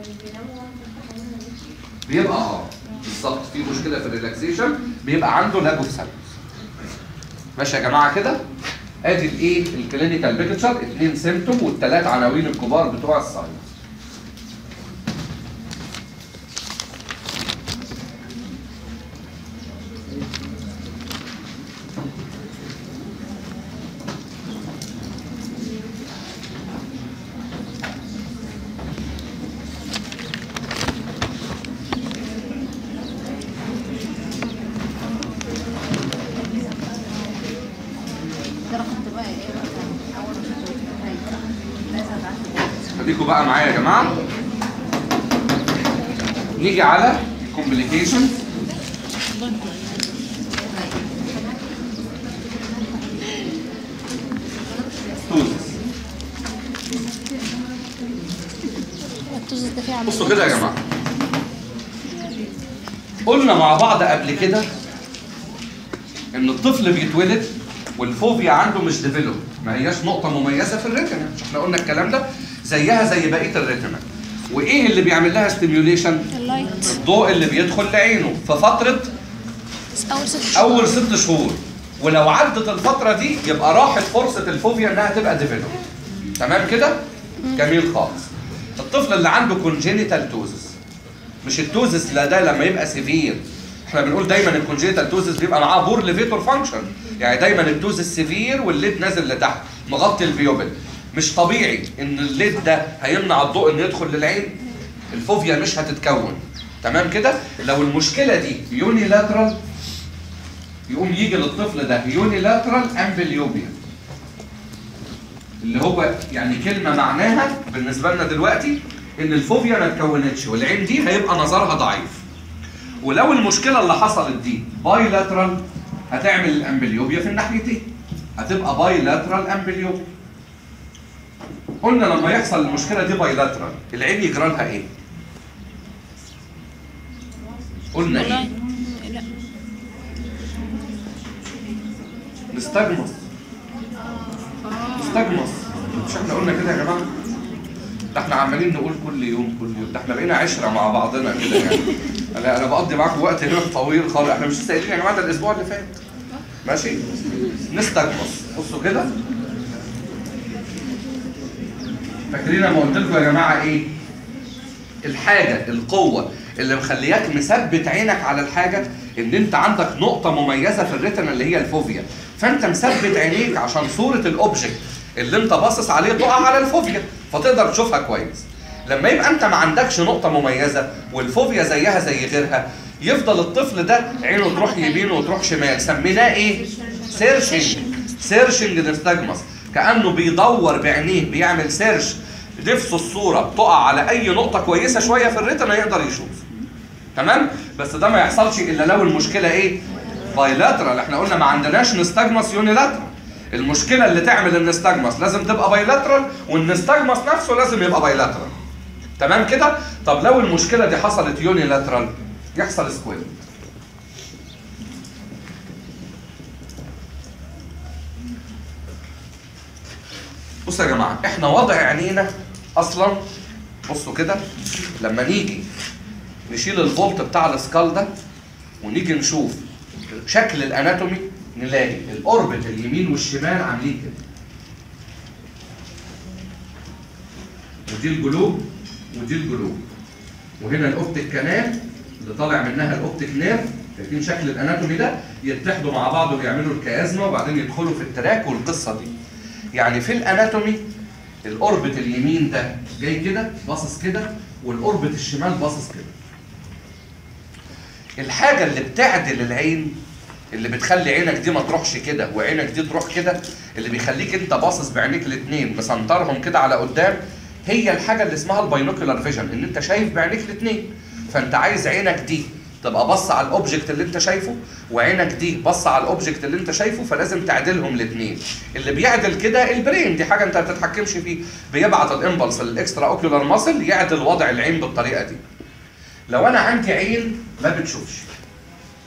بيبقى اه بالظبط في مشكله في الريلاكسيشن بيبقى عنده لاج اوف سالوس ماشي يا جماعه كده ادي الايه الكلينيكال بيكتشر اثنين سيمتوم والثلاث عناوين الكبار بتوع الساينس ده انا كنت بقى ايه بقى اول ما شفت لازم ابعت خليكم بقى معايا يا جماعه نيجي على كومبليكيشن توزس التوزس ده فيه عملية بصوا كده يا جماعه قلنا مع بعض قبل كده ان الطفل بيتولد والفوبيا عنده مش ديفلوب ما هياش نقطه مميزه في الريتنا مش احنا قلنا الكلام ده زيها زي بقيه الريتنا وايه اللي بيعمل لها ستيميوليشن اللايت الضوء اللي بيدخل لعينه في فتره اول ست شهور اول ست شهور ولو عدت الفتره دي يبقى راحت فرصه الفوبيا انها تبقى ديفلوب تمام كده جميل خالص الطفل اللي عنده كونجينيتال توزس مش التوزس لا ده لما يبقى سيفير احنا بنقول دايما الكونجينيتال توزس بيبقى معاه بور ليفيتور فانكشن يعني دايما التوزس سيفير والليد نازل لتحت مغطي البيوبل مش طبيعي ان الليد ده هيمنع الضوء انه يدخل للعين الفوبيا مش هتتكون تمام كده لو المشكله دي يونيلاترال يقوم يجي للطفل ده يونيلاترال امبليوبيا اللي هو يعني كلمه معناها بالنسبه لنا دلوقتي ان الفوبيا ما اتكونتش والعين دي هيبقى نظرها ضعيف ولو المشكله اللي حصلت دي بايلاترال هتعمل الامبليوبيا في الناحيتين هتبقى بايلاترال امبليوبيا قلنا لما يحصل المشكله دي بايلاترال العين يجرى لها ايه قلنا والله ايه لا نستجمص نستجمص مش احنا قلنا كده يا جماعه ده احنا عمالين نقول كل يوم كل يوم ده احنا بقينا عشره مع بعضنا كده يعني انا انا بقضي معاكم وقت هنا طويل خالص احنا مش لسه قايلين يا جماعه ده الاسبوع اللي فات ماشي نستجمص بصوا كده فاكرين لما قلت لكم يا جماعه ايه الحاجه القوه اللي مخلياك مثبت عينك على الحاجه ان انت عندك نقطه مميزه في الريتنا اللي هي الفوبيا فانت مثبت عينيك عشان صوره الاوبجكت اللي انت باصص عليه تقع على الفوبيا فتقدر تشوفها كويس لما يبقى انت ما عندكش نقطه مميزه والفوبيا زيها زي غيرها يفضل الطفل ده عينه تروح يمين وتروح شمال سميناه ايه سيرشنج سيرشنج نستجمس كانه بيدور بعينيه بيعمل سيرش نفسه الصوره تقع على اي نقطه كويسه شويه في الريتنا يقدر يشوف تمام بس ده ما يحصلش الا لو المشكله ايه بايلاترال احنا قلنا ما عندناش نستجمس يونيلاترال المشكله اللي تعمل النستجمس لازم تبقى بايلاترال والنستجمس نفسه لازم يبقى بايلاترال تمام كده طب لو المشكله دي حصلت يونيلاترال يحصل سكويد بصوا يا جماعه احنا وضع عينينا اصلا بصوا كده لما نيجي نشيل الفولت بتاع السكال ده ونيجي نشوف شكل الاناتومي نلاقي الاوربت اليمين والشمال عاملين كده ودي الجلوب ودي الجلوب وهنا الاوبتيك كانال اللي طالع منها الاوبتيك نيرف شايفين شكل الاناتومي ده يتحدوا مع بعض ويعملوا الكيازما وبعدين يدخلوا في التراك والقصه دي يعني في الاناتومي الاوربت اليمين ده جاي كده باصص كده والاوربت الشمال باصص كده الحاجه اللي بتعدل العين اللي بتخلي عينك دي ما تروحش كده وعينك دي تروح كده اللي بيخليك انت باصص بعينيك الاثنين مسنطرهم كده على قدام هي الحاجه اللي اسمها الباينوكولار فيجن ان انت شايف بعينيك الاثنين فانت عايز عينك دي تبقى بص على الاوبجكت اللي انت شايفه وعينك دي بص على الاوبجكت اللي انت شايفه فلازم تعدلهم الاثنين اللي بيعدل كده البرين دي حاجه انت ما بتتحكمش فيه بيبعت الامبلس للاكسترا اوكيولار ماسل يعدل وضع العين بالطريقه دي لو انا عندي عين ما بتشوفش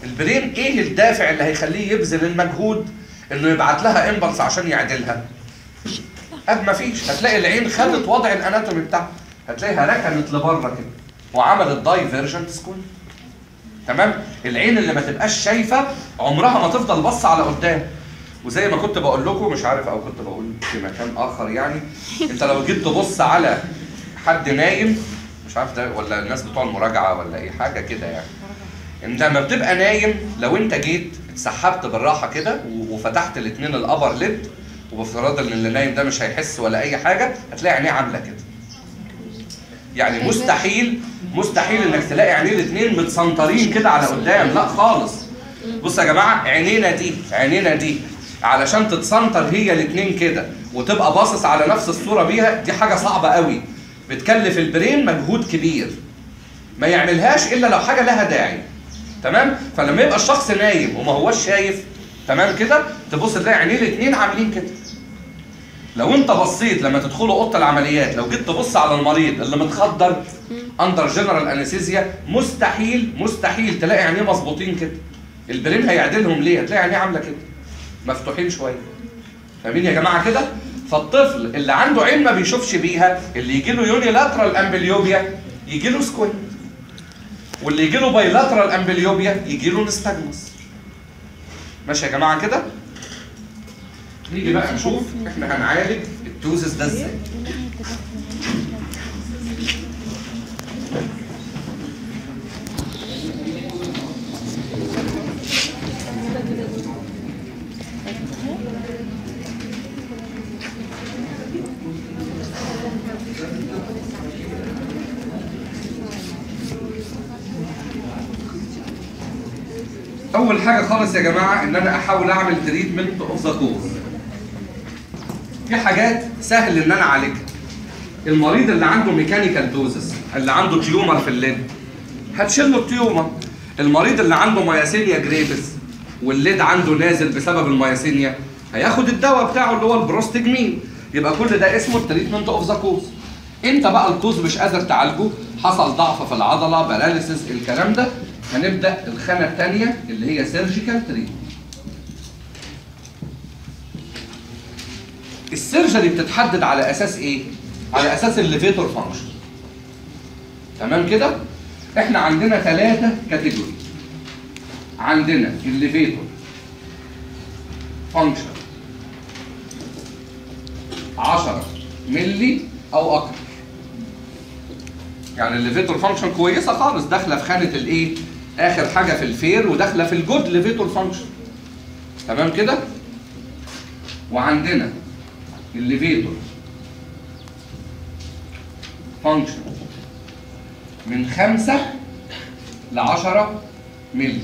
البرين ايه الدافع اللي هيخليه يبذل المجهود انه يبعت لها امبلس عشان يعدلها اب مفيش هتلاقي العين خدت وضع الاناتومي بتاعها هتلاقيها ركنت لبره كده وعملت دايفيرجنت سكوين تمام العين اللي ما تبقاش شايفه عمرها ما تفضل باصه على قدام وزي ما كنت بقول لكم مش عارف او كنت بقول في مكان اخر يعني انت لو جيت تبص على حد نايم مش عارف ده ولا الناس بتوع المراجعه ولا اي حاجه كده يعني انت لما بتبقى نايم لو انت جيت اتسحبت بالراحه كده و- وفتحت الاثنين الابر ليد وبافتراض ان اللي نايم ده مش هيحس ولا اي حاجه هتلاقي عينيه عامله كده يعني مستحيل مستحيل انك تلاقي عينيه الاثنين متسنطرين كده على قدام لا خالص بص يا جماعه عينينا دي عينينا دي علشان تتسنطر هي الاثنين كده وتبقى باصص على نفس الصوره بيها دي حاجه صعبه قوي بتكلف البرين مجهود كبير ما يعملهاش الا لو حاجه لها داعي تمام فلما يبقى الشخص نايم وما هوش شايف تمام كده تبص تلاقي عينيه الاثنين عاملين كده لو انت بصيت لما تدخلوا اوضه العمليات لو جيت تبص على المريض اللي متخدر اندر جنرال انستيزيا مستحيل مستحيل تلاقي عينيه مظبوطين كده البرين هيعدلهم ليه هتلاقي عينيه عامله كده مفتوحين شويه فاهمين يا جماعه كده فالطفل اللي عنده عين ما بيشوفش بيها اللي يجي له يونيلاترال امبليوبيا يجي له سكوينت واللي يجي له بايلاترال امبليوبيا يجي له نستجمس ماشي يا جماعه كده نيجي بقى نشوف احنا هنعالج التوزس ده ازاي اول حاجه خالص يا جماعه ان انا احاول اعمل تريتمنت اوف ذا كوز في حاجات سهل ان انا اعالجها المريض اللي عنده ميكانيكال دوزس اللي عنده تيومر في الليد هتشيل له التيومر المريض اللي عنده مياسينيا جريفس والليد عنده نازل بسبب المياسينيا هياخد الدواء بتاعه اللي هو البروستجمين يبقى كل ده اسمه التريتمنت اوف ذا كوز انت بقى الكوز مش قادر تعالجه حصل ضعف في العضله باراليسيس الكلام ده هنبدا الخانه الثانيه اللي هي سيرجيكال تريتمنت السيرجري بتتحدد على اساس ايه على اساس الليفيتور فانكشن تمام كده احنا عندنا ثلاثه كاتيجوري عندنا الليفيتور فانكشن 10 ملي او اكتر يعني الليفيتور فانكشن كويسه خالص داخله في خانه الايه اخر حاجه في الفير وداخله في الجود ليفيتور فانكشن تمام كده وعندنا الليفيتور فانكشن من 5 ل 10 ملي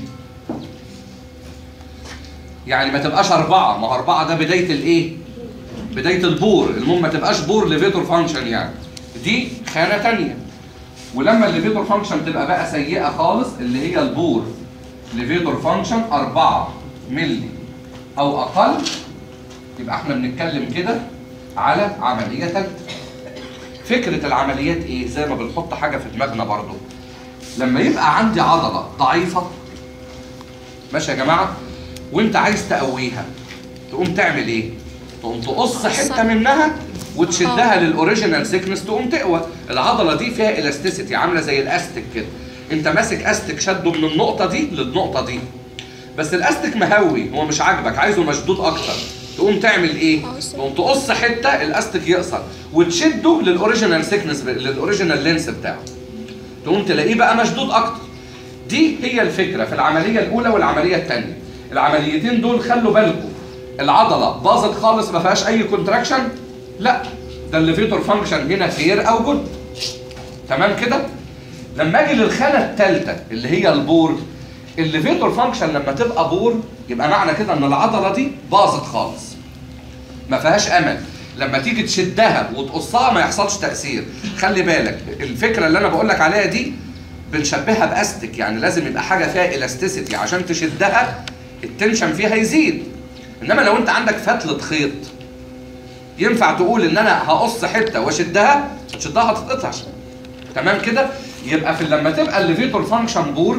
يعني ما تبقاش أربعة ما هو أربعة ده بداية الإيه؟ بداية البور المهم ما تبقاش بور ليفيتور فانكشن يعني دي خانة تانية ولما الليفيتور فانكشن تبقى بقى سيئة خالص اللي هي البور ليفيتور فانكشن 4 ملي أو أقل يبقى احنا بنتكلم كده على عملية تالتة فكرة العمليات ايه؟ زي ما بنحط حاجة في دماغنا برضو لما يبقى عندي عضلة ضعيفة ماشي يا جماعة وانت عايز تقويها تقوم تعمل ايه؟ تقوم تقص حتة منها وتشدها للاوريجينال سيكنس تقوم تقوى العضلة دي فيها الاستيسيتي عاملة زي الاستيك كده انت ماسك استيك شده من النقطة دي للنقطة دي بس الاستيك مهوي هو مش عاجبك عايزه مشدود اكتر تقوم تعمل ايه؟ تقوم تقص حته الاستيك يقصر وتشده للاوريجينال سيكنس للاوريجينال لينس بتاعه تقوم تلاقيه بقى مشدود اكتر دي هي الفكره في العمليه الاولى والعمليه الثانيه العمليتين دول خلوا بالكم العضله باظت خالص ما فيهاش اي كونتراكشن لا ده الليفيتور فانكشن هنا فير او جود تمام كده لما اجي للخانه الثالثه اللي هي البور الليفيتور فانكشن لما تبقى بور يبقى معنى كده ان العضله دي باظت خالص ما فيهاش امل لما تيجي تشدها وتقصها ما يحصلش تاثير خلي بالك الفكره اللي انا بقول لك عليها دي بنشبهها باستك يعني لازم يبقى حاجه فيها الاستيسيتي عشان تشدها التنشن فيها يزيد انما لو انت عندك فتله خيط ينفع تقول ان انا هقص حته واشدها تشدها هتتقطع تمام كده يبقى في لما تبقى الليفيتور فانكشن بور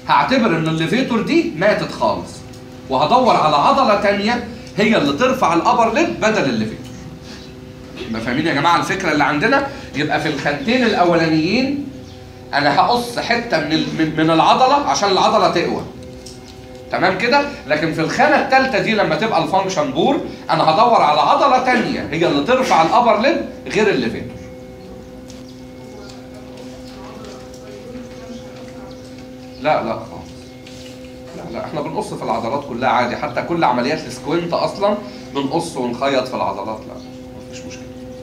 هعتبر ان الليفيتور دي ماتت خالص وهدور على عضله تانية هي اللي ترفع الابر ليد بدل الليفيتور يبقى فاهمين يا جماعه الفكره اللي عندنا يبقى في الخانتين الاولانيين انا هقص حته من ال- من- من العضله عشان العضله تقوى تمام كده لكن في الخانه الثالثه دي لما تبقى الفانكشن بور انا هدور على عضله تانية هي اللي ترفع الابر ليد غير الليفيتور لا لا خالص لا لا احنا بنقص في العضلات كلها عادي حتى كل عمليات السكوينت اصلا بنقص ونخيط في العضلات لا مفيش مشكله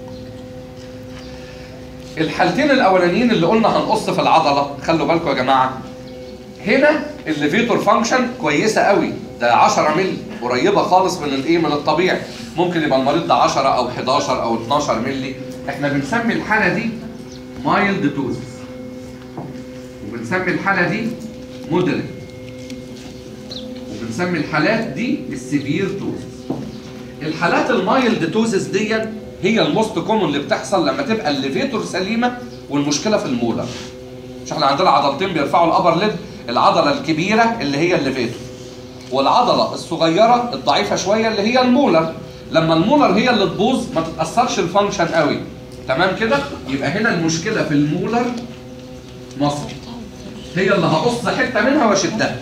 الحالتين الاولانيين اللي قلنا هنقص في العضله خلوا بالكم يا جماعه هنا الليفيتور فانكشن كويسه قوي ده 10 مللي قريبه خالص من الايه من الطبيعي ممكن يبقى المريض ده 10 او 11 او 12 مللي احنا بنسمي الحاله دي مايلد توزس وبنسمي الحاله دي مودريت وبنسمي الحالات دي السيفير توزس الحالات المايلد توزس دي هي الموست كومون اللي بتحصل لما تبقى الليفيتور سليمه والمشكله في المولر مش احنا عندنا عضلتين بيرفعوا الابر ليد العضله الكبيره اللي هي الليفيتور والعضله الصغيره الضعيفه شويه اللي هي المولر لما المولر هي اللي تبوظ ما تتاثرش الفانكشن قوي تمام كده يبقى هنا المشكله في المولر مصر هي اللي هقص حته منها واشدها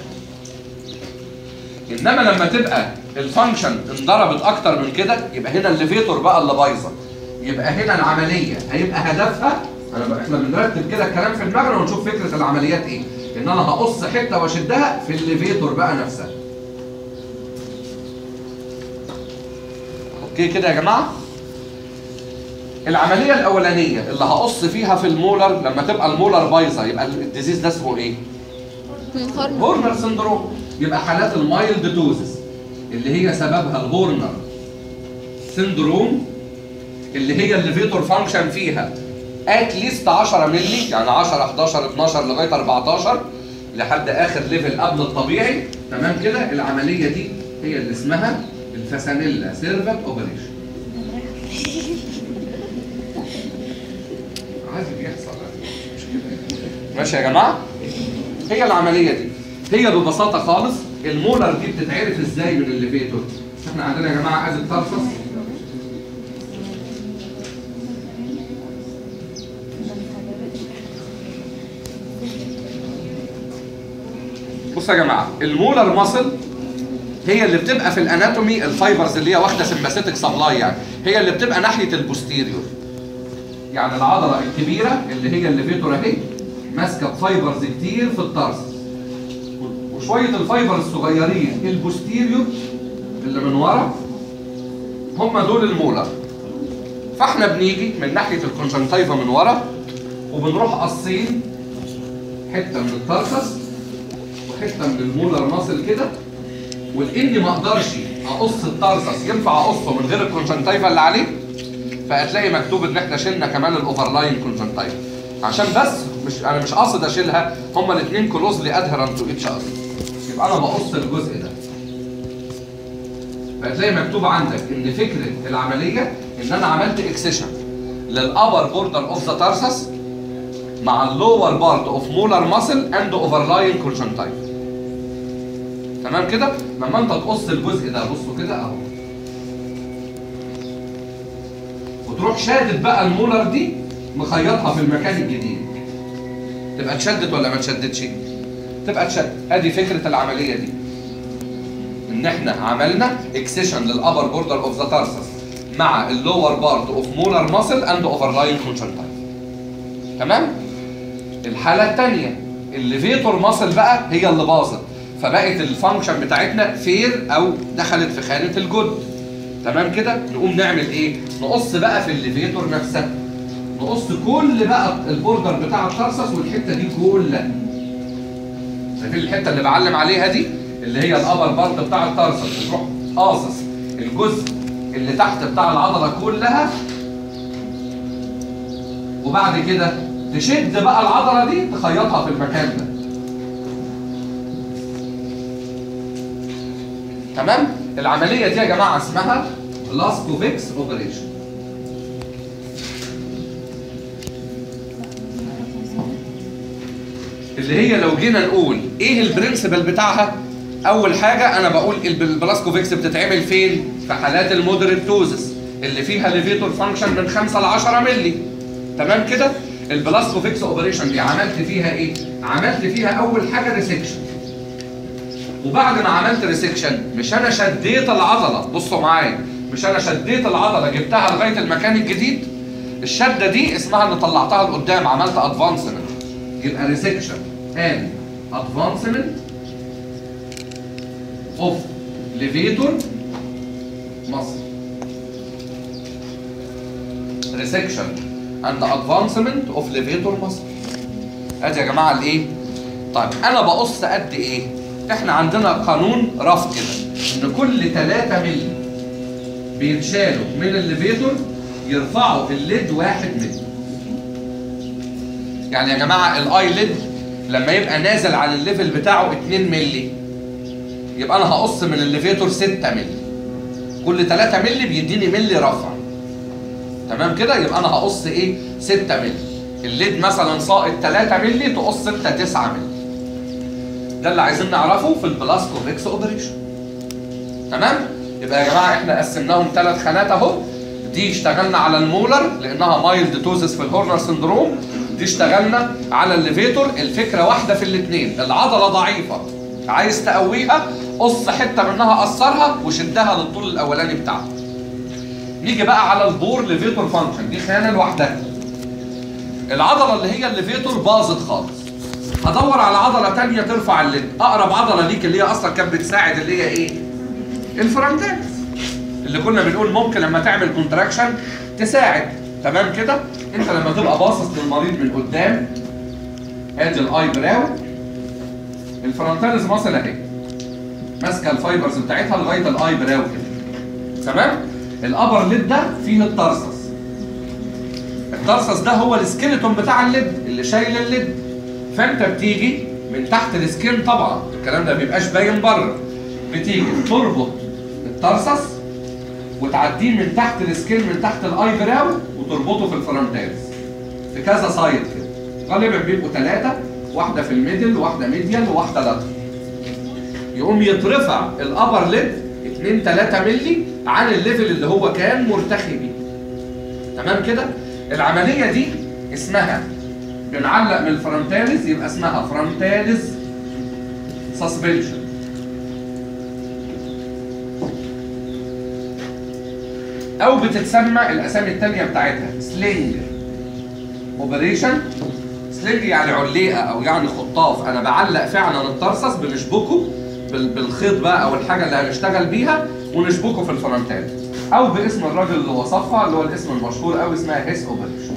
انما لما تبقى الفانكشن انضربت اكتر من كده يبقى هنا الليفيتور بقى اللي بايظه يبقى هنا العمليه هيبقى هدفها انا بقى احنا بنرتب كده الكلام في دماغنا ونشوف فكره العمليات ايه ان انا هقص حته واشدها في الليفيتور بقى نفسها اوكي كده يا جماعه العمليه الاولانيه اللي هقص فيها في المولر لما تبقى المولر بايظه يبقى الديزيز ده اسمه ايه هورن هورنر سندروم يبقى حالات المايلد توزس اللي هي سببها الهورنر سندروم اللي هي الليفيتور فانكشن فيها اتليست 10 مللي يعني 10 11 12 لغايه 14 لحد اخر ليفل قبل الطبيعي تمام كده العمليه دي هي اللي اسمها الفاسانيلا سيرفت اوبريشن عادي بيحصل عادي مش مشكله ماشي يا جماعه هي العمليه دي هي ببساطه خالص المولر دي بتتعرف ازاي من الليفيتور احنا عندنا يا جماعه ادي الترفس بصوا يا جماعه المولر ماسل هي اللي بتبقى في الاناتومي الفايبرز اللي هي واخده سمباثيتك سبلاي يعني هي اللي بتبقى ناحيه البوستيريور يعني العضله الكبيره اللي هي الليفيتور اهي ماسكه فايبرز كتير في الطرس وشويه الفايبر الصغيرين البوستيريور اللي من ورا هم دول المولر فاحنا بنيجي من ناحيه الكونجنتايفا من ورا وبنروح قاصين حته من الترسس وحته من المولر ماسل كده ولاني ما اقدرش اقص الترسس ينفع اقصه من غير الكونجنتايفا اللي عليه فهتلاقي مكتوب ان احنا شلنا كمان الاوفرلاين كونجنتايفا عشان بس مش انا مش قاصد اشيلها هما الاثنين كلوزلي ادهرنت تو اتش اذر يبقى انا بقص الجزء ده فهتلاقي مكتوب عندك ان فكره العمليه ان انا عملت اكسيشن للابر بوردر اوف ذا تارسس مع اللور بارت اوف مولر ماسل اند اوفرلاين كونجنتايف تمام كده لما انت تقص الجزء ده بصوا كده اهو وتروح شادد بقى المولر دي مخيطها في المكان الجديد تبقى اتشدت ولا ما اتشدتش تبقى اتشدت ادي فكره العمليه دي ان احنا عملنا اكسيشن للابر بوردر اوف ذا تارسس مع اللور بارت اوف مولر ماسل اند اوفرلاين كونجنتايف تمام الحاله الثانيه الليفيتور ماسل بقى هي اللي باظت فبقت الفانكشن بتاعتنا فير او دخلت في خانه الجد تمام كده نقوم نعمل ايه نقص بقى في الليفيتور نفسها نقص كل بقى البوردر بتاع الترسس والحته دي كلها شايفين الحته اللي بعلم عليها دي اللي هي الابر بارت بتاع الترسس بتروح قاصص الجزء اللي تحت بتاع العضله كلها وبعد كده تشد بقى العضله دي تخيطها في المكان ده تمام العمليه دي يا جماعه اسمها بلاستوفيكس اوبريشن اللي هي لو جينا نقول ايه البرنسبل بتاعها اول حاجه انا بقول الب- البلاسكوفيكس بتتعمل فين في حالات المودريت توزس اللي فيها ليفيتور فانكشن من 5 ل 10 مللي تمام كده البلاسكوفيكس اوبريشن دي عملت فيها ايه عملت فيها اول حاجه ريسكشن وبعد ما عملت ريسكشن مش انا شديت العضله بصوا معايا مش انا شديت العضله جبتها لغايه المكان الجديد الشده دي اسمها اللي طلعتها لقدام عملت ادفانسمنت يبقى ريسكشن and advancement of levator muscle resection and advancement of levator muscle ادي يا جماعه الايه طيب انا بقص قد ايه احنا عندنا قانون رف كده ان كل 3 مللي بيتشالوا من الليفيتور يرفعوا الليد 1 مللي يعني يا جماعه الاي ليد لما يبقى نازل عن الليفل بتاعه 2 مللي يبقى انا هقص من الليفيتور 6 مللي كل 3 مللي بيديني ملي رفع تمام كده يبقى انا هقص ايه 6 مللي الليد مثلا ساقط 3 مللي تقص 6 9 مللي ده اللي عايزين نعرفه في البلاسكوفيكس اوبريشن تمام يبقى يا جماعه احنا قسمناهم ثلاث خانات اهو دي اشتغلنا على المولر لانها مايلد توزس في الهورنر سندروم دي اشتغلنا على الليفيتور الفكره واحده في الاثنين العضله ضعيفه عايز تقويها قص حته منها قصرها وشدها للطول الاولاني بتاعها نيجي بقى على البور ليفيتور فانكشن دي خانه لوحدها العضله اللي هي الليفيتور باظت خالص هدور على عضله تانية ترفع الليد اقرب عضله ليك اللي هي اصلا كانت بتساعد اللي هي ايه الفرنتاكس اللي كنا بنقول ممكن لما تعمل كونتراكشن تساعد تمام كده انت لما تبقى باصص للمريض من قدام ادي الاي براو الفرنتاليز ماسل اهي ماسكه الفايبرز بتاعتها لغايه الاي براو كده تمام الابر ليد ده فيه الترسس الترسس ده هو السكيلتون بتاع الليد اللي شايل الليد فانت بتيجي من تحت السكين طبعا الكلام ده ما بيبقاش باين بره بتيجي تربط الترسس وتعديه من تحت السكين من تحت الاي براو وتربطه في الفرونتالز في كذا سايد كده غالبا بيبقوا ثلاثه واحده في الميدل واحده ميديال وواحده لاتر يقوم يترفع الابر ليد 2 3 مللي عن الليفل اللي هو كان مرتخي بيه تمام كده العمليه دي اسمها بنعلق من الفرونتاليز يبقى اسمها فرونتاليز سسبنشن او بتتسمى الاسامي التانية بتاعتها سلينج اوبريشن سلينج يعني عليقه او يعني خطاف انا بعلق فعلا الترسس بنشبكه بال- بالخيط بقى او الحاجه اللي هنشتغل بيها ونشبكه في الفرونتال او باسم الراجل اللي وصفها اللي هو الاسم المشهور قوي اسمها هيس اوبريشن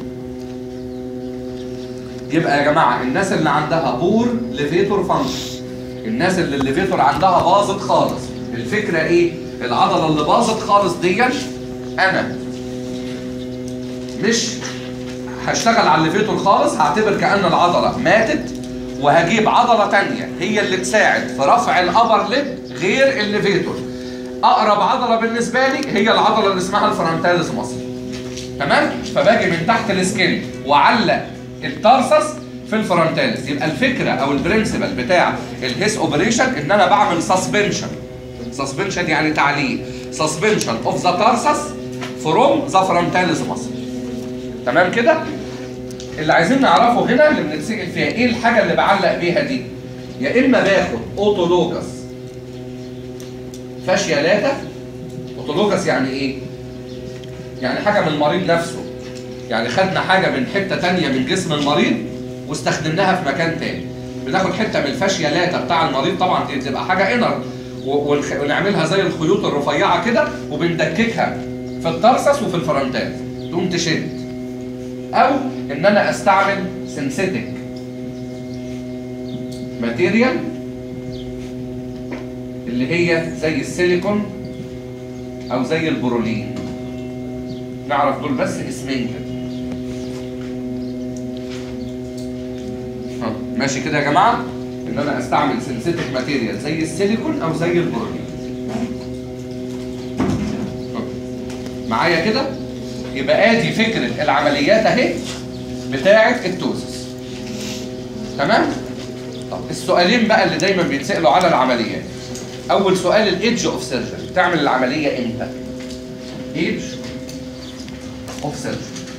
يبقى يا جماعه الناس اللي عندها بور ليفيتور فانكشن الناس اللي الليفيتور عندها باظت خالص الفكره ايه العضله اللي باظت خالص دي انا مش هشتغل على الليفيتور خالص هعتبر كأن العضلة ماتت وهجيب عضلة تانية هي اللي تساعد في رفع الأبر ليد غير الليفيتور أقرب عضلة بالنسبة لي هي العضلة اللي اسمها الفرونتاليس مصر تمام فباجي من تحت السكين وعلق التارسس في الفرونتاليس يبقى الفكرة أو البرنسبل بتاع الهيس اوبريشن إن أنا بعمل سسبنشن سسبنشن يعني تعليق سسبنشن اوف ذا تارسس فروم ذا فرونتاليس مصر تمام كده اللي عايزين نعرفه هنا اللي بنتسال فيها ايه الحاجه اللي بعلق بيها دي يا اما باخد اوتولوجس فاشيالاتا اوتولوجس يعني ايه يعني حاجه من المريض نفسه يعني خدنا حاجه من حته تانية من جسم المريض واستخدمناها في مكان تاني بناخد حته من الفاشيالاتا بتاع المريض طبعا دي بتبقى حاجه انر ونخ- ونعملها زي الخيوط الرفيعه كده وبندككها في الترسس وفي الفرنتال تقوم تشد او ان انا استعمل سينثيتك ماتيريال اللي هي زي السيليكون او زي البرولين نعرف دول بس اسمين كده ها، ماشي كده يا جماعه ان انا استعمل سينثيتك ماتيريال زي السيليكون او زي البرولين ها، معايا كده يبقى ادي فكره العمليات اهي بتاعه التوزس تمام السؤالين بقى اللي دايما بيتسالوا على العمليات اول سؤال الايدج اوف سيرجري تعمل العمليه امتى ايدج اوف سيرجري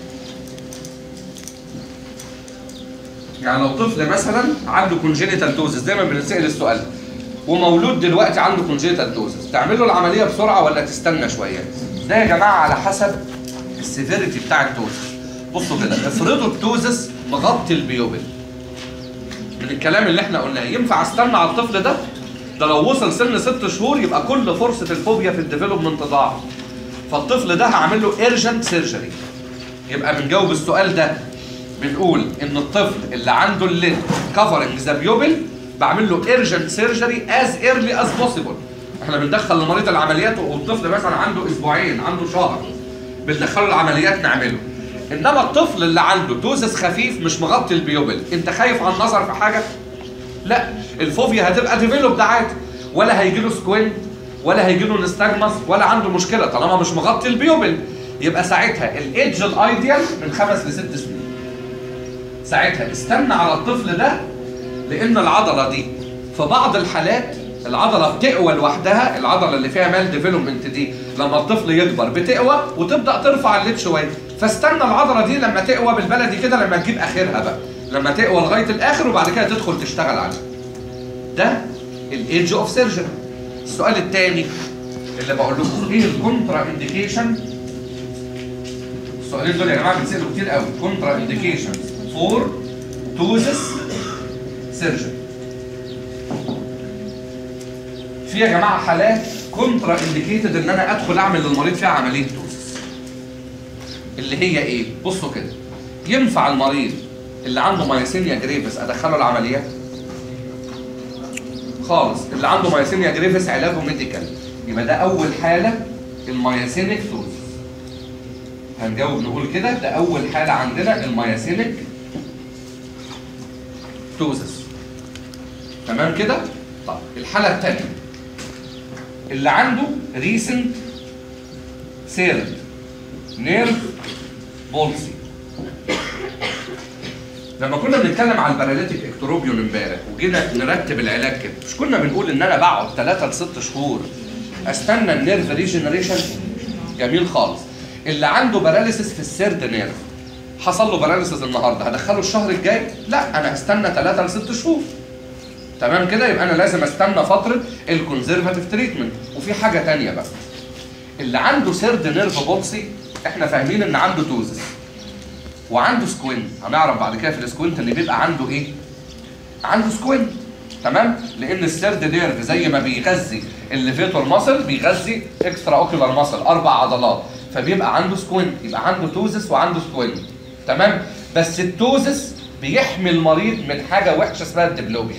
يعني لو طفل مثلا عنده كونجينيتال توزس دايما بنتسال السؤال ده ومولود دلوقتي عنده كونجينيتال توزس تعمل له العمليه بسرعه ولا تستنى شويه ده يا جماعه على حسب السيفيريتي بتاع التوزس بصوا كده افرضوا التوزس مغطي البيوبل من الكلام اللي احنا قلناه ينفع استنى على الطفل ده ده لو وصل سن ست شهور يبقى كل فرصه الفوبيا في الديفلوبمنت ضاعت فالطفل ده هعمل له ايرجنت سيرجري يبقى بنجاوب السؤال ده بنقول ان الطفل اللي عنده الليد كفرنج ذا بيوبل بعمل له ايرجنت سيرجري از ايرلي از بوسيبل احنا بندخل لمريض العمليات والطفل مثلا عنده اسبوعين عنده شهر بندخله العمليات نعمله انما الطفل اللي عنده توزس خفيف مش مغطي البيوبل انت خايف على النظر في حاجه لا الفوبيا هتبقى ديفلوب ده عادي ولا هيجي له سكوينت ولا هيجي له نستجمس ولا عنده مشكله طالما مش مغطي البيوبل يبقى ساعتها الايدج الايديال من خمس لست سنين ساعتها استنى على الطفل ده لان العضله دي في بعض الحالات العضله بتقوى لوحدها العضله اللي فيها مال ديفلوبمنت دي لما الطفل يكبر بتقوى وتبدا ترفع الليد شويه فاستنى العضله دي لما تقوى بالبلدي كده لما تجيب اخرها بقى لما تقوى لغايه الاخر وبعد كده تدخل تشتغل عليه ده الايدج اوف سيرجري السؤال الثاني اللي بقول لكم ايه الكونترا انديكيشن السؤالين دول يا جماعه بيتسالوا كتير قوي كونترا انديكيشن فور توزس سيرجري في يا جماعه حالات كونترا انديكيتد ان انا ادخل اعمل للمريض فيها عمليه توزس اللي هي ايه بصوا كده ينفع المريض اللي عنده مايسينيا جريفس ادخله العمليات خالص اللي عنده مايسينيا جريفس علاجه ميديكال يبقى ده اول حاله المايسينيك توزس هنجاوب نقول كده ده اول حاله عندنا المايسينيك توزس تمام كده طب الحاله الثانيه اللي عنده ريسنت سيرد نيرف بولسي لما كنا بنتكلم على الباراليتيك اكتروبيون امبارح وجينا نرتب العلاج كده مش كنا بنقول ان انا بقعد 3 ل 6 شهور استنى النيرف ريجنريشن جميل خالص اللي عنده باراليسيس في السيرد نيرف حصل له باراليسيس النهارده هدخله الشهر الجاي لا انا هستنى 3 ل 6 شهور تمام كده يبقى انا لازم استنى فتره الكونزرفاتيف تريتمنت وفي حاجه تانية بقى اللي عنده سيرد نيرف بولسي احنا فاهمين ان عنده توزس وعنده سكوينت هنعرف بعد كده في السكوينت ان بيبقى عنده ايه عنده سكوينت تمام لان السيرد نيرف زي ما بيغذي الليفيتور ماسل بيغذي اكسترا اوكيولار ماسل اربع عضلات فبيبقى عنده سكوينت يبقى عنده توزس وعنده سكوينت تمام بس التوزس بيحمي المريض من حاجه وحشه اسمها الدبلوبيا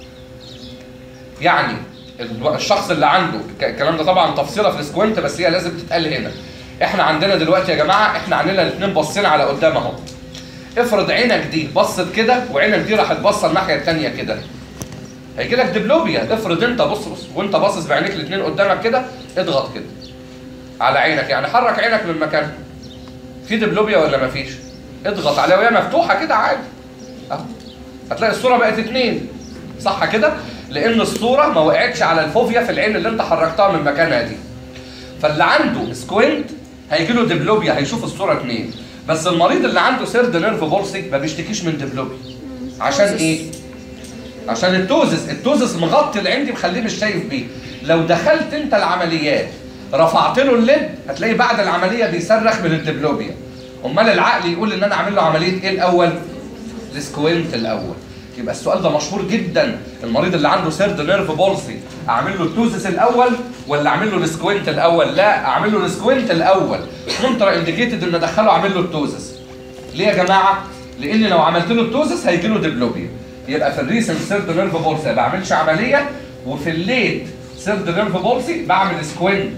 يعني الشخص اللي عنده الكلام ده طبعا تفصيله في السكوينت بس هي لازم تتقال هنا احنا عندنا دلوقتي يا جماعه احنا عندنا الاثنين باصين على قدام اهو افرض عينك دي بصت كده وعينك دي راحت باصه الناحيه الثانيه كده هيجي لك دبلوبيا افرض انت بص بص وانت باصص بعينيك الاثنين قدامك كده اضغط كده على عينك يعني حرك عينك من مكانها في دبلوبيا ولا مفيش اضغط عليها وهي مفتوحه كده عادي اهو هتلاقي الصوره بقت اتنين صح كده لان الصوره ما وقعتش على الفوفيا في العين اللي انت حركتها من مكانها دي فاللي عنده سكوينت هيجي له دبلوبيا هيشوف الصوره اتنين بس المريض اللي عنده سيرد نيرف بولسي ما بيشتكيش من دبلوبيا عشان ايه عشان التوزس التوزس مغطي العين دي مخليه مش شايف بيه لو دخلت انت العمليات رفعت له الليد هتلاقي بعد العمليه بيصرخ من الدبلوبيا امال العقل يقول ان انا اعمل له عمليه ايه الاول السكوينت الاول يبقى السؤال ده مشهور جدا المريض اللي عنده سيرد نيرف بولسي اعمل له التوزس الاول ولا اعمل له السكوينت الاول لا اعمل له السكوينت الاول كونترا انديكيتد ان ادخله اعمل له التوزس ليه يا جماعه لان لو عملت له التوزس هيجي له ديبلوبيا يبقى في الريسنت سيرد نيرف بولسي ما بعملش عمليه وفي الليت سيرد نيرف بولسي بعمل سكوينت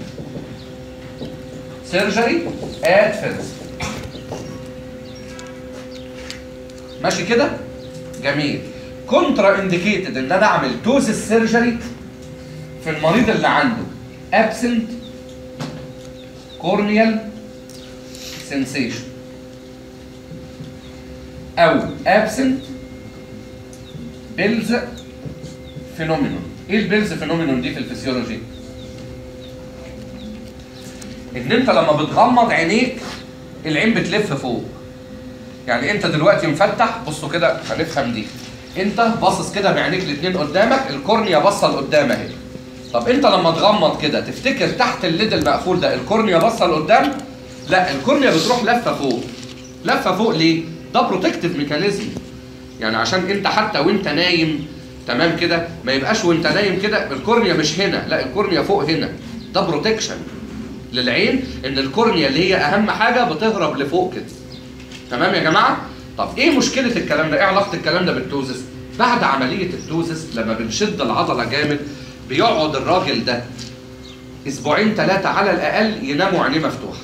سيرجري اد فيرست ماشي كده جميل كونترا انديكيتد ان انا اعمل توزس سيرجري في المريض اللي عنده absent corneal sensation او absent بلز فينومينون ايه البيلز فينومينون دي في الفسيولوجي ان انت لما بتغمض عينيك العين بتلف فوق يعني انت دلوقتي مفتح بصوا كده هنفهم دي انت باصص كده بعينيك الاتنين قدامك الكورنيا باصه لقدام اهي طب انت لما تغمض كده تفتكر تحت الليد المقفول ده الكورنيا باصه لقدام لا الكورنيا بتروح لفه فوق لفه فوق ليه ده بروتكتيف ميكانيزم يعني عشان انت حتى وانت نايم تمام كده ما يبقاش وانت نايم كده الكورنيا مش هنا لا الكورنيا فوق هنا ده بروتكشن للعين ان الكورنيا اللي هي اهم حاجه بتهرب لفوق كده تمام يا جماعه طب ايه مشكله الكلام ده ايه علاقه الكلام ده بالتوزس بعد عمليه التوزس لما بنشد العضله جامد بيقعد الراجل ده اسبوعين ثلاثه على الاقل يناموا عينيه مفتوحه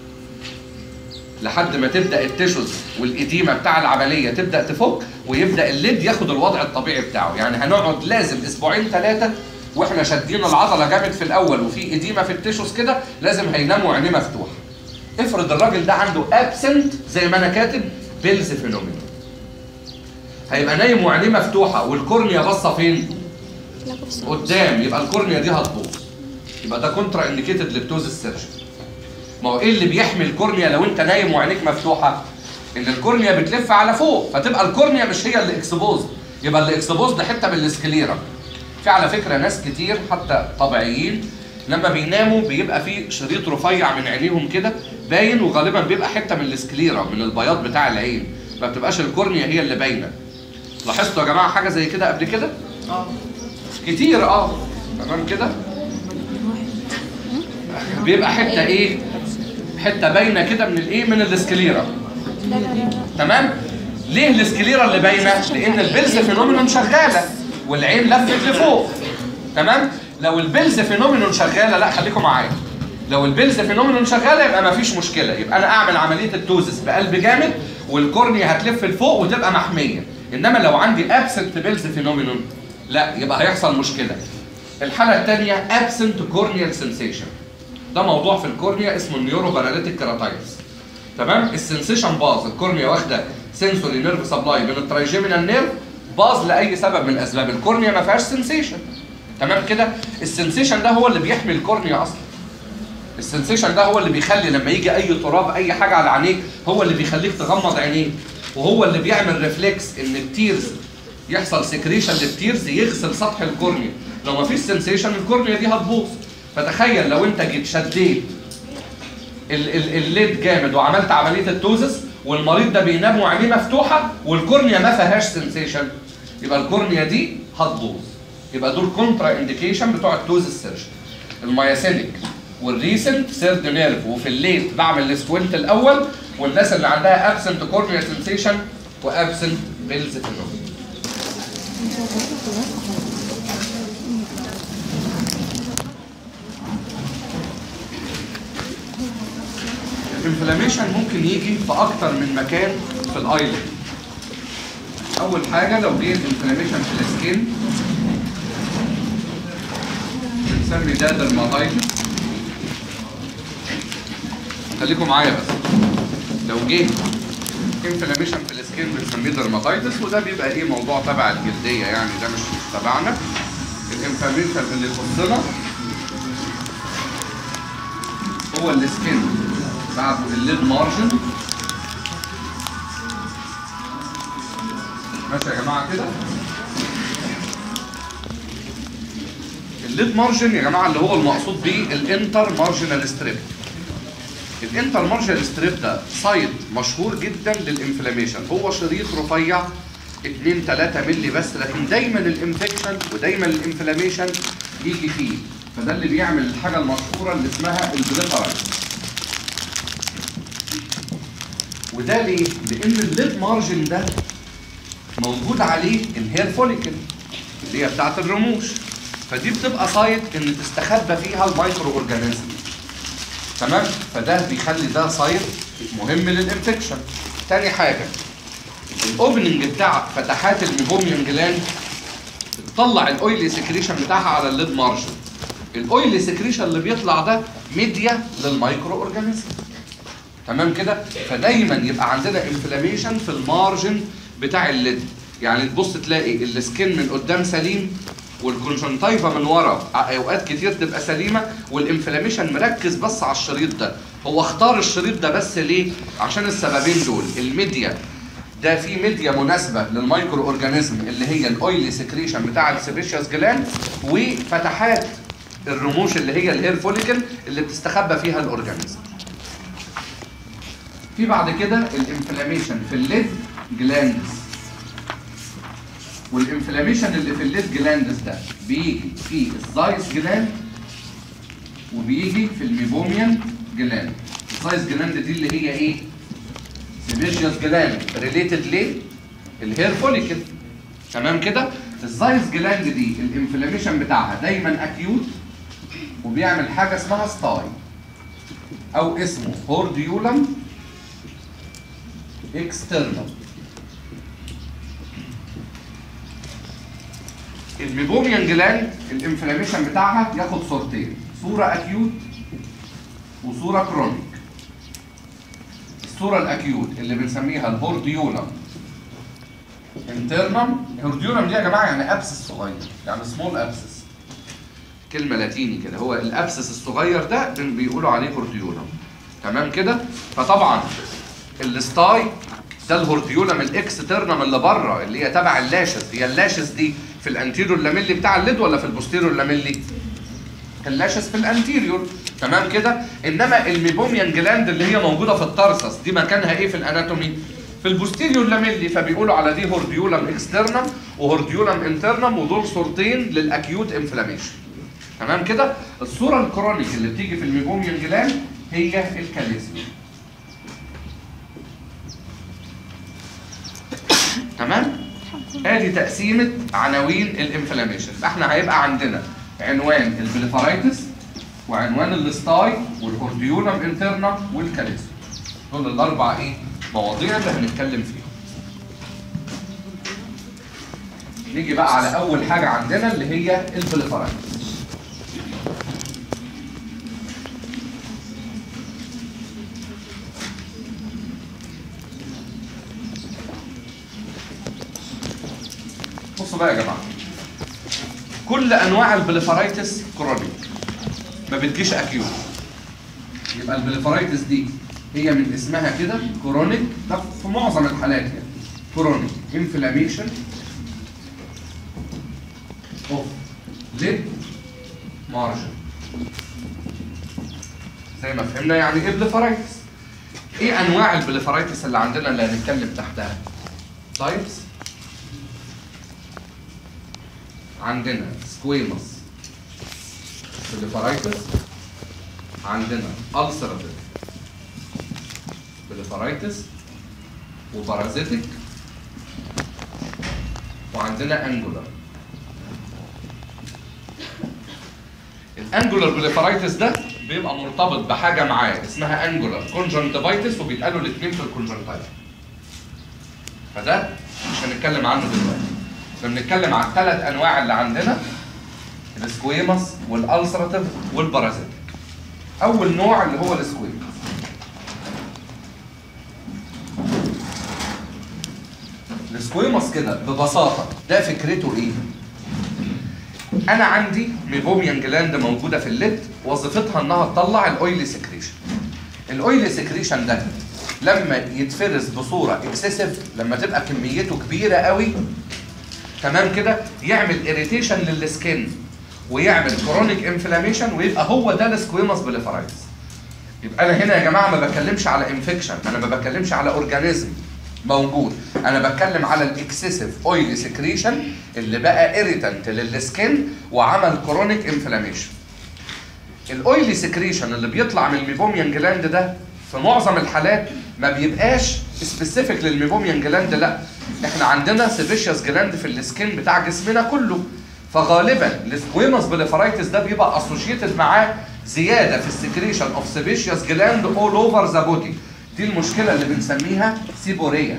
لحد ما تبدا التشوز والاديمه بتاع العمليه تبدا تفك ويبدا الليد ياخد الوضع الطبيعي بتاعه يعني هنقعد لازم اسبوعين ثلاثه واحنا شادين العضله جامد في الاول وفي اديمه في التشوز كده لازم هيناموا عينيه مفتوحه افرض الراجل ده عنده ابسنت زي ما انا كاتب بيلز فينومينا هيبقى نايم وعينيه مفتوحه والكورنيا باصه فين قدام يبقى الكورنيا دي هتبوظ يبقى ده كونترا انديكيتد للتوز السيرجن ما هو ايه اللي بيحمي الكورنيا لو انت نايم وعينيك مفتوحه ان الكورنيا بتلف على فوق فتبقى الكورنيا مش هي اللي اكسبوز يبقى اللي اكسبوز ده حته من السكليرا في على فكره ناس كتير حتى طبيعيين لما بيناموا بيبقى في شريط رفيع من عينيهم كده باين وغالبا بيبقى حته من السكليرا من البياض بتاع العين ما بتبقاش الكورنيا هي اللي باينه لاحظتوا يا جماعه حاجه زي كده قبل كده اه كتير اه تمام كده بيبقى حته ايه حته باينه كده من الايه من السكليرا تمام ليه السكليرا اللي باينه لان البلز فينومينون شغاله والعين لفت لفوق تمام لو البلز فينومينون شغاله لا خليكم معايا لو البلز فينومينون شغاله يبقى مفيش مشكله يبقى انا اعمل عمليه التوزس بقلب جامد والكورنيا هتلف لفوق وتبقى محميه انما لو عندي ابسنت بلز فينومينون لا يبقى هيحصل مشكله الحاله الثانيه ابسنت كورنيال سنسيشن ده موضوع في الكورنيا اسمه النيورو باراليتيك كيراتايتس تمام السنسيشن باظ الكورنيا واخده سنسوري نيرف سبلاي من الترايجيمينال نيرف باظ لاي سبب من اسباب الكورنيا ما فيهاش سنسيشن تمام كده السنسيشن ده هو اللي بيحمي الكورنيا اصلا السنسيشن ده هو اللي بيخلي لما يجي اي تراب اي حاجه على عينيك هو اللي بيخليك تغمض عينيك وهو اللي بيعمل ريفلكس ان التيرز يحصل سكريشن للتيرز يغسل سطح الكورنيا لو ما فيش سنسيشن الكورنيا دي هتبوظ فتخيل لو انت جيت شديت ال- ال- الليد جامد وعملت عمليه التوزس والمريض ده بينام وعينيه مفتوحه والكورنيا ما فيهاش سنسيشن يبقى الكورنيا دي هتبوظ يبقى دول كونترا انديكيشن بتوع التوزس سيرجن المياسينيك والريسنت سيرد نيرف وفي الليل بعمل السكوينت الاول والناس اللي عندها ابسنت كورنيا سنسيشن وابسنت بيلز فينومين الانفلاميشن ممكن يجي في اكتر من مكان في الايلid اول حاجه لو جه انفلاميشن في السكين بنسمي ده درماتايتس خليكم معايا بس لو جه انفلاميشن في السكين بنسميه درماتايتس وده بيبقى ايه موضوع تبع الجلديه يعني ده مش مش تبعنا الانفلاميشن اللي يخصنا هو السكين بعد الليد مارجن ماشي يا جماعه كده الليد مارجن يا جماعه اللي هو المقصود بيه الانتر مارجنال ستريب الانتر مارجنال ستريب ده سايت مشهور جدا للانفلاميشن هو شريط رفيع 2 3 مللي بس لكن دايما الانفكشن ودايما الانفلاميشن يجي فيه فده اللي بيعمل الحاجه المشهوره اللي اسمها البريفرنس وده ليه؟ لان الليد مارجن ده موجود عليه الهير فوليكل اللي هي بتاعت الرموش فدي بتبقى سايت ان تستخبى فيها المايكرو اورجانيزم تمام فده بيخلي ده سايت مهم للانفكشن تاني حاجه الاوبننج بتاع فتحات الميبوميوم جلاند بتطلع الاويلي سكريشن بتاعها على الليد مارجن الاويلي سكريشن اللي بيطلع ده ميديا للمايكرو اورجانيزم تمام كده فدايما يبقى عندنا انفلاميشن في المارجن بتاع الليد يعني تبص تلاقي السكين من قدام سليم والكونجنتايفا من ورا اوقات كتير تبقى سليمه والانفلاميشن مركز بس على الشريط ده هو اختار الشريط ده بس ليه عشان السببين دول الميديا ده في ميديا مناسبه للمايكرو اورجانيزم اللي هي الاويلي سكريشن بتاع السيبيشيوس جلاند وفتحات الرموش اللي هي الهير فوليكل اللي بتستخبى فيها الاورجانيزم في بعد كده الانفلاميشن في الليد جلاندز والانفلاميشن اللي في الليد جلاندز ده بيجي في الزايس جلاند وبيجي في الميبوميان جلاند الزايس جلاند دي اللي هي ايه سيبيشيوس جلاند ريليتد ليه الهير فوليكل تمام كده الزايس جلاند دي الانفلاميشن بتاعها دايما اكيوت وبيعمل حاجه اسمها ستاي او اسمه هورديولم اكسترنال الميبوميان جلاند الانفلاميشن بتاعها ياخد صورتين صوره اكيوت وصوره كرونيك الصوره الاكيوت اللي بنسميها الهورديولم انترنم الهورديولم دي يا جماعه يعني ابسس صغير يعني سمول ابسس كلمه لاتيني كده هو الابسس الصغير ده بن- بيقولوا عليه هورديولم تمام كده فطبعا الستاي ده الهورديولم الاكسترنم اللي بره اللي هي تبع اللاشز هي اللاشز دي في الانتيريور لاميلي بتاع الليد ولا في البوستيريور لاميلي اللاشز في الانتيريور تمام كده انما الميبوميان جلاند اللي هي موجوده في الترسس دي مكانها ايه في الاناتومي في البوستيريور لاميلي فبيقولوا على دي هورديولم اكسترنم وهورديولم انترنم ودول صورتين للاكيوت انفلاميشن تمام كده الصوره الكرونيك اللي بتيجي في الميبوميان جلاند هي الكاليزيوم تمام ادي تقسيمه عناوين الانفلاميشن احنا هيبقى عندنا عنوان البليفرايتس وعنوان الستاي والهورديولم انترنا والكاليزيوم دول الاربع ايه مواضيع اللي هنتكلم فيهم نيجي بقى على اول حاجه عندنا اللي هي البليفرايتس بصوا بقى يا جماعه كل انواع البليفرايتس كرونيك ما بتجيش اكيوت يبقى البليفرايتس دي هي من اسمها كده كرونيك ده في معظم الحالات يعني كرونيك انفلاميشن اوف ليد مارجن زي ما فهمنا يعني ايه بليفرايتس ايه انواع البليفرايتس اللي عندنا اللي هنتكلم تحتها تايبس عندنا سكويموس بليفرايتس عندنا ألسراتيف بليفرايتس وبارازيتك وعندنا انجولار الانجولار بليفرايتس ده بيبقى مرتبط بحاجه معاه اسمها انجولار كونجنتيفايتس وبيتقالوا الاثنين في الكونجنتايف فده مش هنتكلم عنه دلوقتي احنا بنتكلم عن الثلاث انواع اللي عندنا السكويموس والالسراتيف والبارازيتيك اول نوع اللي هو السكويموس السكويموس كده ببساطه ده فكرته ايه انا عندي ميبوميان جلاند موجوده في الليد وظيفتها انها تطلع الاويلي سكريشن الاويلي سكريشن ده لما يتفرز بصوره اكسسيف لما تبقى كميته كبيره قوي تمام كده يعمل اريتيشن للسكين ويعمل كرونيك انفلاميشن ويبقى هو ده السكويموس بليفرايتس يبقى انا هنا يا جماعه ما بتكلمش على انفكشن انا ما بتكلمش على اورجانيزم موجود انا بتكلم على الاكسسيف اويلي سكريشن اللي بقى اريتنت للسكين وعمل كرونيك انفلاميشن الاويلي سكريشن اللي بيطلع من الميبوميان جلاند ده في معظم الحالات ما بيبقاش سبيسيفيك للميبوميان جلاند لا احنا عندنا سيفيشيوس جلاند في السكين بتاع جسمنا كله فغالبا السكويموس بليفرايتس ده بيبقى اسوشيتد معاه زياده في السكريشن اوف سيفيشيوس جلاند اول اوفر ذا بودي دي المشكله اللي بنسميها سيبوريا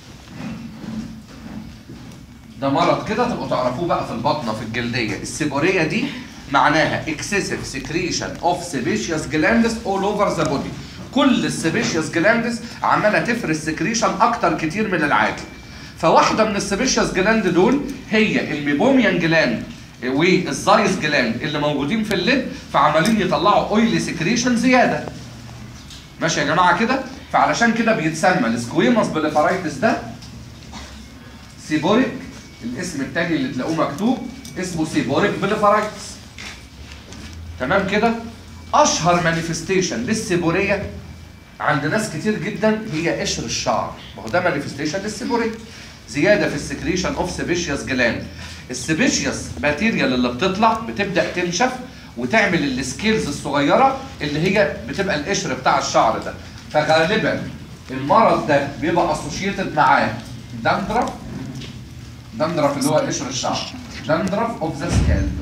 ده مرض كده تبقوا تعرفوه بقى في البطنه في الجلديه السيبوريا دي معناها excessive secretion of sebaceous glands all over the body كل السيبيشيوس جلاندز عماله تفرز سكريشن اكتر كتير من العادي فواحده من السيبيشيوس جلاند دول هي الميبوميان جلاند والزايز جلاند اللي موجودين في الليد فعمالين يطلعوا اويلي سكريشن زياده ماشي يا جماعه كده فعلشان كده بيتسمى السكويموس بليفرايتس ده سيبوريك الاسم التاني اللي تلاقوه مكتوب اسمه سيبوريك بليفرايتس تمام كده اشهر مانيفستيشن للسيبوريه عند ناس كتير جدا هي قشر الشعر ما هو ده مانيفستيشن للسيبوريه زياده في السكريشن اوف سيبيشيوس جلاند السيبيشيوس ماتيريال اللي بتطلع بتبدا تنشف وتعمل السكيلز الصغيره اللي هي بتبقى القشر بتاع الشعر ده فغالبا المرض ده بيبقى اسوشيتد معاه دندرف دندرف اللي هو قشر الشعر دندرف اوف ذا سكالب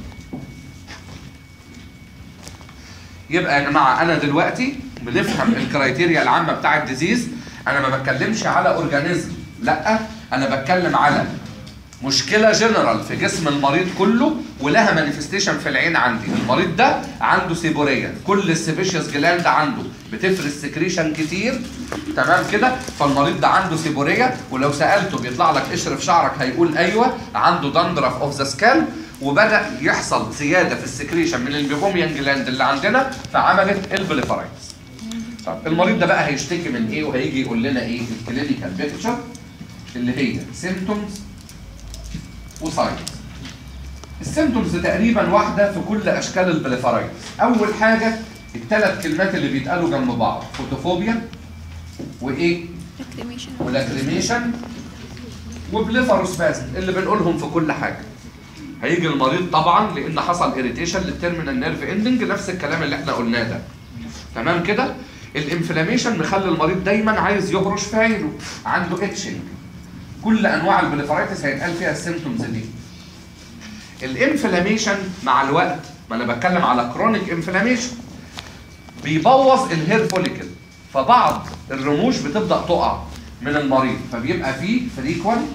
يبقى يا جماعه انا دلوقتي بنفهم الكرايتيريا العامه بتاع الديزيز انا ما بتكلمش على اورجانيزم لا انا بتكلم على مشكله جنرال في جسم المريض كله ولها مانيفستيشن في العين عندي المريض ده عنده سيبوريه كل السيبيشيوس جلاند عنده بتفرز سكريشن كتير تمام كده فالمريض ده عنده سيبوريه ولو سالته بيطلع لك قشر في شعرك هيقول ايوه عنده دندرف اوف ذا سكال وبدا يحصل زياده في السكريشن من البيبوميان جلاند اللي عندنا فعملت البليفرايتس طب المريض ده بقى هيشتكي من ايه وهيجي يقول لنا ايه الكلينيكال بيكتشر اللي هي سيمتومز وساينز السيمتومز تقريبا واحده في كل اشكال البليفرايتس اول حاجه الثلاث كلمات اللي بيتقالوا جنب بعض فوتوفوبيا وايه لكريميشن ولاكريميشن وبليفاروسبازم اللي بنقولهم في كل حاجه هيجي المريض طبعا لان حصل اريتيشن للتيرمينال نيرف اندنج نفس الكلام اللي احنا قلناه ده تمام كده الانفلاميشن مخلي المريض دايما عايز يهرش في عينه عنده اتشنج كل انواع البليفرايتس هيتقال فيها السيمتومز دي الانفلاميشن مع الوقت ما انا بتكلم على كرونيك انفلاميشن بيبوظ الهير فوليكل فبعض الرموش بتبدا تقع من المريض فبيبقى فيه فريكوانت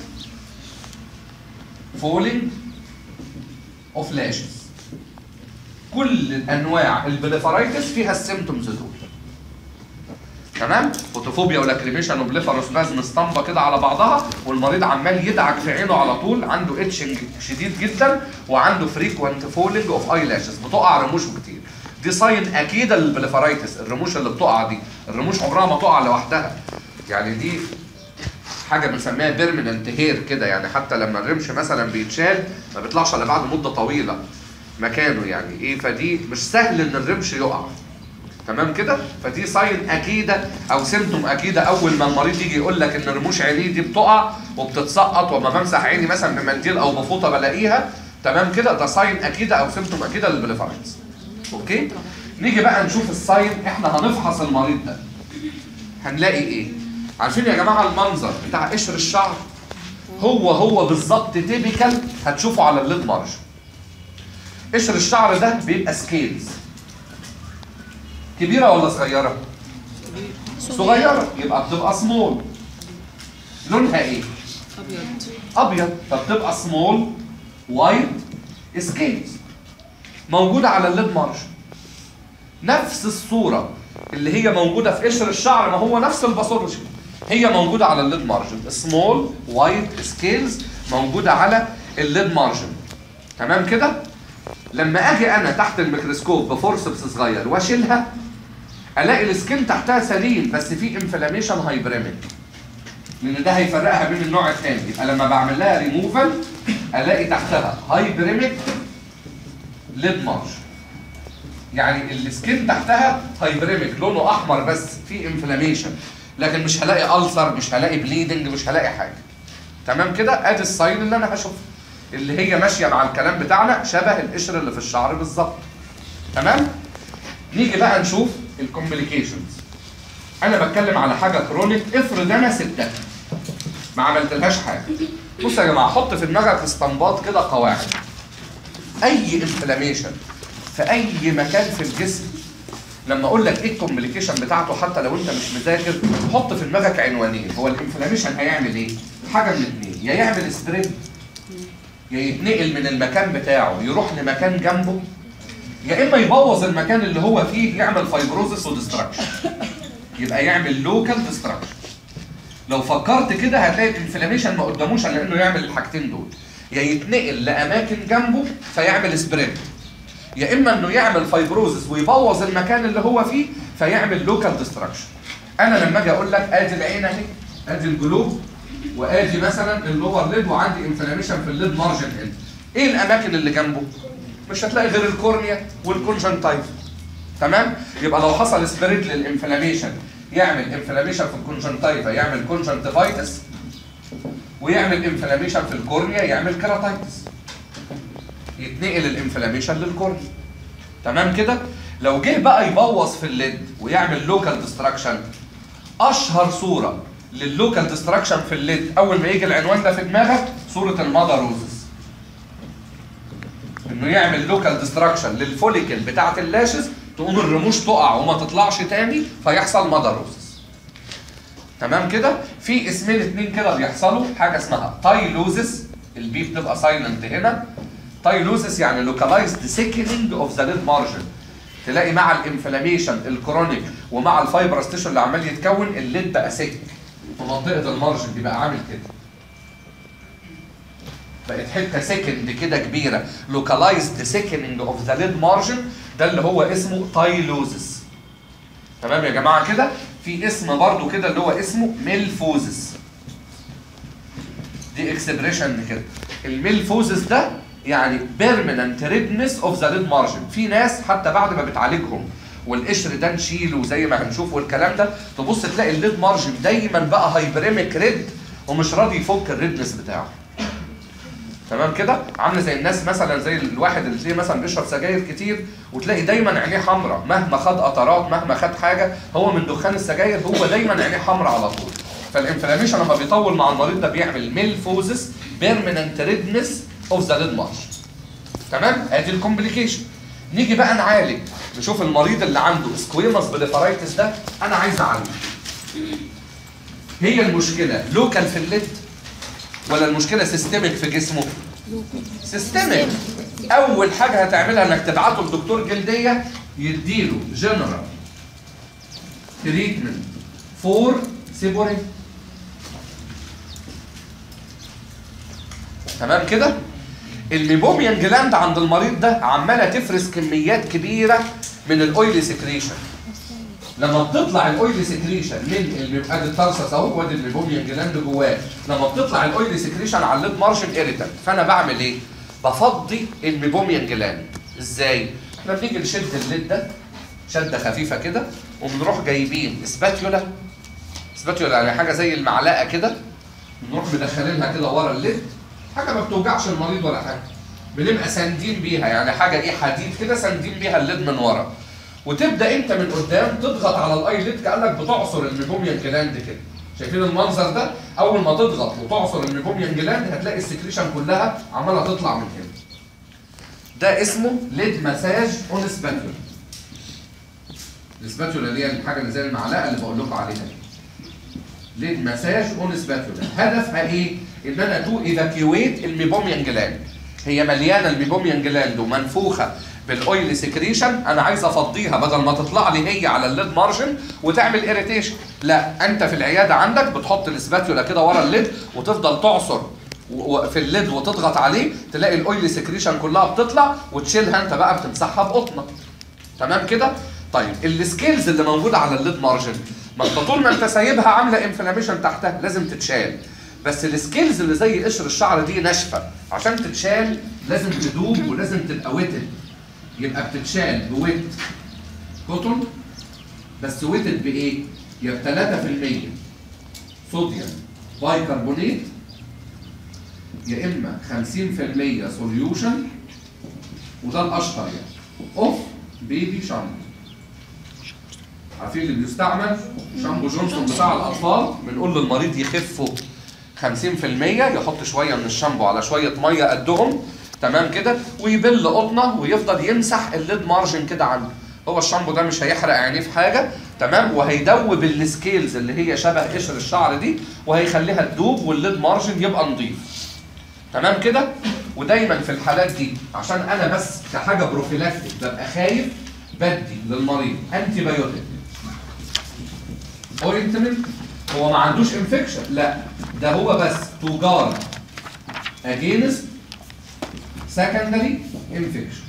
فولينج اوف لاشز كل انواع البليفرايتس فيها السيمتومز دول تمام فوتوفوبيا ولاكريميشن وبليفاروسبازم اسطمبه كده على بعضها والمريض عمال يدعك في عينه على طول عنده اتشنج شديد جدا وعنده فريكوانت فولينج اوف اي لاشز بتقع رموش كتير دي ساين اكيده للبليفرايتس الرموش اللي بتقع دي الرموش عمرها ما تقع لوحدها يعني دي حاجه بنسميها بيرمننت هير كده يعني حتى لما الرمش مثلا بيتشال ما بيطلعش الا بعد مده طويله مكانه يعني ايه فدي مش سهل ان الرمش يقع تمام كده فدي ساين اكيده او سيمتوم اكيده اول ما المريض يجي يقول لك ان رموش عينيه دي بتقع وبتتسقط وما بمسح عيني مثلا بمنديل او بفوطه بلاقيها تمام كده ده ساين اكيده او سيمتوم اكيده للبليفرايتس اوكي نيجي بقى نشوف الساين احنا هنفحص المريض ده هنلاقي ايه عارفين يا جماعه المنظر بتاع قشر الشعر هو هو بالظبط تيبيكال هتشوفه على الليد مارج قشر الشعر ده بيبقى سكيلز كبيره ولا صغيره صغيره يبقى بتبقى سمول لونها ايه ابيض ابيض فبتبقى سمول وايت سكيلز موجوده على الليد مارج نفس الصوره اللي هي موجوده في قشر الشعر ما هو نفس الباثولوجي هي موجوده على الليد مارجن سمول وايت سكيلز موجوده على الليد مارجن تمام كده لما اجي انا تحت الميكروسكوب بفورسبس صغير واشيلها الاقي السكين تحتها سليم بس في انفلاميشن هايبريميك لان ده هيفرقها بين النوع الثاني يبقى لما بعمل لها ريموفال الاقي تحتها هايبريميك ليد مارج يعني السكين تحتها هايبريميك لونه احمر بس في انفلاميشن لكن مش هلاقي ألسر مش هلاقي بليدنج مش هلاقي حاجه تمام كده ادي الساين اللي انا هشوفها اللي هي ماشيه مع الكلام بتاعنا شبه القشر اللي في الشعر بالظبط تمام نيجي بقى نشوف الكومبليكيشنز انا بتكلم على حاجه كرونيك افرض انا سبتها ما عملتلهاش حاجه بص يا جماعه حط في دماغك استنباط كده قواعد اي انفلاميشن في اي مكان في الجسم لما اقول لك ايه الكومبليكيشن بتاعته حتى لو انت مش مذاكر حط في دماغك عنوانين هو الانفلاميشن هيعمل ايه حاجه من اتنين يا يعمل سبريد يا يتنقل من المكان بتاعه يروح لمكان جنبه يا اما يبوظ المكان اللي هو فيه يعمل فايبروزس وديستراكشن يبقى يعمل لوكال ديستراكشن لو فكرت كده هتلاقي الانفلاميشن ما قداموش الا انه يعمل الحاجتين دول يا يتنقل لاماكن جنبه فيعمل سبريد يا اما انه يعمل فايبروزس ويبوظ المكان اللي هو فيه فيعمل لوكال ديستراكشن انا لما اجي اقول لك ادي العين اهي ادي الجلوب وادي مثلا اللور ليد وعندي انفلاميشن في الليد مارجن هنا ايه الاماكن اللي جنبه مش هتلاقي غير الكورنيا والكونجنتايف تمام يبقى لو حصل سبريد للانفلاميشن يعمل انفلاميشن في الكونجنتايفا يعمل كونجنتيفايتس ويعمل انفلاميشن في الكورنيا يعمل كيراتايتس يتنقل الانفلاميشن للكورنيا تمام كده لو جه بقى يبوظ في الليد ويعمل لوكال ديستراكشن اشهر صوره لللوكال ديستراكشن في الليد اول ما يجي العنوان ده في دماغك صوره المادروزس انه يعمل لوكال ديستراكشن للفوليكل بتاعه اللاشز تقوم الرموش تقع وما تطلعش تاني فيحصل مادروزس تمام كده في اسمين اتنين كده بيحصلوا حاجه اسمها تايلوزس البي بتبقى سايلنت هنا تايلوزس يعني لوكالايزد سيكنينج اوف ذا ليد مارجن تلاقي مع الانفلاميشن الكرونيك ومع الفايبرس تيشو اللي عمال يتكون الليد بقى سك في منطقه المارجن دي بقى عامل كده بقت حته سكند كده كبيره لوكالايزد سيكنينج اوف ذا ليد مارجن ده اللي هو اسمه تايلوزس تمام يا جماعه كده في اسم برضو كده اللي هو اسمه ميلفوزس دي اكسبريشن كده الميلفوزس ده يعني بيرمننت ريدنس اوف ذا ليد مارجن في ناس حتى بعد ما بتعالجهم والقشر ده نشيله زي ما هنشوف والكلام ده تبص تلاقي الليد مارجن دايما بقى هايبريميك ريد ومش راضي يفك الريدنس بتاعه تمام كده عامله زي الناس مثلا زي الواحد اللي تلاقيه مثلا بيشرب سجاير كتير وتلاقي دايما عينيه حمراء مهما خد قطرات مهما خد حاجه هو من دخان السجاير هو دايما عينيه حمراء على طول فالانفلاميشن لما بيطول مع المريض ده بيعمل ميلفوزس بيرمننت ريدنس اوف ذا ليد مارش تمام ادي الكومبليكيشن نيجي بقى نعالج نشوف المريض اللي عنده سكويمس بليفرايتس ده انا عايز اعالجه هي المشكله لوكال في الليد ولا المشكله سيستميك في جسمه سيستميك اول حاجه هتعملها انك تبعته لدكتور جلديه يديله جنرال تريتمنت فور سيبورين تمام كده الميبوميان جلاند عند المريض ده عماله تفرز كميات كبيره من الاويلي سكريشن لما بتطلع الاويلي سكريشن من الميب- ادي الترسس اهو وادي الميبوميان جلاند جواه لما بتطلع الاويلي سكريشن على الليد مارشن ايريتنت فانا بعمل ايه؟ بفضي الميبوميان جلاند ازاي؟ احنا بنيجي نشد الليد ده شده خفيفه كده وبنروح جايبين سباتيولا سباتيولا يعني حاجه زي المعلقه كده نروح مدخلينها كده ورا الليد حاجه ما بتوجعش المريض ولا حاجه بنبقى ساندين بيها يعني حاجه ايه حديد كده ساندين بيها الليد من ورا وتبدا انت من قدام تضغط على الاي ليد كانك بتعصر الميبوميان جلاند كده شايفين المنظر ده اول ما تضغط وتعصر الميبوميان جلاند هتلاقي السكريشن كلها عماله تطلع من هنا ده اسمه ليد مساج اون سباتيولا السباتيولا اللي هي الحاجه اللي زي المعلقه اللي بقول لكم عليها دي ليد مساج اون سباتولا هدفها ايه ان انا تو ايفاكيويت الميبوميان جلاند هي مليانه الميبوميان جلاند ومنفوخه بالاويل سكريشن انا عايز افضيها بدل ما تطلع لي هي على الليد مارجن وتعمل اريتيشن لا انت في العياده عندك بتحط السباتولا كده ورا الليد وتفضل تعصر و- و- في الليد وتضغط عليه تلاقي الاويل سكريشن كلها بتطلع وتشيلها انت بقى بتمسحها بقطنه تمام كده طيب السكيلز اللي موجوده على الليد مارجن ما انت طول ما انت سايبها عامله انفلاميشن تحتها لازم تتشال بس السكيلز اللي زي قشر الشعر دي ناشفه عشان تتشال لازم تدوب ولازم تبقى ويتد يبقى بتتشال بويت كوتون بس ويتد بايه؟ يا ب 3% صوديوم بايكربونات يا اما 50% سوليوشن وده الاشهر يعني اوف بيبي شامبو عارفين اللي بيستعمل شامبو جونسون بتاع الاطفال بنقول للمريض يخفوا 50% يحط شويه من الشامبو على شويه ميه قدهم تمام كده ويبل قطنه ويفضل يمسح الليد مارجن كده عنده هو الشامبو ده مش هيحرق عينيه في حاجه تمام وهيدوب السكيلز اللي هي شبه قشر الشعر دي وهيخليها تدوب والليد مارجن يبقى نظيف تمام كده ودايما في الحالات دي عشان انا بس كحاجه بروفيلاكتيك ببقى خايف بدي للمريض انتي بايوتيك اورينتمنت هو ما عندوش انفكشن لا ده هو بس تو جارد اجينست secondary infection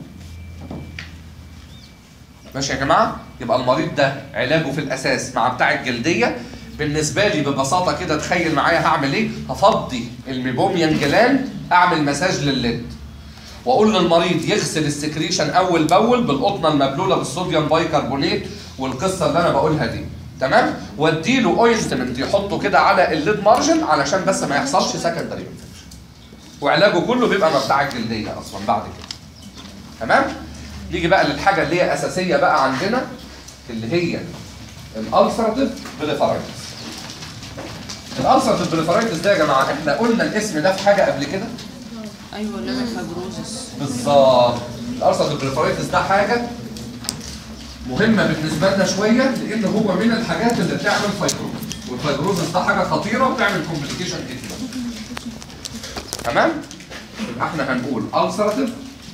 ماشي يا جماعه يبقى المريض ده علاجه في الاساس مع بتاع الجلديه بالنسبه لي ببساطه كده تخيل معايا هعمل ايه هفضي الميبوميان جلاند اعمل مساج للليد واقول للمريض يغسل السكريشن اول باول بالقطنه المبلوله بالصوديوم بايكربونات والقصه اللي انا بقولها دي تمام واديله اوينتمنت يحطه كده على الليد مارجن علشان بس ما يحصلش سكندري انفكشن وعلاجه كله بيبقى مبتاع الجلديه اصلا بعد كده تمام نيجي بقى للحاجه اللي هي اساسيه بقى عندنا اللي هي الالسراتيف بليفرايتس الالسراتيف بليفرايتس ده يا جماعه احنا قلنا الاسم ده في حاجه قبل كده ايوه ليفر فايبروزس بالظبط الالسراتيف بليفرايتس ده حاجه مهمه بالنسبه لنا شويه لان هو من الحاجات اللي بتعمل فايبروز والفايبروزس ده حاجه خطيره وبتعمل كومبليكيشن كتير تمام يبقى احنا هنقول ulcerative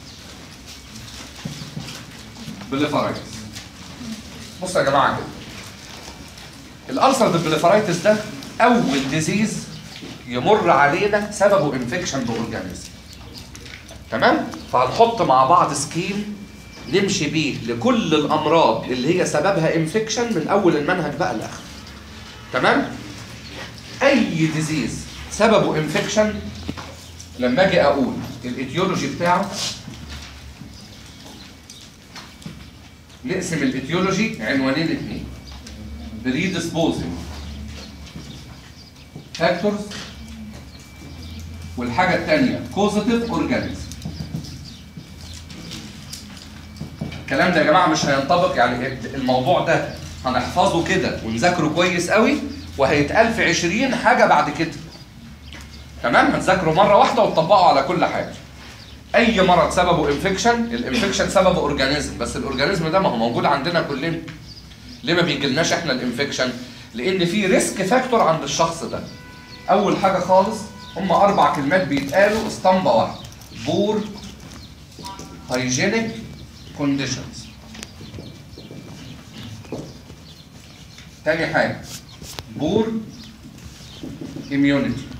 بليفرايتس بصوا يا جماعه كده الالسراتيف بليفرايتس ده اول ديزيز يمر علينا سببه انفكشن باورجانيزم تمام فهنحط مع بعض سكيم نمشي بيه لكل الامراض اللي هي سببها انفكشن من اول المنهج بقى لاخره تمام اي ديزيز سببه انفكشن لما اجي اقول الايتيولوجي بتاعه نقسم الايتيولوجي عنوانين اثنين predisposing factors والحاجة الثانية causative organism الكلام ده يا جماعة مش هينطبق يعني الموضوع ده هنحفظه كده ونذاكره كويس قوي وهيتقال في 20 حاجة بعد كده تمام هتذاكره مرة واحدة وتطبقه على كل حاجة اي مرض سببه انفكشن الانفكشن سببه اورجانيزم بس الاورجانيزم ده ما هو موجود عندنا كلنا ليه ما بيجيلناش احنا الانفكشن لان في ريسك فاكتور عند الشخص ده اول حاجه خالص هم اربع كلمات بيتقالوا اسطمبه واحده بور هايجينيك كونديشنز تاني حاجه بور اميونيتي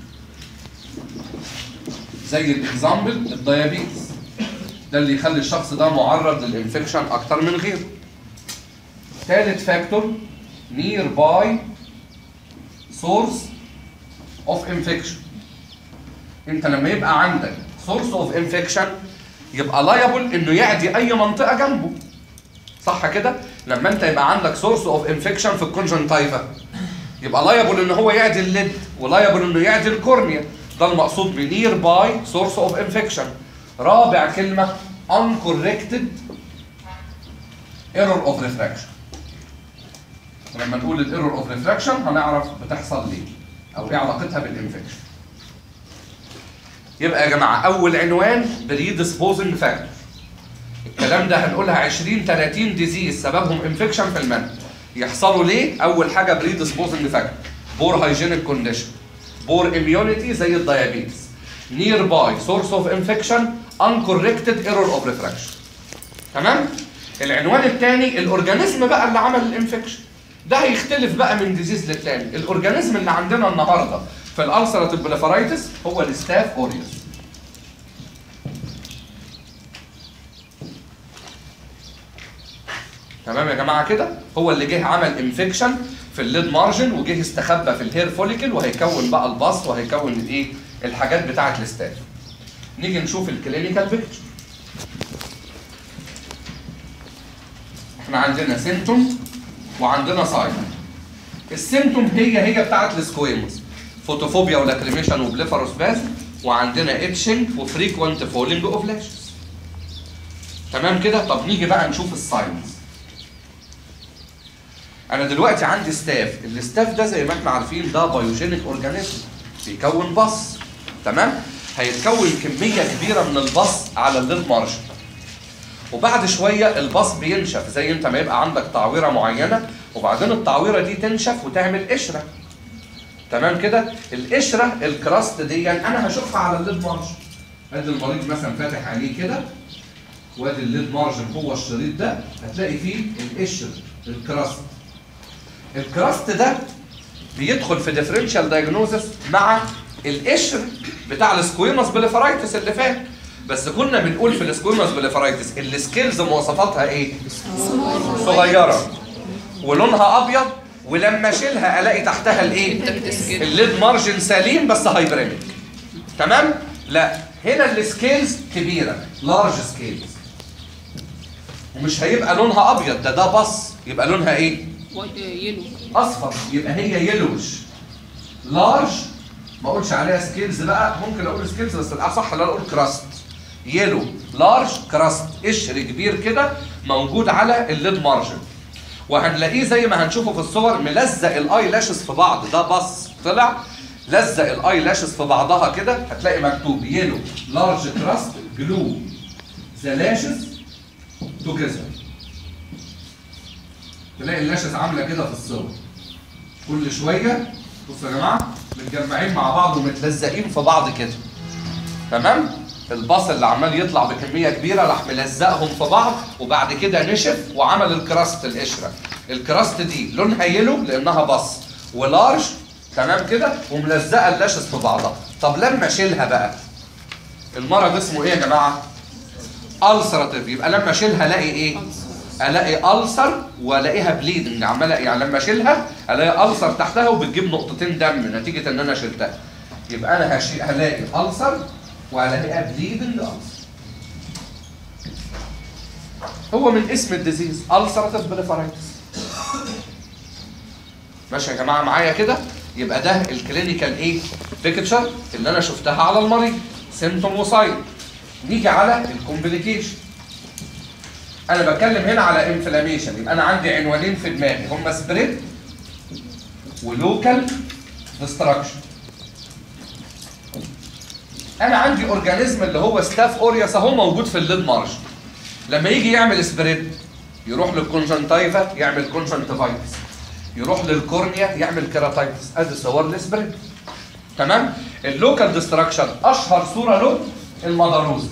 زي الاكزامبل الديابيتس ده اللي يخلي الشخص ده معرض للانفكشن اكتر من غيره ثالث فاكتور نير باي سورس اوف انفكشن انت لما يبقى عندك سورس اوف انفكشن يبقى لايبل انه يعدي اي منطقه جنبه صح كده لما انت يبقى عندك سورس اوف انفكشن في الكونجنتايفا يبقى لايبل ان هو يعدي الليد ولايبل انه يعدي الكورنيا ده المقصود بنير باي سورس اوف انفكشن رابع كلمه uncorrected error of refraction لما نقول الايرور اوف ريفراكشن هنعرف بتحصل ليه او ايه علاقتها بالانفكشن يبقى يا جماعه اول عنوان بريدسبوزنج فاكتور الكلام ده هنقولها 20 30 ديزيز سببهم انفكشن في المنهج يحصلوا ليه اول حاجه بريدسبوزنج فاكتور بور هايجينيك كونديشن بور اميونيتي زي الديابيتس نير باي سورس اوف انفكشن uncorrected ايرور اوف ريفراكشن تمام العنوان الثاني الاورجانيزم بقى اللي عمل الانفكشن ده هيختلف بقى من ديزيز للتاني الاورجانيزم اللي عندنا النهارده في الالسراتيف بليفرايتس هو الستاف اوريوس تمام يا جماعه كده هو اللي جه عمل انفكشن في الليد مارجن وجه استخبى في الهير فوليكل وهيكون بقى الباص وهيكون الايه الحاجات بتاعه الستاف نيجي نشوف الكلينيكال بيكتشر احنا عندنا سيمتوم وعندنا ساين السيمتوم هي هي بتاعت السكويموس فوتوفوبيا ولاكريميشن وبليفاروسباز وعندنا اتشنج وفريكوينت فولينج اوف لاشز تمام كده طب نيجي بقى نشوف الساينز انا دلوقتي عندي ستاف الستاف ده زي ما احنا عارفين ده بايوجينيك اورجانيزم بيكون بص تمام هيتكون كميه كبيره من البص على الليد مارجن وبعد شويه الباص بينشف زي انت ما يبقى عندك تعويره معينه وبعدين التعويره دي تنشف وتعمل قشره تمام كده القشره الكراست دي انا هشوفها على الليد مارجن ادي المريض مثلا فاتح عينيه كده وادي الليد مارجن هو الشريط ده هتلاقي فيه القشر الكراست الكراست ده بيدخل في ديفرنشال دايجنوزس مع القشر بتاع السكويموس بليفرايتس اللي فات بس كنا بنقول في السكويموس بليفرايتس السكيلز مواصفاتها ايه صغيره ولونها ابيض ولما اشيلها الاقي تحتها الايه الليد مارجن سليم بس هايبريميك تمام لا هنا السكيلز كبيره لارج سكيلز ومش هيبقى لونها ابيض ده ده بص يبقى لونها ايه يلو اصفر يبقى هي يلوش لارج ما اقولش عليها سكيلز بقى ممكن اقول سكيلز بس الاصح اللي انا اقول كراست يلو لارج كراست قشر كبير كده موجود على الليد مارجن وهنلاقيه زي ما هنشوفه في الصور ملزق الاي لاشز في بعض ده بص طلع لزق الاي لاشز في بعضها كده هتلاقي مكتوب يلو لارج كراست جلو ذا لاشز توجذر تلاقي اللاشز عامله كده في الصور كل شويه بصوا يا جماعه متجمعين مع بعض ومتلزقين في بعض كده تمام الباص اللي عمال يطلع بكميه كبيره راح ملزقهم في بعض وبعد كده نشف وعمل الكراست القشره الكراست دي لونها يلو لانها باص ولارج تمام كده وملزقه اللاشز في بعضها طب لما اشيلها بقى المرض اسمه ايه يا جماعه السراتيف يبقى لما اشيلها الاقي ايه الاقي السر والاقيها بليدنج عماله يعني لما اشيلها الاقي السر تحتها وبتجيب نقطتين دم نتيجه ان انا شلتها يبقى انا هشي... هلاقي السر وهلاقيها بليدنج السر هو من اسم الديزيز السراتيف بليفرايتس ماشي يا جماعه معايا كده يبقى ده الكلينيكال ايه بيكتشر اللي انا شفتها على المريض سيمتوم وساين نيجي على الكومبليكيشن انا بتكلم هنا على انفلاميشن يبقى انا عندي عنوانين في دماغي هما سبريد ولوكال ديستراكشن انا عندي اورجانيزم اللي هو ستاف اورياس اهو موجود في الليد مارج لما يجي يعمل سبريد يروح للكونجنتايفا يعمل كونجنتيفايتس يروح للكورنيا يعمل كيراتايتس ادي صور السبريد تمام اللوكال ديستراكشن اشهر صوره له المداروزس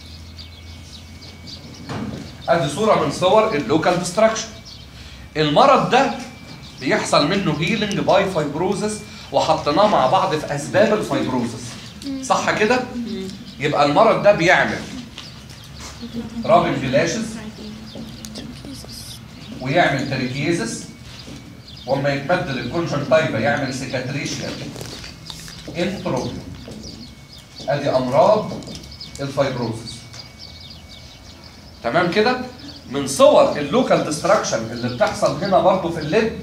ادي صوره من صور اللوكال ديستراكشن المرض ده بيحصل منه هيلينج باي فايبروزس وحطيناه مع بعض في اسباب الفايبروزس صح كده يبقى المرض ده بيعمل رابن لاشز ويعمل تريكيزس وما يتمد للكونجنتايفا يعمل سيكاتريشيا انتروبيوم ادي امراض الفايبروزس تمام كده من صور اللوكال ديستراكشن اللي بتحصل هنا برضو في الليد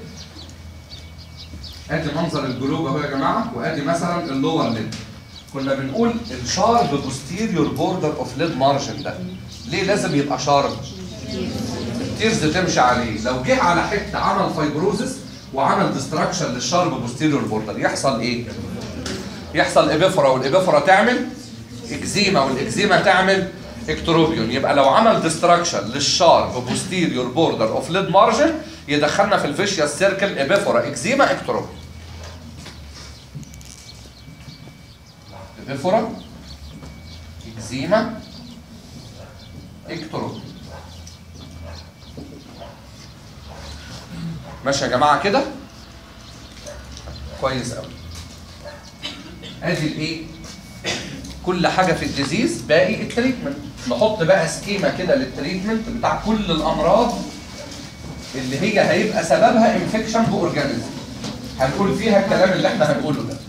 ادي منظر الجلوب اهو يا جماعه وادي مثلا اللور ليد كنا بنقول الشارب بوستيريور بوردر اوف ليد مارجن ده ليه لازم يبقى شارب التيرز تمشي عليه لو جه على حته عمل فايبروزس وعمل ديستراكشن للشارب بوستيريور بوردر يحصل ايه يحصل ابيفرا والابيفرا تعمل اكزيما والاكزيما تعمل اكتروبيون يبقى لو عمل ديستراكشن للشارب بوستيريور بوردر اوف ليد مارجن يدخلنا في الفيشيا سيركل ابيفورا اكزيما اكتروبيون ابيفورا اكزيما اكتروبيون ماشي يا جماعه كده كويس قوي ادي الايه كل حاجه في الديزيز باقي التريتمنت نحط بقى سكيما كده للتريتمنت بتاع كل الامراض اللي هي هيبقى سببها انفكشن باورجانيزم هنقول فيها الكلام اللي احنا هنقوله ده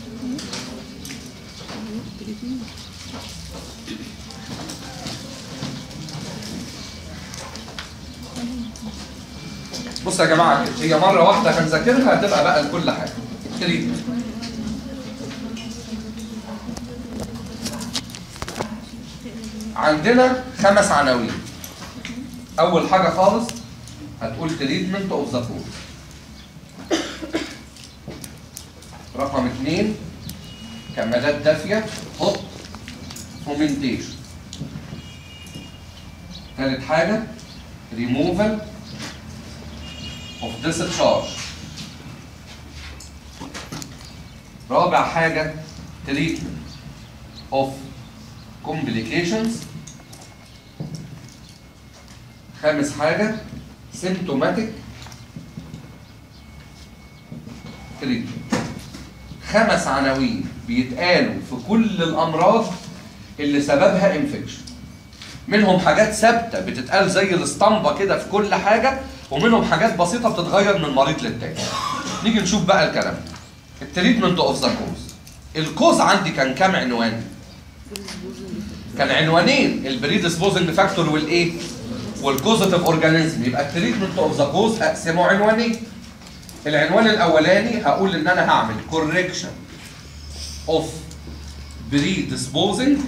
بص يا جماعه كده هي مره واحده هنذاكرها هتبقى بقى لكل حاجه تريتمنت عندنا خمس عناوين اول حاجه خالص هتقول تريتمنت اوف ذا فود رقم اثنين كمادات دافيه هوت فومنتيشن ثالث حاجه ريموفال اوف discharge رابع حاجه تريتمنت اوف complications خامس حاجة symptomatic treatment خمس عناوين بيتقالوا في كل الأمراض اللي سببها انفكشن منهم حاجات ثابته بتتقال زي الاسطمبه كده في كل حاجه ومنهم حاجات بسيطه بتتغير من مريض للتاني نيجي نشوف بقى الكلام ده التريتمنت اوف ذا كوز الكوز عندي كان كام عنوان كان عنوانين البريدسبوزنج فاكتور والايه والكوزيتيف اورجانيزم يبقى التريتمنت اوف ذا كوز اقسمه عنوانين العنوان الاولاني هقول ان انا هعمل كوركشن اوف predisposing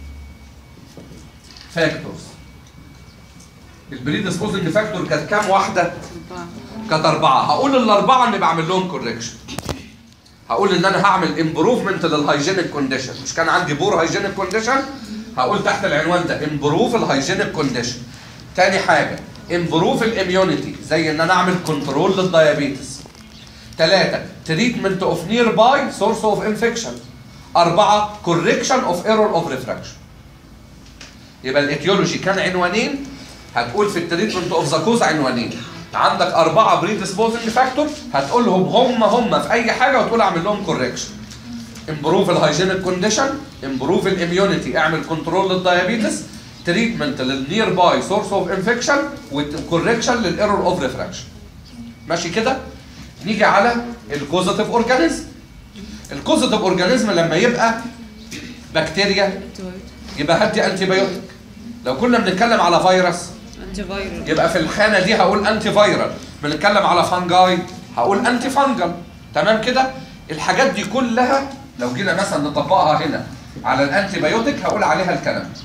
فاكتورز البريدسبوزنج فاكتور كانت كام واحده أربعة كانت اربعه هقول الاربعه اللي بعمل لهم كوركشن هقول ان انا هعمل امبروفمنت للهايجينيك كونديشن مش كان عندي بور هايجينيك كونديشن هقول تحت العنوان ده امبروف الهايجينيك كونديشن تاني حاجه امبروف الاميونيتي زي ان انا اعمل كنترول للديابيتس ثلاثة تريتمنت اوف نير باي سورس اوف انفكشن أربعة كوركشن اوف ايرور اوف ريفراكشن يبقى الايتيولوجي كان عنوانين هتقول في التريتمنت اوف ذا كوز عنوانين عندك أربعة بريدسبوزنج فاكتور هتقولهم هم هم في أي حاجة وتقول أعمل لهم كوركشن امبروف الهايجينيك كونديشن امبروف الاميونيتي اعمل كنترول للديابيتس تريتمنت للنير باي سورس اوف انفكشن وكوركشن للايرور اوف ريفراكشن ماشي كده نيجي على الكوزيتيف اورجانيزم الكوزيتيف اورجانيزم لما يبقى بكتيريا انتي فايروس يبقى هدي انتي بايوتيك لو كنا بنتكلم على فيروس انتي فايروس يبقى في الخانه دي هقول انتي فايرال بنتكلم على فانجاي هقول انتي فانجل تمام كده الحاجات دي كلها لو جينا مثلا نطبقها هنا على الانتي بايوتيك هقول عليها الكلام ده.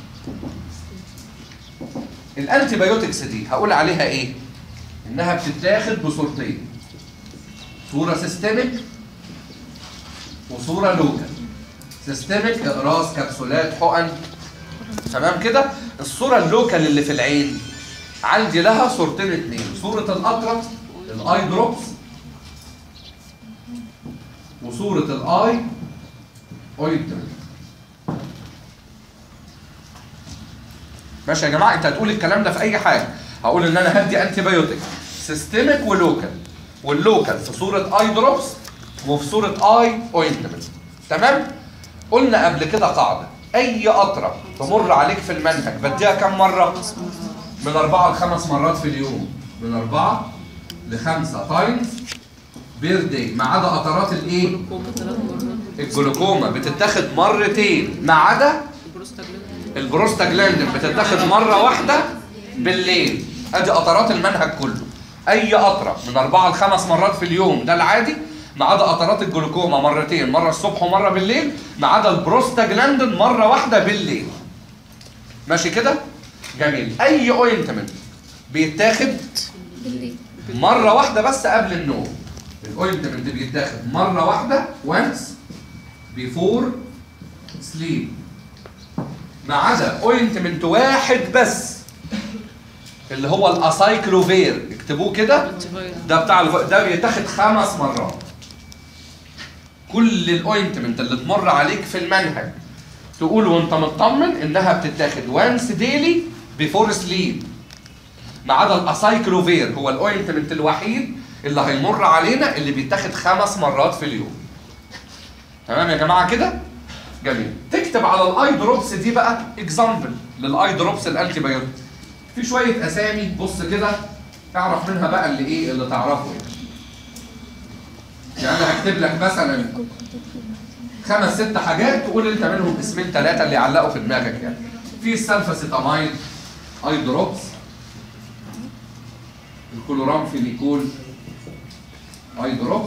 الانتي بايوتكس دي هقول عليها ايه انها بتتاخد بصورتين صوره سيستميك وصوره لوكال سيستميك اقراص كبسولات حقن تمام كده الصوره اللوكال اللي في العين عندي لها صورتين اتنين صوره القطره الاي دروبس وصوره الاي اوينتمنت ماشي يا جماعه انت هتقول الكلام ده في اي حاجه هقول ان انا هدي انتي بايوتيك سيستميك ولوكال واللوكال في صوره اي دروبس وفي صوره اي اوينتمنت تمام قلنا قبل كده قاعده اي قطره تمر عليك في المنهج بديها كم مره من أربعة لخمس مرات في اليوم من أربعة لخمسة تايمز بير داي ما عدا قطرات الايه؟ كوما ثلاث مرات الجلوكوما بتتاخد مرتين ما عدا البروستاجلاند البروستاجلاندين بتتاخد مره واحده بالليل ادي قطرات المنهج كله اي قطره من اربعه لخمس مرات في اليوم ده العادي ما عدا قطرات الجلوكوما مرتين مره الصبح ومره بالليل ما عدا البروستاجلاندين مره واحده بالليل ماشي كده جميل اي اوينتمنت بيتاخد بالليل مره واحده بس قبل النوم الاوينتمنت بيتاخد مره واحده وانس بيفور سليب ما عدا اوينتمنت واحد بس اللي هو الاسايكلوفير اكتبوه كده انتي فايروس ده بتاع الف... ده بيتاخد خمس مرات كل الاوينتمنت اللي تمر عليك في المنهج تقول وانت مطمن انها بتتاخد وانس ديلي بيفور سليب ما عدا الاسايكلوفير هو الاوينتمنت الوحيد اللي هيمر علينا اللي بيتاخد خمس مرات في اليوم تمام يا جماعه كده جميل تكتب على الاي دروبس دي بقى اكزامبل للاي دروبس الانتي بايوتيك في شويه اسامي بص كده اعرف منها بقى اللي ايه اللي تعرفه يعني يعني انا هكتب لك مثلا خمس ست حاجات تقول انت منهم اسمين ثلاثه اللي يعلقوا في دماغك يعني في السلفاسيتامايد اي دروبس الكلورامفينيكول اي دروبس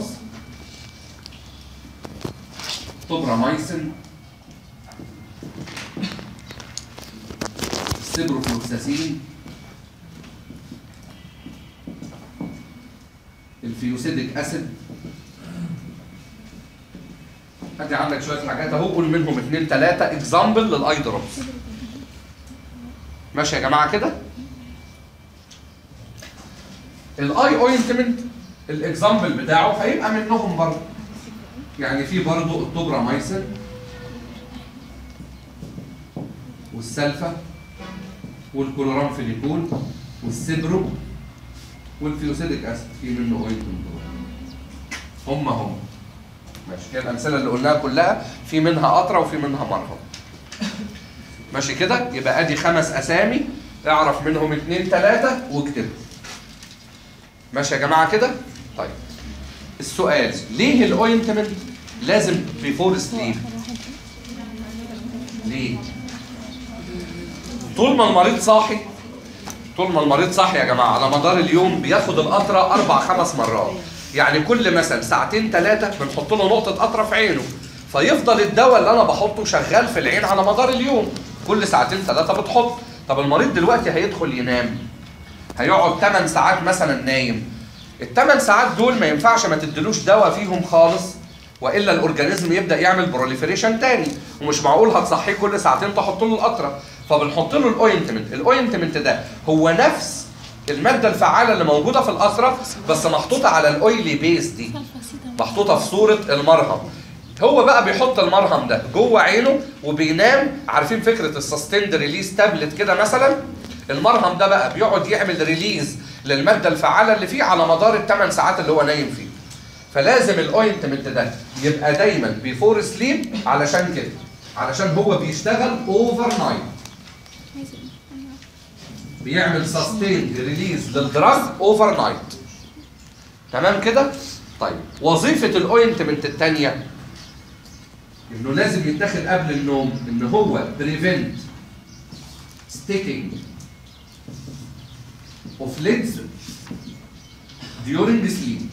توبرامايسين السيبروفلوكساسين الفيوسيديك اسيد ادي عندك شويه حاجات اهو قول منهم اثنين ثلاثه اكزامبل للاي دروبس ماشي يا جماعه كده الاي اوينتمنت الاكزامبل بتاعه هيبقى منهم برضه يعني في برضه التوبرامايسين والسلفا والكلورامفينيكول والسيبرو والفيوسيديك اسيد في منه اوينتمنت هم هم ماشي كده الامثله اللي قلناها كلها في منها قطره وفي منها مرهم ماشي كده يبقى ادي خمس اسامي اعرف منهم اتنين تلاتة واكتب ماشي يا جماعة كده طيب السؤال ليه الاوينتمنت لازم بيفور سليب ليه طول ما المريض صاحي طول ما المريض صاحي يا جماعه على مدار اليوم بياخد القطره اربع خمس مرات يعني كل مثلا ساعتين ثلاثه بنحط له نقطه قطره في عينه فيفضل الدواء اللي انا بحطه شغال في العين على مدار اليوم كل ساعتين ثلاثه بتحط طب المريض دلوقتي هيدخل ينام هيقعد 8 ساعات مثلا نايم الثمان ساعات دول ما ينفعش ما تدلوش دواء فيهم خالص والا الاورجانيزم يبدا يعمل بروليفريشن تاني ومش معقول هتصحيه كل ساعتين تحط له القطره فبنحط له الاوينتمنت الاوينتمنت ده هو نفس الماده الفعاله اللي موجوده في القطره بس محطوطه على الاويلي بيس دي محطوطه في صوره المرهم هو بقى بيحط المرهم ده جوه عينه وبينام عارفين فكره السستيند ريليز تابلت كده مثلا المرهم ده بقى بيقعد يعمل ريليز للماده الفعاله اللي فيه على مدار الثمان ساعات اللي هو نايم فيه فلازم الاوينتمنت ده يبقى دايما بيفور سليب علشان كده علشان هو بيشتغل اوفر نايت بيعمل سستيند ريليز للدراج اوفر نايت تمام كده طيب وظيفه الاوينتمنت الثانيه انه لازم يتاخد قبل النوم ان هو بريفنت ستيكينج اوف lids during sleep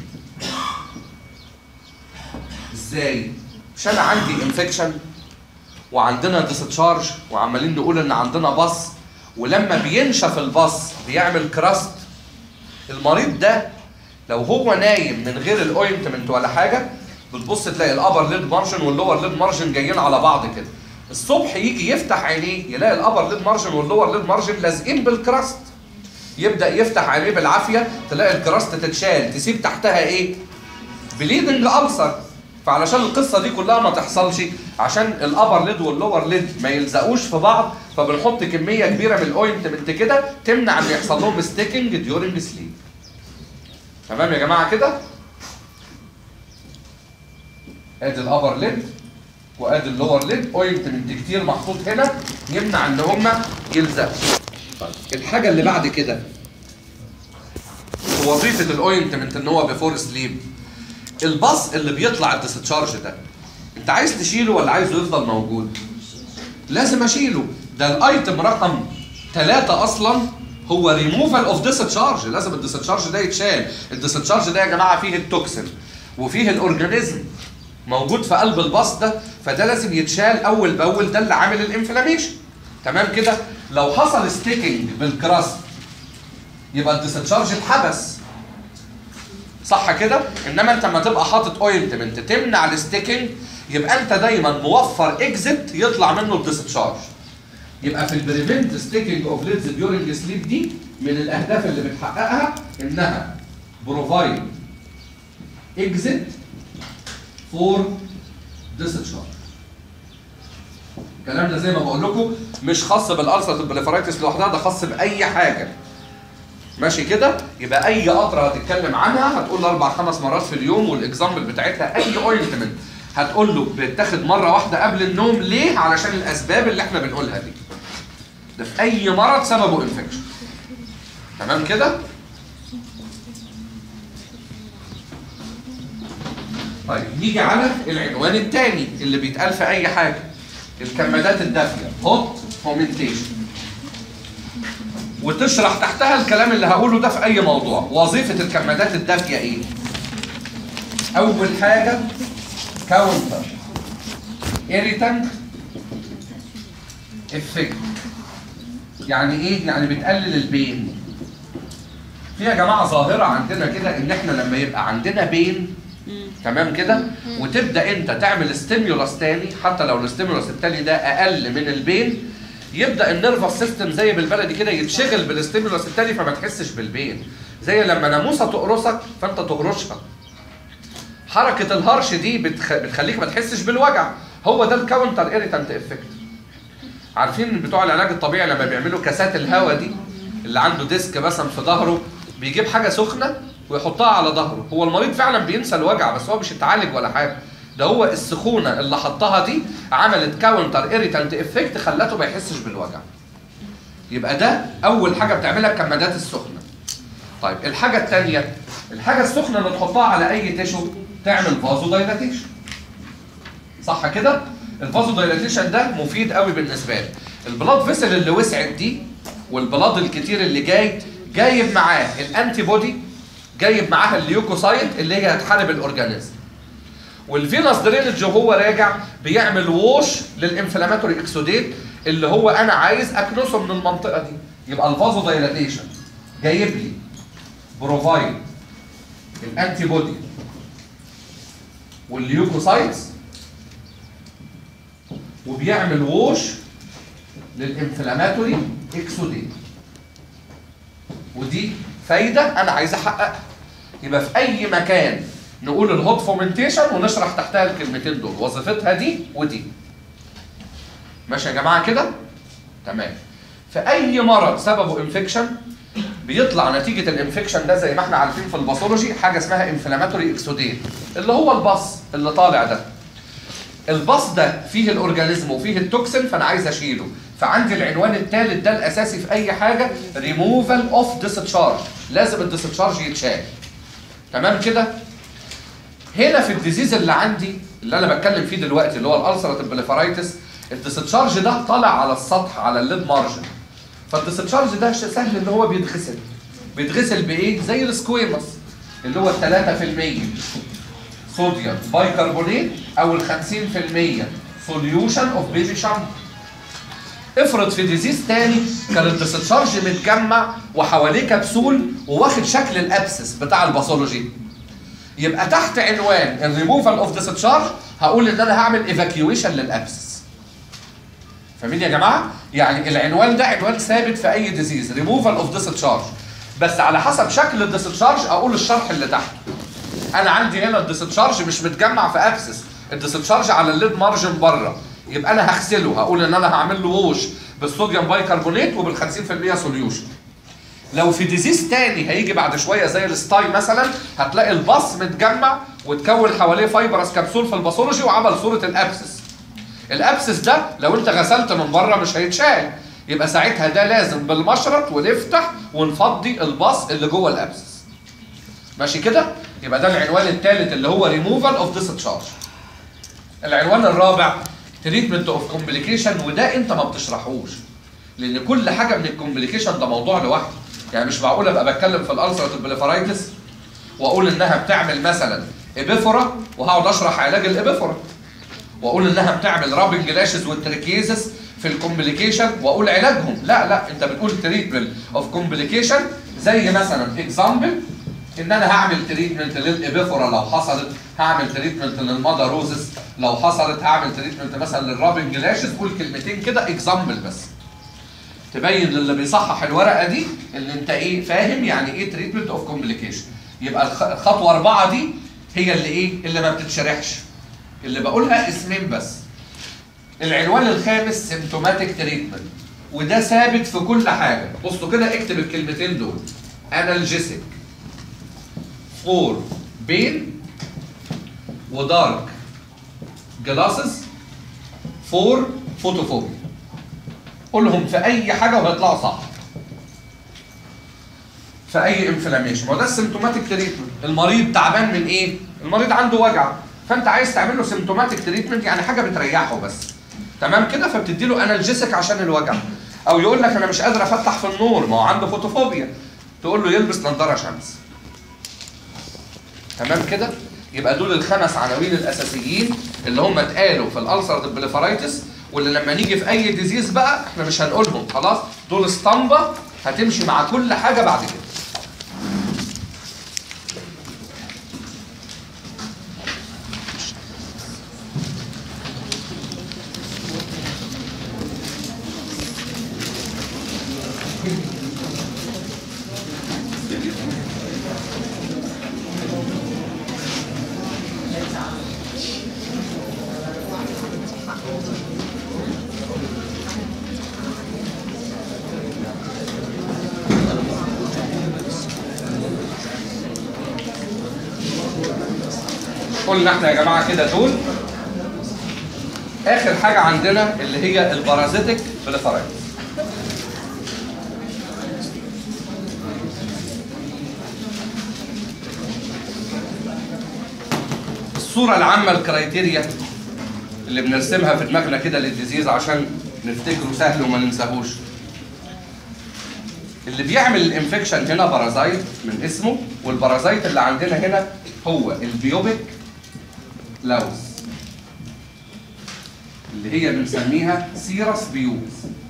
ازاي مش انا عندي انفكشن وعندنا ديستشارج وعمالين نقول ان عندنا بص ولما بينشف البص بيعمل كراست المريض ده لو هو نايم من غير الاوينتمنت ولا حاجه بتبص تلاقي الابر ليد مارجن واللور ليد مارجن جايين على بعض كده الصبح يجي يفتح عينيه يلاقي الابر ليد مارجن واللور ليد مارجن لازقين بالكراست يبدا يفتح عينيه بالعافيه تلاقي الكراست تتشال تسيب تحتها ايه بليدنج ألسر فعلشان القصه دي كلها ما تحصلش عشان الابر ليد واللور ليد ما يلزقوش في بعض فبنحط كميه كبيره من الاوينتمنت كده تمنع ان يحصل لهم ستيكنج ديورنج سليب تمام يا جماعه كده ادي الابر ليد وادي اللور ليد اوينتمنت كتير محطوط هنا يمنع ان هم يلزقوا طيب الحاجه اللي بعد كده وظيفه الاوينتمنت ان هو بيفور سليب الباص اللي بيطلع الديستشارج ده انت عايز تشيله ولا عايزه يفضل موجود لازم اشيله ده الايتم رقم ثلاثة اصلا هو ريموفال اوف ديستشارج لازم الديستشارج ده يتشال الديستشارج ده يا جماعه فيه التوكسين وفيه الاورجانيزم موجود في قلب الباص ده فده لازم يتشال اول باول ده اللي عامل الانفلاميشن تمام كده لو حصل ستيكنج بالكراست يبقى الديستشارج اتحبس صح كده انما انت لما تبقى حاطط اوينتمنت تمنع الستيكنج يبقى انت دايما موفر اكزيت يطلع منه الديستشارج يبقى في البريفنت ستيكنج اوف ليدز ديورنج سليب دي من الاهداف اللي بتحققها انها بروفايد اكزيت فور ديستشارج الكلام ده زي ما بقول لكم مش خاص بالالسر البليفرايتس لوحدها ده خاص باي حاجه ماشي كده يبقى اي قطره هتتكلم عنها هتقول اربع خمس مرات في اليوم والاكزامبل بتاعتها اي اوينتمنت هتقول له بتاخد مره واحده قبل النوم ليه علشان الاسباب اللي احنا بنقولها دي ده في اي مرض سببه انفكشن تمام كده طيب نيجي على العنوان الثاني اللي بيتقال في اي حاجه الكمادات الدافيه هوت فومنتيشن وتشرح تحتها الكلام اللي هقوله ده في اي موضوع وظيفه الكمادات الدافيه ايه اول حاجه كاونتر irritant افكت يعني ايه يعني بتقلل البين في يا جماعه ظاهره عندنا كده ان احنا لما يبقى عندنا بين تمام كده وتبدا انت تعمل ستيمولس تاني حتى لو الستيمولس التاني ده اقل من البين يبدا النيرفس سيستم زي بالبلدي كده يتشغل بالستيمولس التاني فما تحسش بالبين زي لما ناموسه تقرصك فانت تهرشها حركه الهرش دي بتخ... بتخليك ما تحسش بالوجع هو ده الكاونتر ايريتانت افكت عارفين بتوع العلاج الطبيعي لما بيعملوا كاسات الهواء دي اللي عنده ديسك مثلا في ظهره بيجيب حاجه سخنه ويحطها على ظهره هو المريض فعلا بينسى الوجع بس هو مش اتعالج ولا حاجه ده هو السخونه اللي حطها دي عملت كاونتر ايريتانت افكت خلته ما يحسش بالوجع يبقى ده اول حاجه بتعملها الكمادات السخنه طيب الحاجه الثانيه الحاجه السخنه اللي تحطها على اي تيشو تعمل فازو دايلاتيشن صح كده الفازو دايلاتيشن ده مفيد قوي بالنسبه لي البلاد فيسل اللي وسعت دي والبلاد الكتير اللي جاي جايب معاه الانتي بودي جايب معاها الليوكوسايت اللي هي هتحارب الاورجانيزم والفينوس درينج وهو راجع بيعمل ووش للانفلاماتوري اكسوديت اللي هو انا عايز اكنسه من المنطقه دي يبقى الفازو دايلاتيشن جايب لي بروفايد الانتي بودي والليوكوسايتس وبيعمل ووش للانفلاماتوري اكسوديت ودي فايده انا عايز احققها يبقى في اي مكان نقول الهوت فومنتيشن ونشرح تحتها الكلمتين دول وظيفتها دي ودي ماشي يا جماعه كده تمام في اي مرض سببه انفكشن بيطلع نتيجه الانفكشن ده زي ما احنا عارفين في الباثولوجي حاجه اسمها انفلاماتوري اكسوديت اللي هو البص اللي طالع ده الباص ده فيه الاورجانيزم وفيه التوكسين فانا عايز اشيله فعندي العنوان الثالث ده الاساسي في اي حاجه ريموفال اوف ديسشارج لازم الديسشارج يتشال تمام كده هنا في الديزيز اللي عندي اللي انا بتكلم فيه دلوقتي اللي هو الالسراتيف بليفرايتس الديسشارج ده طالع على السطح على الليد مارجن فالديسشارج ده سهل ان هو بيتغسل بيتغسل بايه زي السكويمس اللي هو ال 3% صوديوم بايكربونات او ال 50% سوليوشن اوف بيبي شامبو افرض في ديزيز تاني كان الديسشارج متجمع وحواليه كبسول وواخد شكل الابسس بتاع الباثولوجي يبقى تحت عنوان الريموفال اوف ديسشارج هقول ان انا هعمل ايفاكيويشن للابسس فاهمين يا جماعه يعني العنوان ده عنوان ثابت في اي ديزيز ريموفال اوف ديسشارج بس على حسب شكل الديسشارج اقول الشرح اللي تحته انا عندي هنا الديسشارج مش متجمع في ابسس الديسشارج على الليد مارجن بره يبقى انا هغسله هقول ان انا هعمل له ووش بالصوديوم بايكربونات وبال 50% سوليوشن لو في ديزيز تاني هيجي بعد شويه زي الستاي مثلا هتلاقي البص متجمع وتكون حواليه فايبرس كبسول في الباثولوجي وعمل صوره الابسس الابسس ده لو انت غسلت من بره مش هيتشال يبقى ساعتها ده لازم بالمشرط ونفتح ونفضي البص اللي جوه الابسس ماشي كده يبقى ده العنوان الثالث اللي هو ريموفال اوف ديسشارج العنوان الرابع تريتمنت اوف كومبليكيشن وده انت ما بتشرحوش لان كل حاجه من الكومبليكيشن ده موضوع لوحده يعني مش معقول ابقى بتكلم في الالسراتيف بليفرايتس واقول انها بتعمل مثلا ابيفورا وهقعد اشرح علاج الابيفورا واقول انها بتعمل رابنج لاشز والتريكيزس في الكومبليكيشن واقول علاجهم لا لا انت بتقول تريتمنت اوف كومبليكيشن زي مثلا اكزامبل ان انا هعمل تريتمنت للابيفورا لو حصلت هعمل تريتمنت للمادا روزس لو حصلت هعمل تريتمنت مثلا للرابنج لاشز قول كلمتين كده اكزامبل بس تبين للي بيصحح الورقه دي ان انت ايه فاهم يعني ايه تريتمنت اوف كومبليكيشن يبقى الخ- الخطوه اربعه دي هي اللي ايه اللي ما بتتشرحش اللي بقولها اسمين بس العنوان الخامس سيمتوماتيك تريتمنت وده ثابت في كل حاجه بصوا كده اكتب الكلمتين دول انالجيسيك فور بين ودارك جلاسز فور فوتوفوبيا قولهم في اي حاجه وهيطلعوا صح في اي انفلاميشن وده السيمتوماتيك تريتمنت المريض تعبان من ايه المريض عنده وجع فانت عايز تعمل له سيمتوماتيك تريتمنت يعني حاجه بتريحه بس تمام كده فبتدي له انالجيسك عشان الوجع او يقول لك انا مش قادر افتح في النور ما هو عنده فوتوفوبيا تقول له يلبس نظاره شمس تمام كده يبقى دول الخمس عناوين الاساسيين اللي هم اتقالوا في الالسر بليفرايتس واللي لما نيجي في اي ديزيز بقى احنا مش هنقولهم خلاص دول اسطمبه هتمشي مع كل حاجه بعد كده قلنا احنا يا جماعه كده دول اخر حاجه عندنا اللي هي البارازيتك بليفرايتس الصوره العامه الكرايتيريا اللي بنرسمها في دماغنا كده للديزيز عشان نفتكره سهل وما ننساهوش اللي بيعمل الانفكشن هنا بارازايت من اسمه والبارازايت اللي عندنا هنا هو البيوبيك لاوس اللي هي بنسميها سيرس بيوز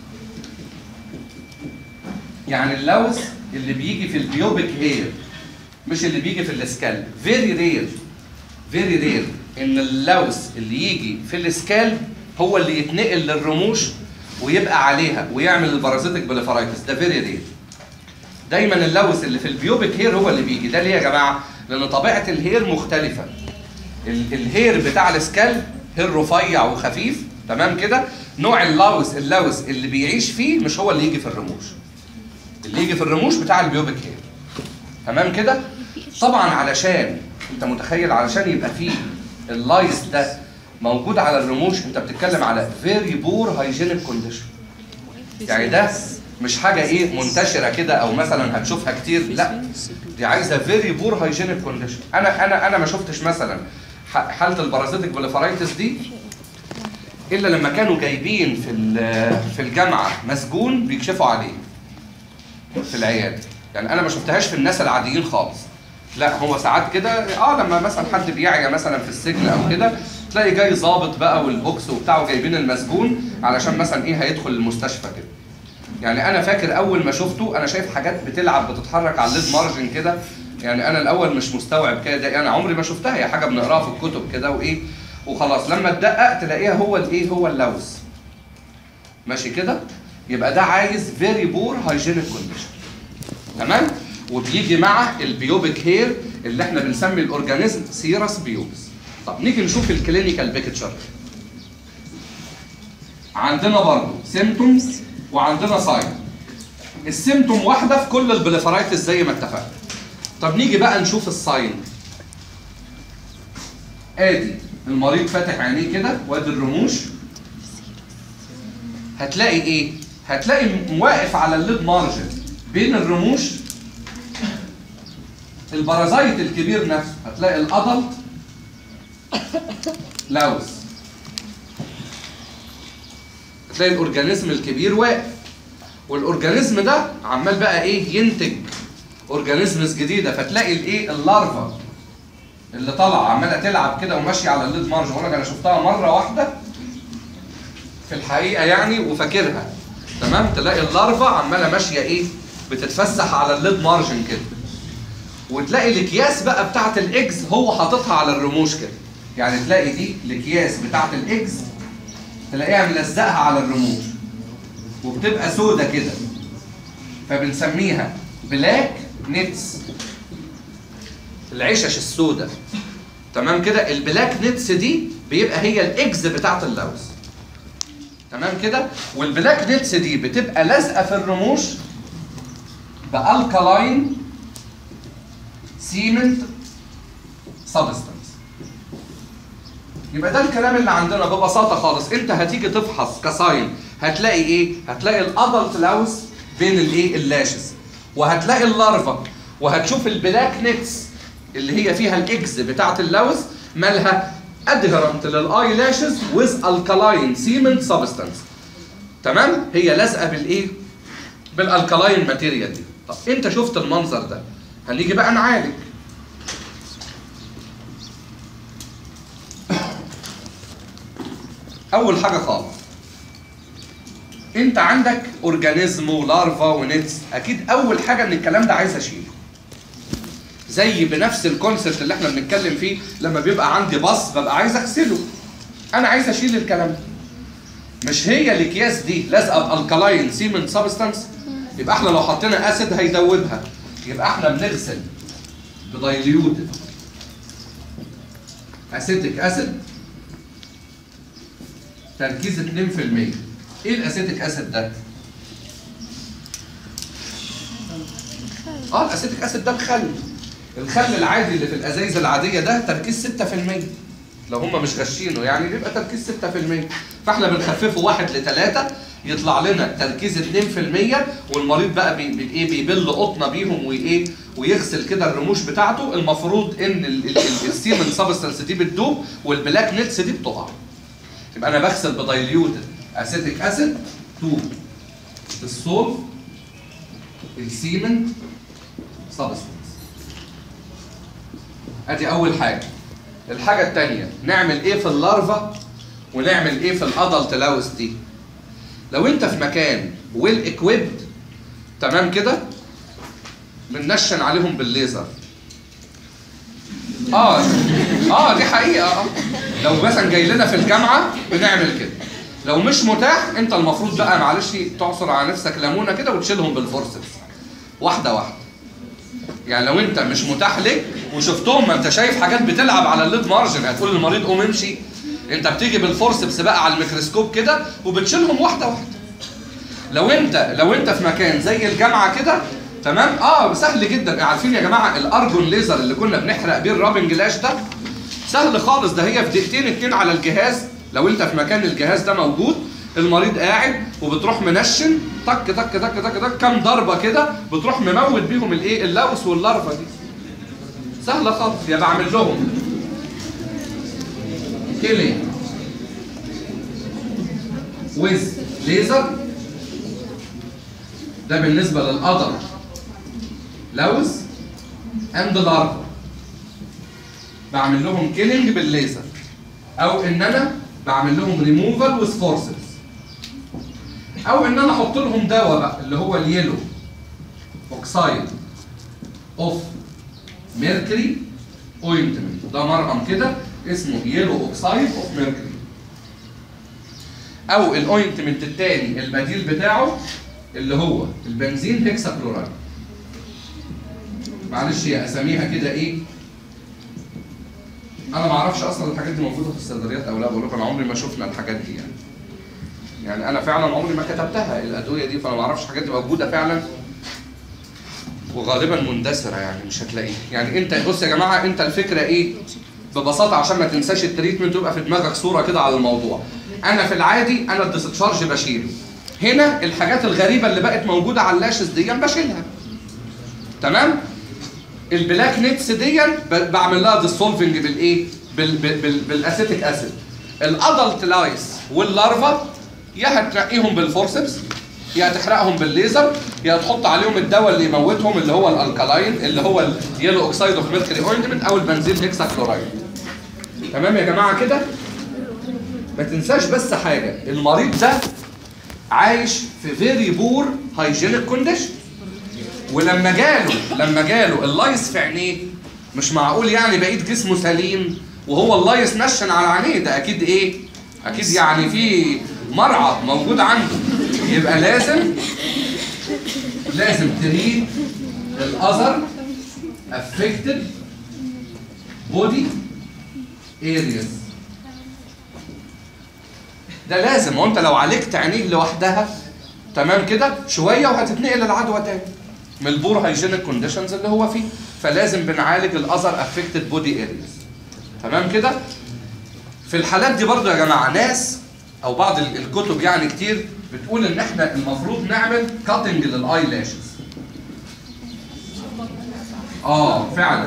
يعني اللوز اللي بيجي في البيوبيك هير مش اللي بيجي في السكالب فيري رير فيري رير ان اللوز اللي يجي في السكالب هو اللي يتنقل للرموش ويبقى عليها ويعمل البارازيتك بليفرايتس ده فيري رير دايما اللوز اللي في البيوبيك هير هو اللي بيجي ده ليه يا جماعه لان طبيعه الهير مختلفه ال- الهير بتاع السكالب هير رفيع وخفيف تمام كده نوع اللوز اللوز اللي بيعيش فيه مش هو اللي يجي في الرموش اللي يجي في الرموش بتاع البيوبيك هير تمام كده طبعا علشان انت متخيل علشان يبقى فيه اللايس ده موجود على الرموش انت بتتكلم على فيري بور هايجينيك كونديشن يعني ده مش حاجه ايه منتشره كده او مثلا هتشوفها كتير لا دي عايزه فيري بور هايجينيك كونديشن انا انا انا ما شفتش مثلا ح- حاله البارازيتك بوليفرايتس دي الا لما كانوا جايبين في ال- في الجامعه مسجون بيكشفوا عليه في العياده يعني انا ما شفتهاش في الناس العاديين خالص لا هو ساعات كده اه لما مثلا حد بيعيا مثلا في السجن او كده تلاقي جاي ظابط بقى والبوكس وبتاعه جايبين المسجون علشان مثلا ايه هيدخل المستشفى كده يعني انا فاكر اول ما شفته انا شايف حاجات بتلعب بتتحرك على الليد مارجن كده يعني انا الاول مش مستوعب كده ده انا عمري ما شفتها هي حاجه بنقراها في الكتب كده وايه وخلاص لما تدقق تلاقيها هو الايه هو اللوز ماشي كده يبقى ده عايز فيري بور هايجينيك كونديشن تمام وبيجي مع البيوبيك هير اللي احنا بنسمي الاورجانيزم سيرس بيوبس طب نيجي نشوف الكلينيكال بيكتشر عندنا برضه سيمتومز وعندنا ساين السيمتوم واحده في كل البليفرايتس زي ما اتفقنا طب نيجي بقى نشوف الساين ادي المريض فاتح عينيه كده وادي الرموش هتلاقي ايه هتلاقي م- واقف على الليد مارجن بين الرموش البرازيت الكبير نفسه هتلاقي الادلت لاوس هتلاقي الاورجانيزم الكبير واقف والاورجانيزم ده عمال بقى ايه ينتج اورجانيزمز جديده فتلاقي الايه اللارفا اللي طالعه عماله تلعب كده وماشيه على الليد مارج بقول لك انا شفتها مره واحده في الحقيقه يعني وفاكرها تمام تلاقي اللارفا عماله ماشيه ايه بتتفسح على الليد مارجن كده وتلاقي الاكياس بقى بتاعت الاكس هو حاططها على الرموش كده يعني تلاقي دي الاكياس بتاعت الاكس تلاقيها ملزقها على الرموش وبتبقى سودة كده فبنسميها بلاك نتس العشش السوداء تمام كده البلاك نتس دي بيبقى هي الاكز بتاعت اللوز تمام كده والبلاك نتس دي بتبقى لازقه في الرموش بالكالاين سيمنت سبستانس يبقى ده الكلام اللي عندنا ببساطه خالص انت هتيجي تفحص كساين هتلاقي ايه هتلاقي الادلت لاوس بين الايه اللاشز وهتلاقي اللارفا وهتشوف البلاك نتس اللي هي فيها الاكز بتاعه اللوز مالها ادهرنت للاي لاشز ويز الكالاين سيمنت سبستانس تمام هي لازقه بالايه بالالكالاين ماتيريال دي طب انت شفت المنظر ده هنيجي بقى نعالج اول حاجه خالص انت عندك اورجانيزم ولارفا ونتس اكيد اول حاجه ان الكلام ده عايز اشيله زي بنفس الكونسبت اللي احنا بنتكلم فيه لما بيبقى عندي بص ببقى عايز اغسله انا عايز اشيل الكلام ده مش هي الاكياس دي لازقه بالكالاين سيمنت سبستانس يبقى احنا لو حطينا اسيد هيدوبها يبقى احنا بنغسل بدايليوتد اسيتيك اسيد تركيز 2% ايه الاسيتيك اسيد ده؟ اه الاسيتيك اسيد ده الخل الخل العادي اللي في الازايز العاديه ده تركيز 6% لو هم مش غشينه يعني بيبقى تركيز 6% فاحنا بنخففه 1 ل 3 يطلع لنا تركيز 2% والمريض بقى بي بي ايه بيبل قطنه بيهم وايه ويغسل كده الرموش بتاعته المفروض ان ال- ال- ال- السيمن سبستانس دي بتدوب والبلاك نيتس دي بتقع يبقى انا بغسل بدايليوتد اسيتيك اسيد تو الصولف السيمن سبستانس ادي اول حاجه الحاجه الثانيه نعمل ايه في اللارفا ونعمل ايه في الادلت لاوس دي لو انت في مكان ويل اكويبد تمام كده بننشن عليهم بالليزر اه اه دي حقيقه اه لو مثلا جاي لنا في الجامعه بنعمل كده لو مش متاح انت المفروض بقى معلش تعصر على نفسك ليمونه كده وتشيلهم بالفورسبس واحده واحده يعني لو انت مش متاح لك وشفتهم ما انت شايف حاجات بتلعب على الليد مارجن هتقول للمريض قوم امشي انت بتيجي بالفورسبس بقى على الميكروسكوب كده وبتشيلهم واحده واحده لو انت لو انت في مكان زي الجامعه كده تمام اه سهل جدا عارفين يا جماعه الارجون ليزر اللي كنا بنحرق بيه الرابنج لاش ده سهل خالص ده هي في دقيقتين اتنين على الجهاز لو انت في مكان الجهاز ده موجود المريض قاعد وبتروح منشن تك تك تك تك تك كام ضربه كده بتروح مموت بيهم الايه اللوس واللارفا دي سهله خالص يا بعمل لهم كيلينج ويز ليزر ده بالنسبه للقدر لوز اند لارفا بعمل لهم كيلينج بالليزر او ان انا بعمل لهم ريموفال وذ فورسز او ان انا احط لهم دواء بقى اللي هو اليلو اوكسايد اوف ميركوري اوينتمنت ده مرهم كده اسمه يلو اوكسايد اوف ميركوري او الاوينتمنت الثاني البديل بتاعه اللي هو البنزين هيكساكلورايد معلش هي اساميها كده ايه انا ما اعرفش اصلا الحاجات دي موجوده في الصيدليات او لا بقول لكم انا عمري ما شفنا الحاجات دي يعني يعني انا فعلا عمري ما كتبتها الادويه دي فانا ما اعرفش الحاجات دي موجوده فعلا وغالبا مندثره يعني مش هتلاقيها يعني انت بص يا جماعه انت الفكره ايه ببساطه عشان ما تنساش التريتمنت ويبقى في دماغك صوره كده على الموضوع انا في العادي انا الديسشارج بشيله هنا الحاجات الغريبه اللي بقت موجوده على اللاشز دي بشيلها تمام البلاك نيتس دي ب- بعمل لها ديسولفنج بالايه بال بال بال بالاسيتيك اسيد الادلت لايس واللارفا يا هتنقيهم بالفورسبس يا تحرقهم بالليزر يا تحط عليهم الدواء اللي يموتهم اللي هو الالكالاين اللي هو اليلو اوكسايد اوف ميركوري اوينتمنت او البنزين هيكساكلورايد تمام يا جماعه كده ما تنساش بس حاجه المريض ده عايش في فيري بور هايجينيك كونديشن ولما جاله لما جاله اللايس في عينيه مش معقول يعني بقيت جسمه سليم وهو اللايس نشن على عينيه ده اكيد ايه اكيد يعني في مرعى موجود عنده يبقى لازم لازم تريد الاذر affected body areas ده لازم وانت لو عالجت عينيه لوحدها تمام كده شويه وهتتنقل العدوى تاني من البور هايجينيك كونديشنز اللي هو فيه فلازم بنعالج الاذر افكتد بودي ارياز تمام كده في الحالات دي برضو يا جماعه ناس او بعض ال- الكتب يعني كتير بتقول ان احنا المفروض نعمل كاتنج للاي لاشز اه فعلا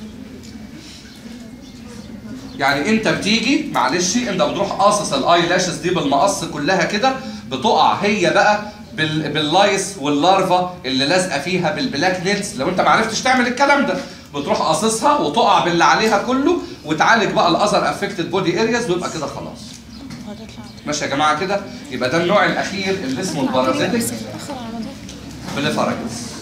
يعني انت بتيجي معلش انت بتروح قاصص الاي لاشز دي بالمقص كلها كده بتقع هي بقى بال... باللايس واللارفا اللي لازقه فيها بالبلاك نيلز لو انت ما عرفتش تعمل الكلام ده بتروح قاصصها وتقع باللي عليها كله وتعالج بقى الاذر افكتد بودي ارياز ويبقى كده خلاص ماشي يا جماعه كده يبقى ده النوع الاخير اللي اسمه البارازيتك بليفاراجس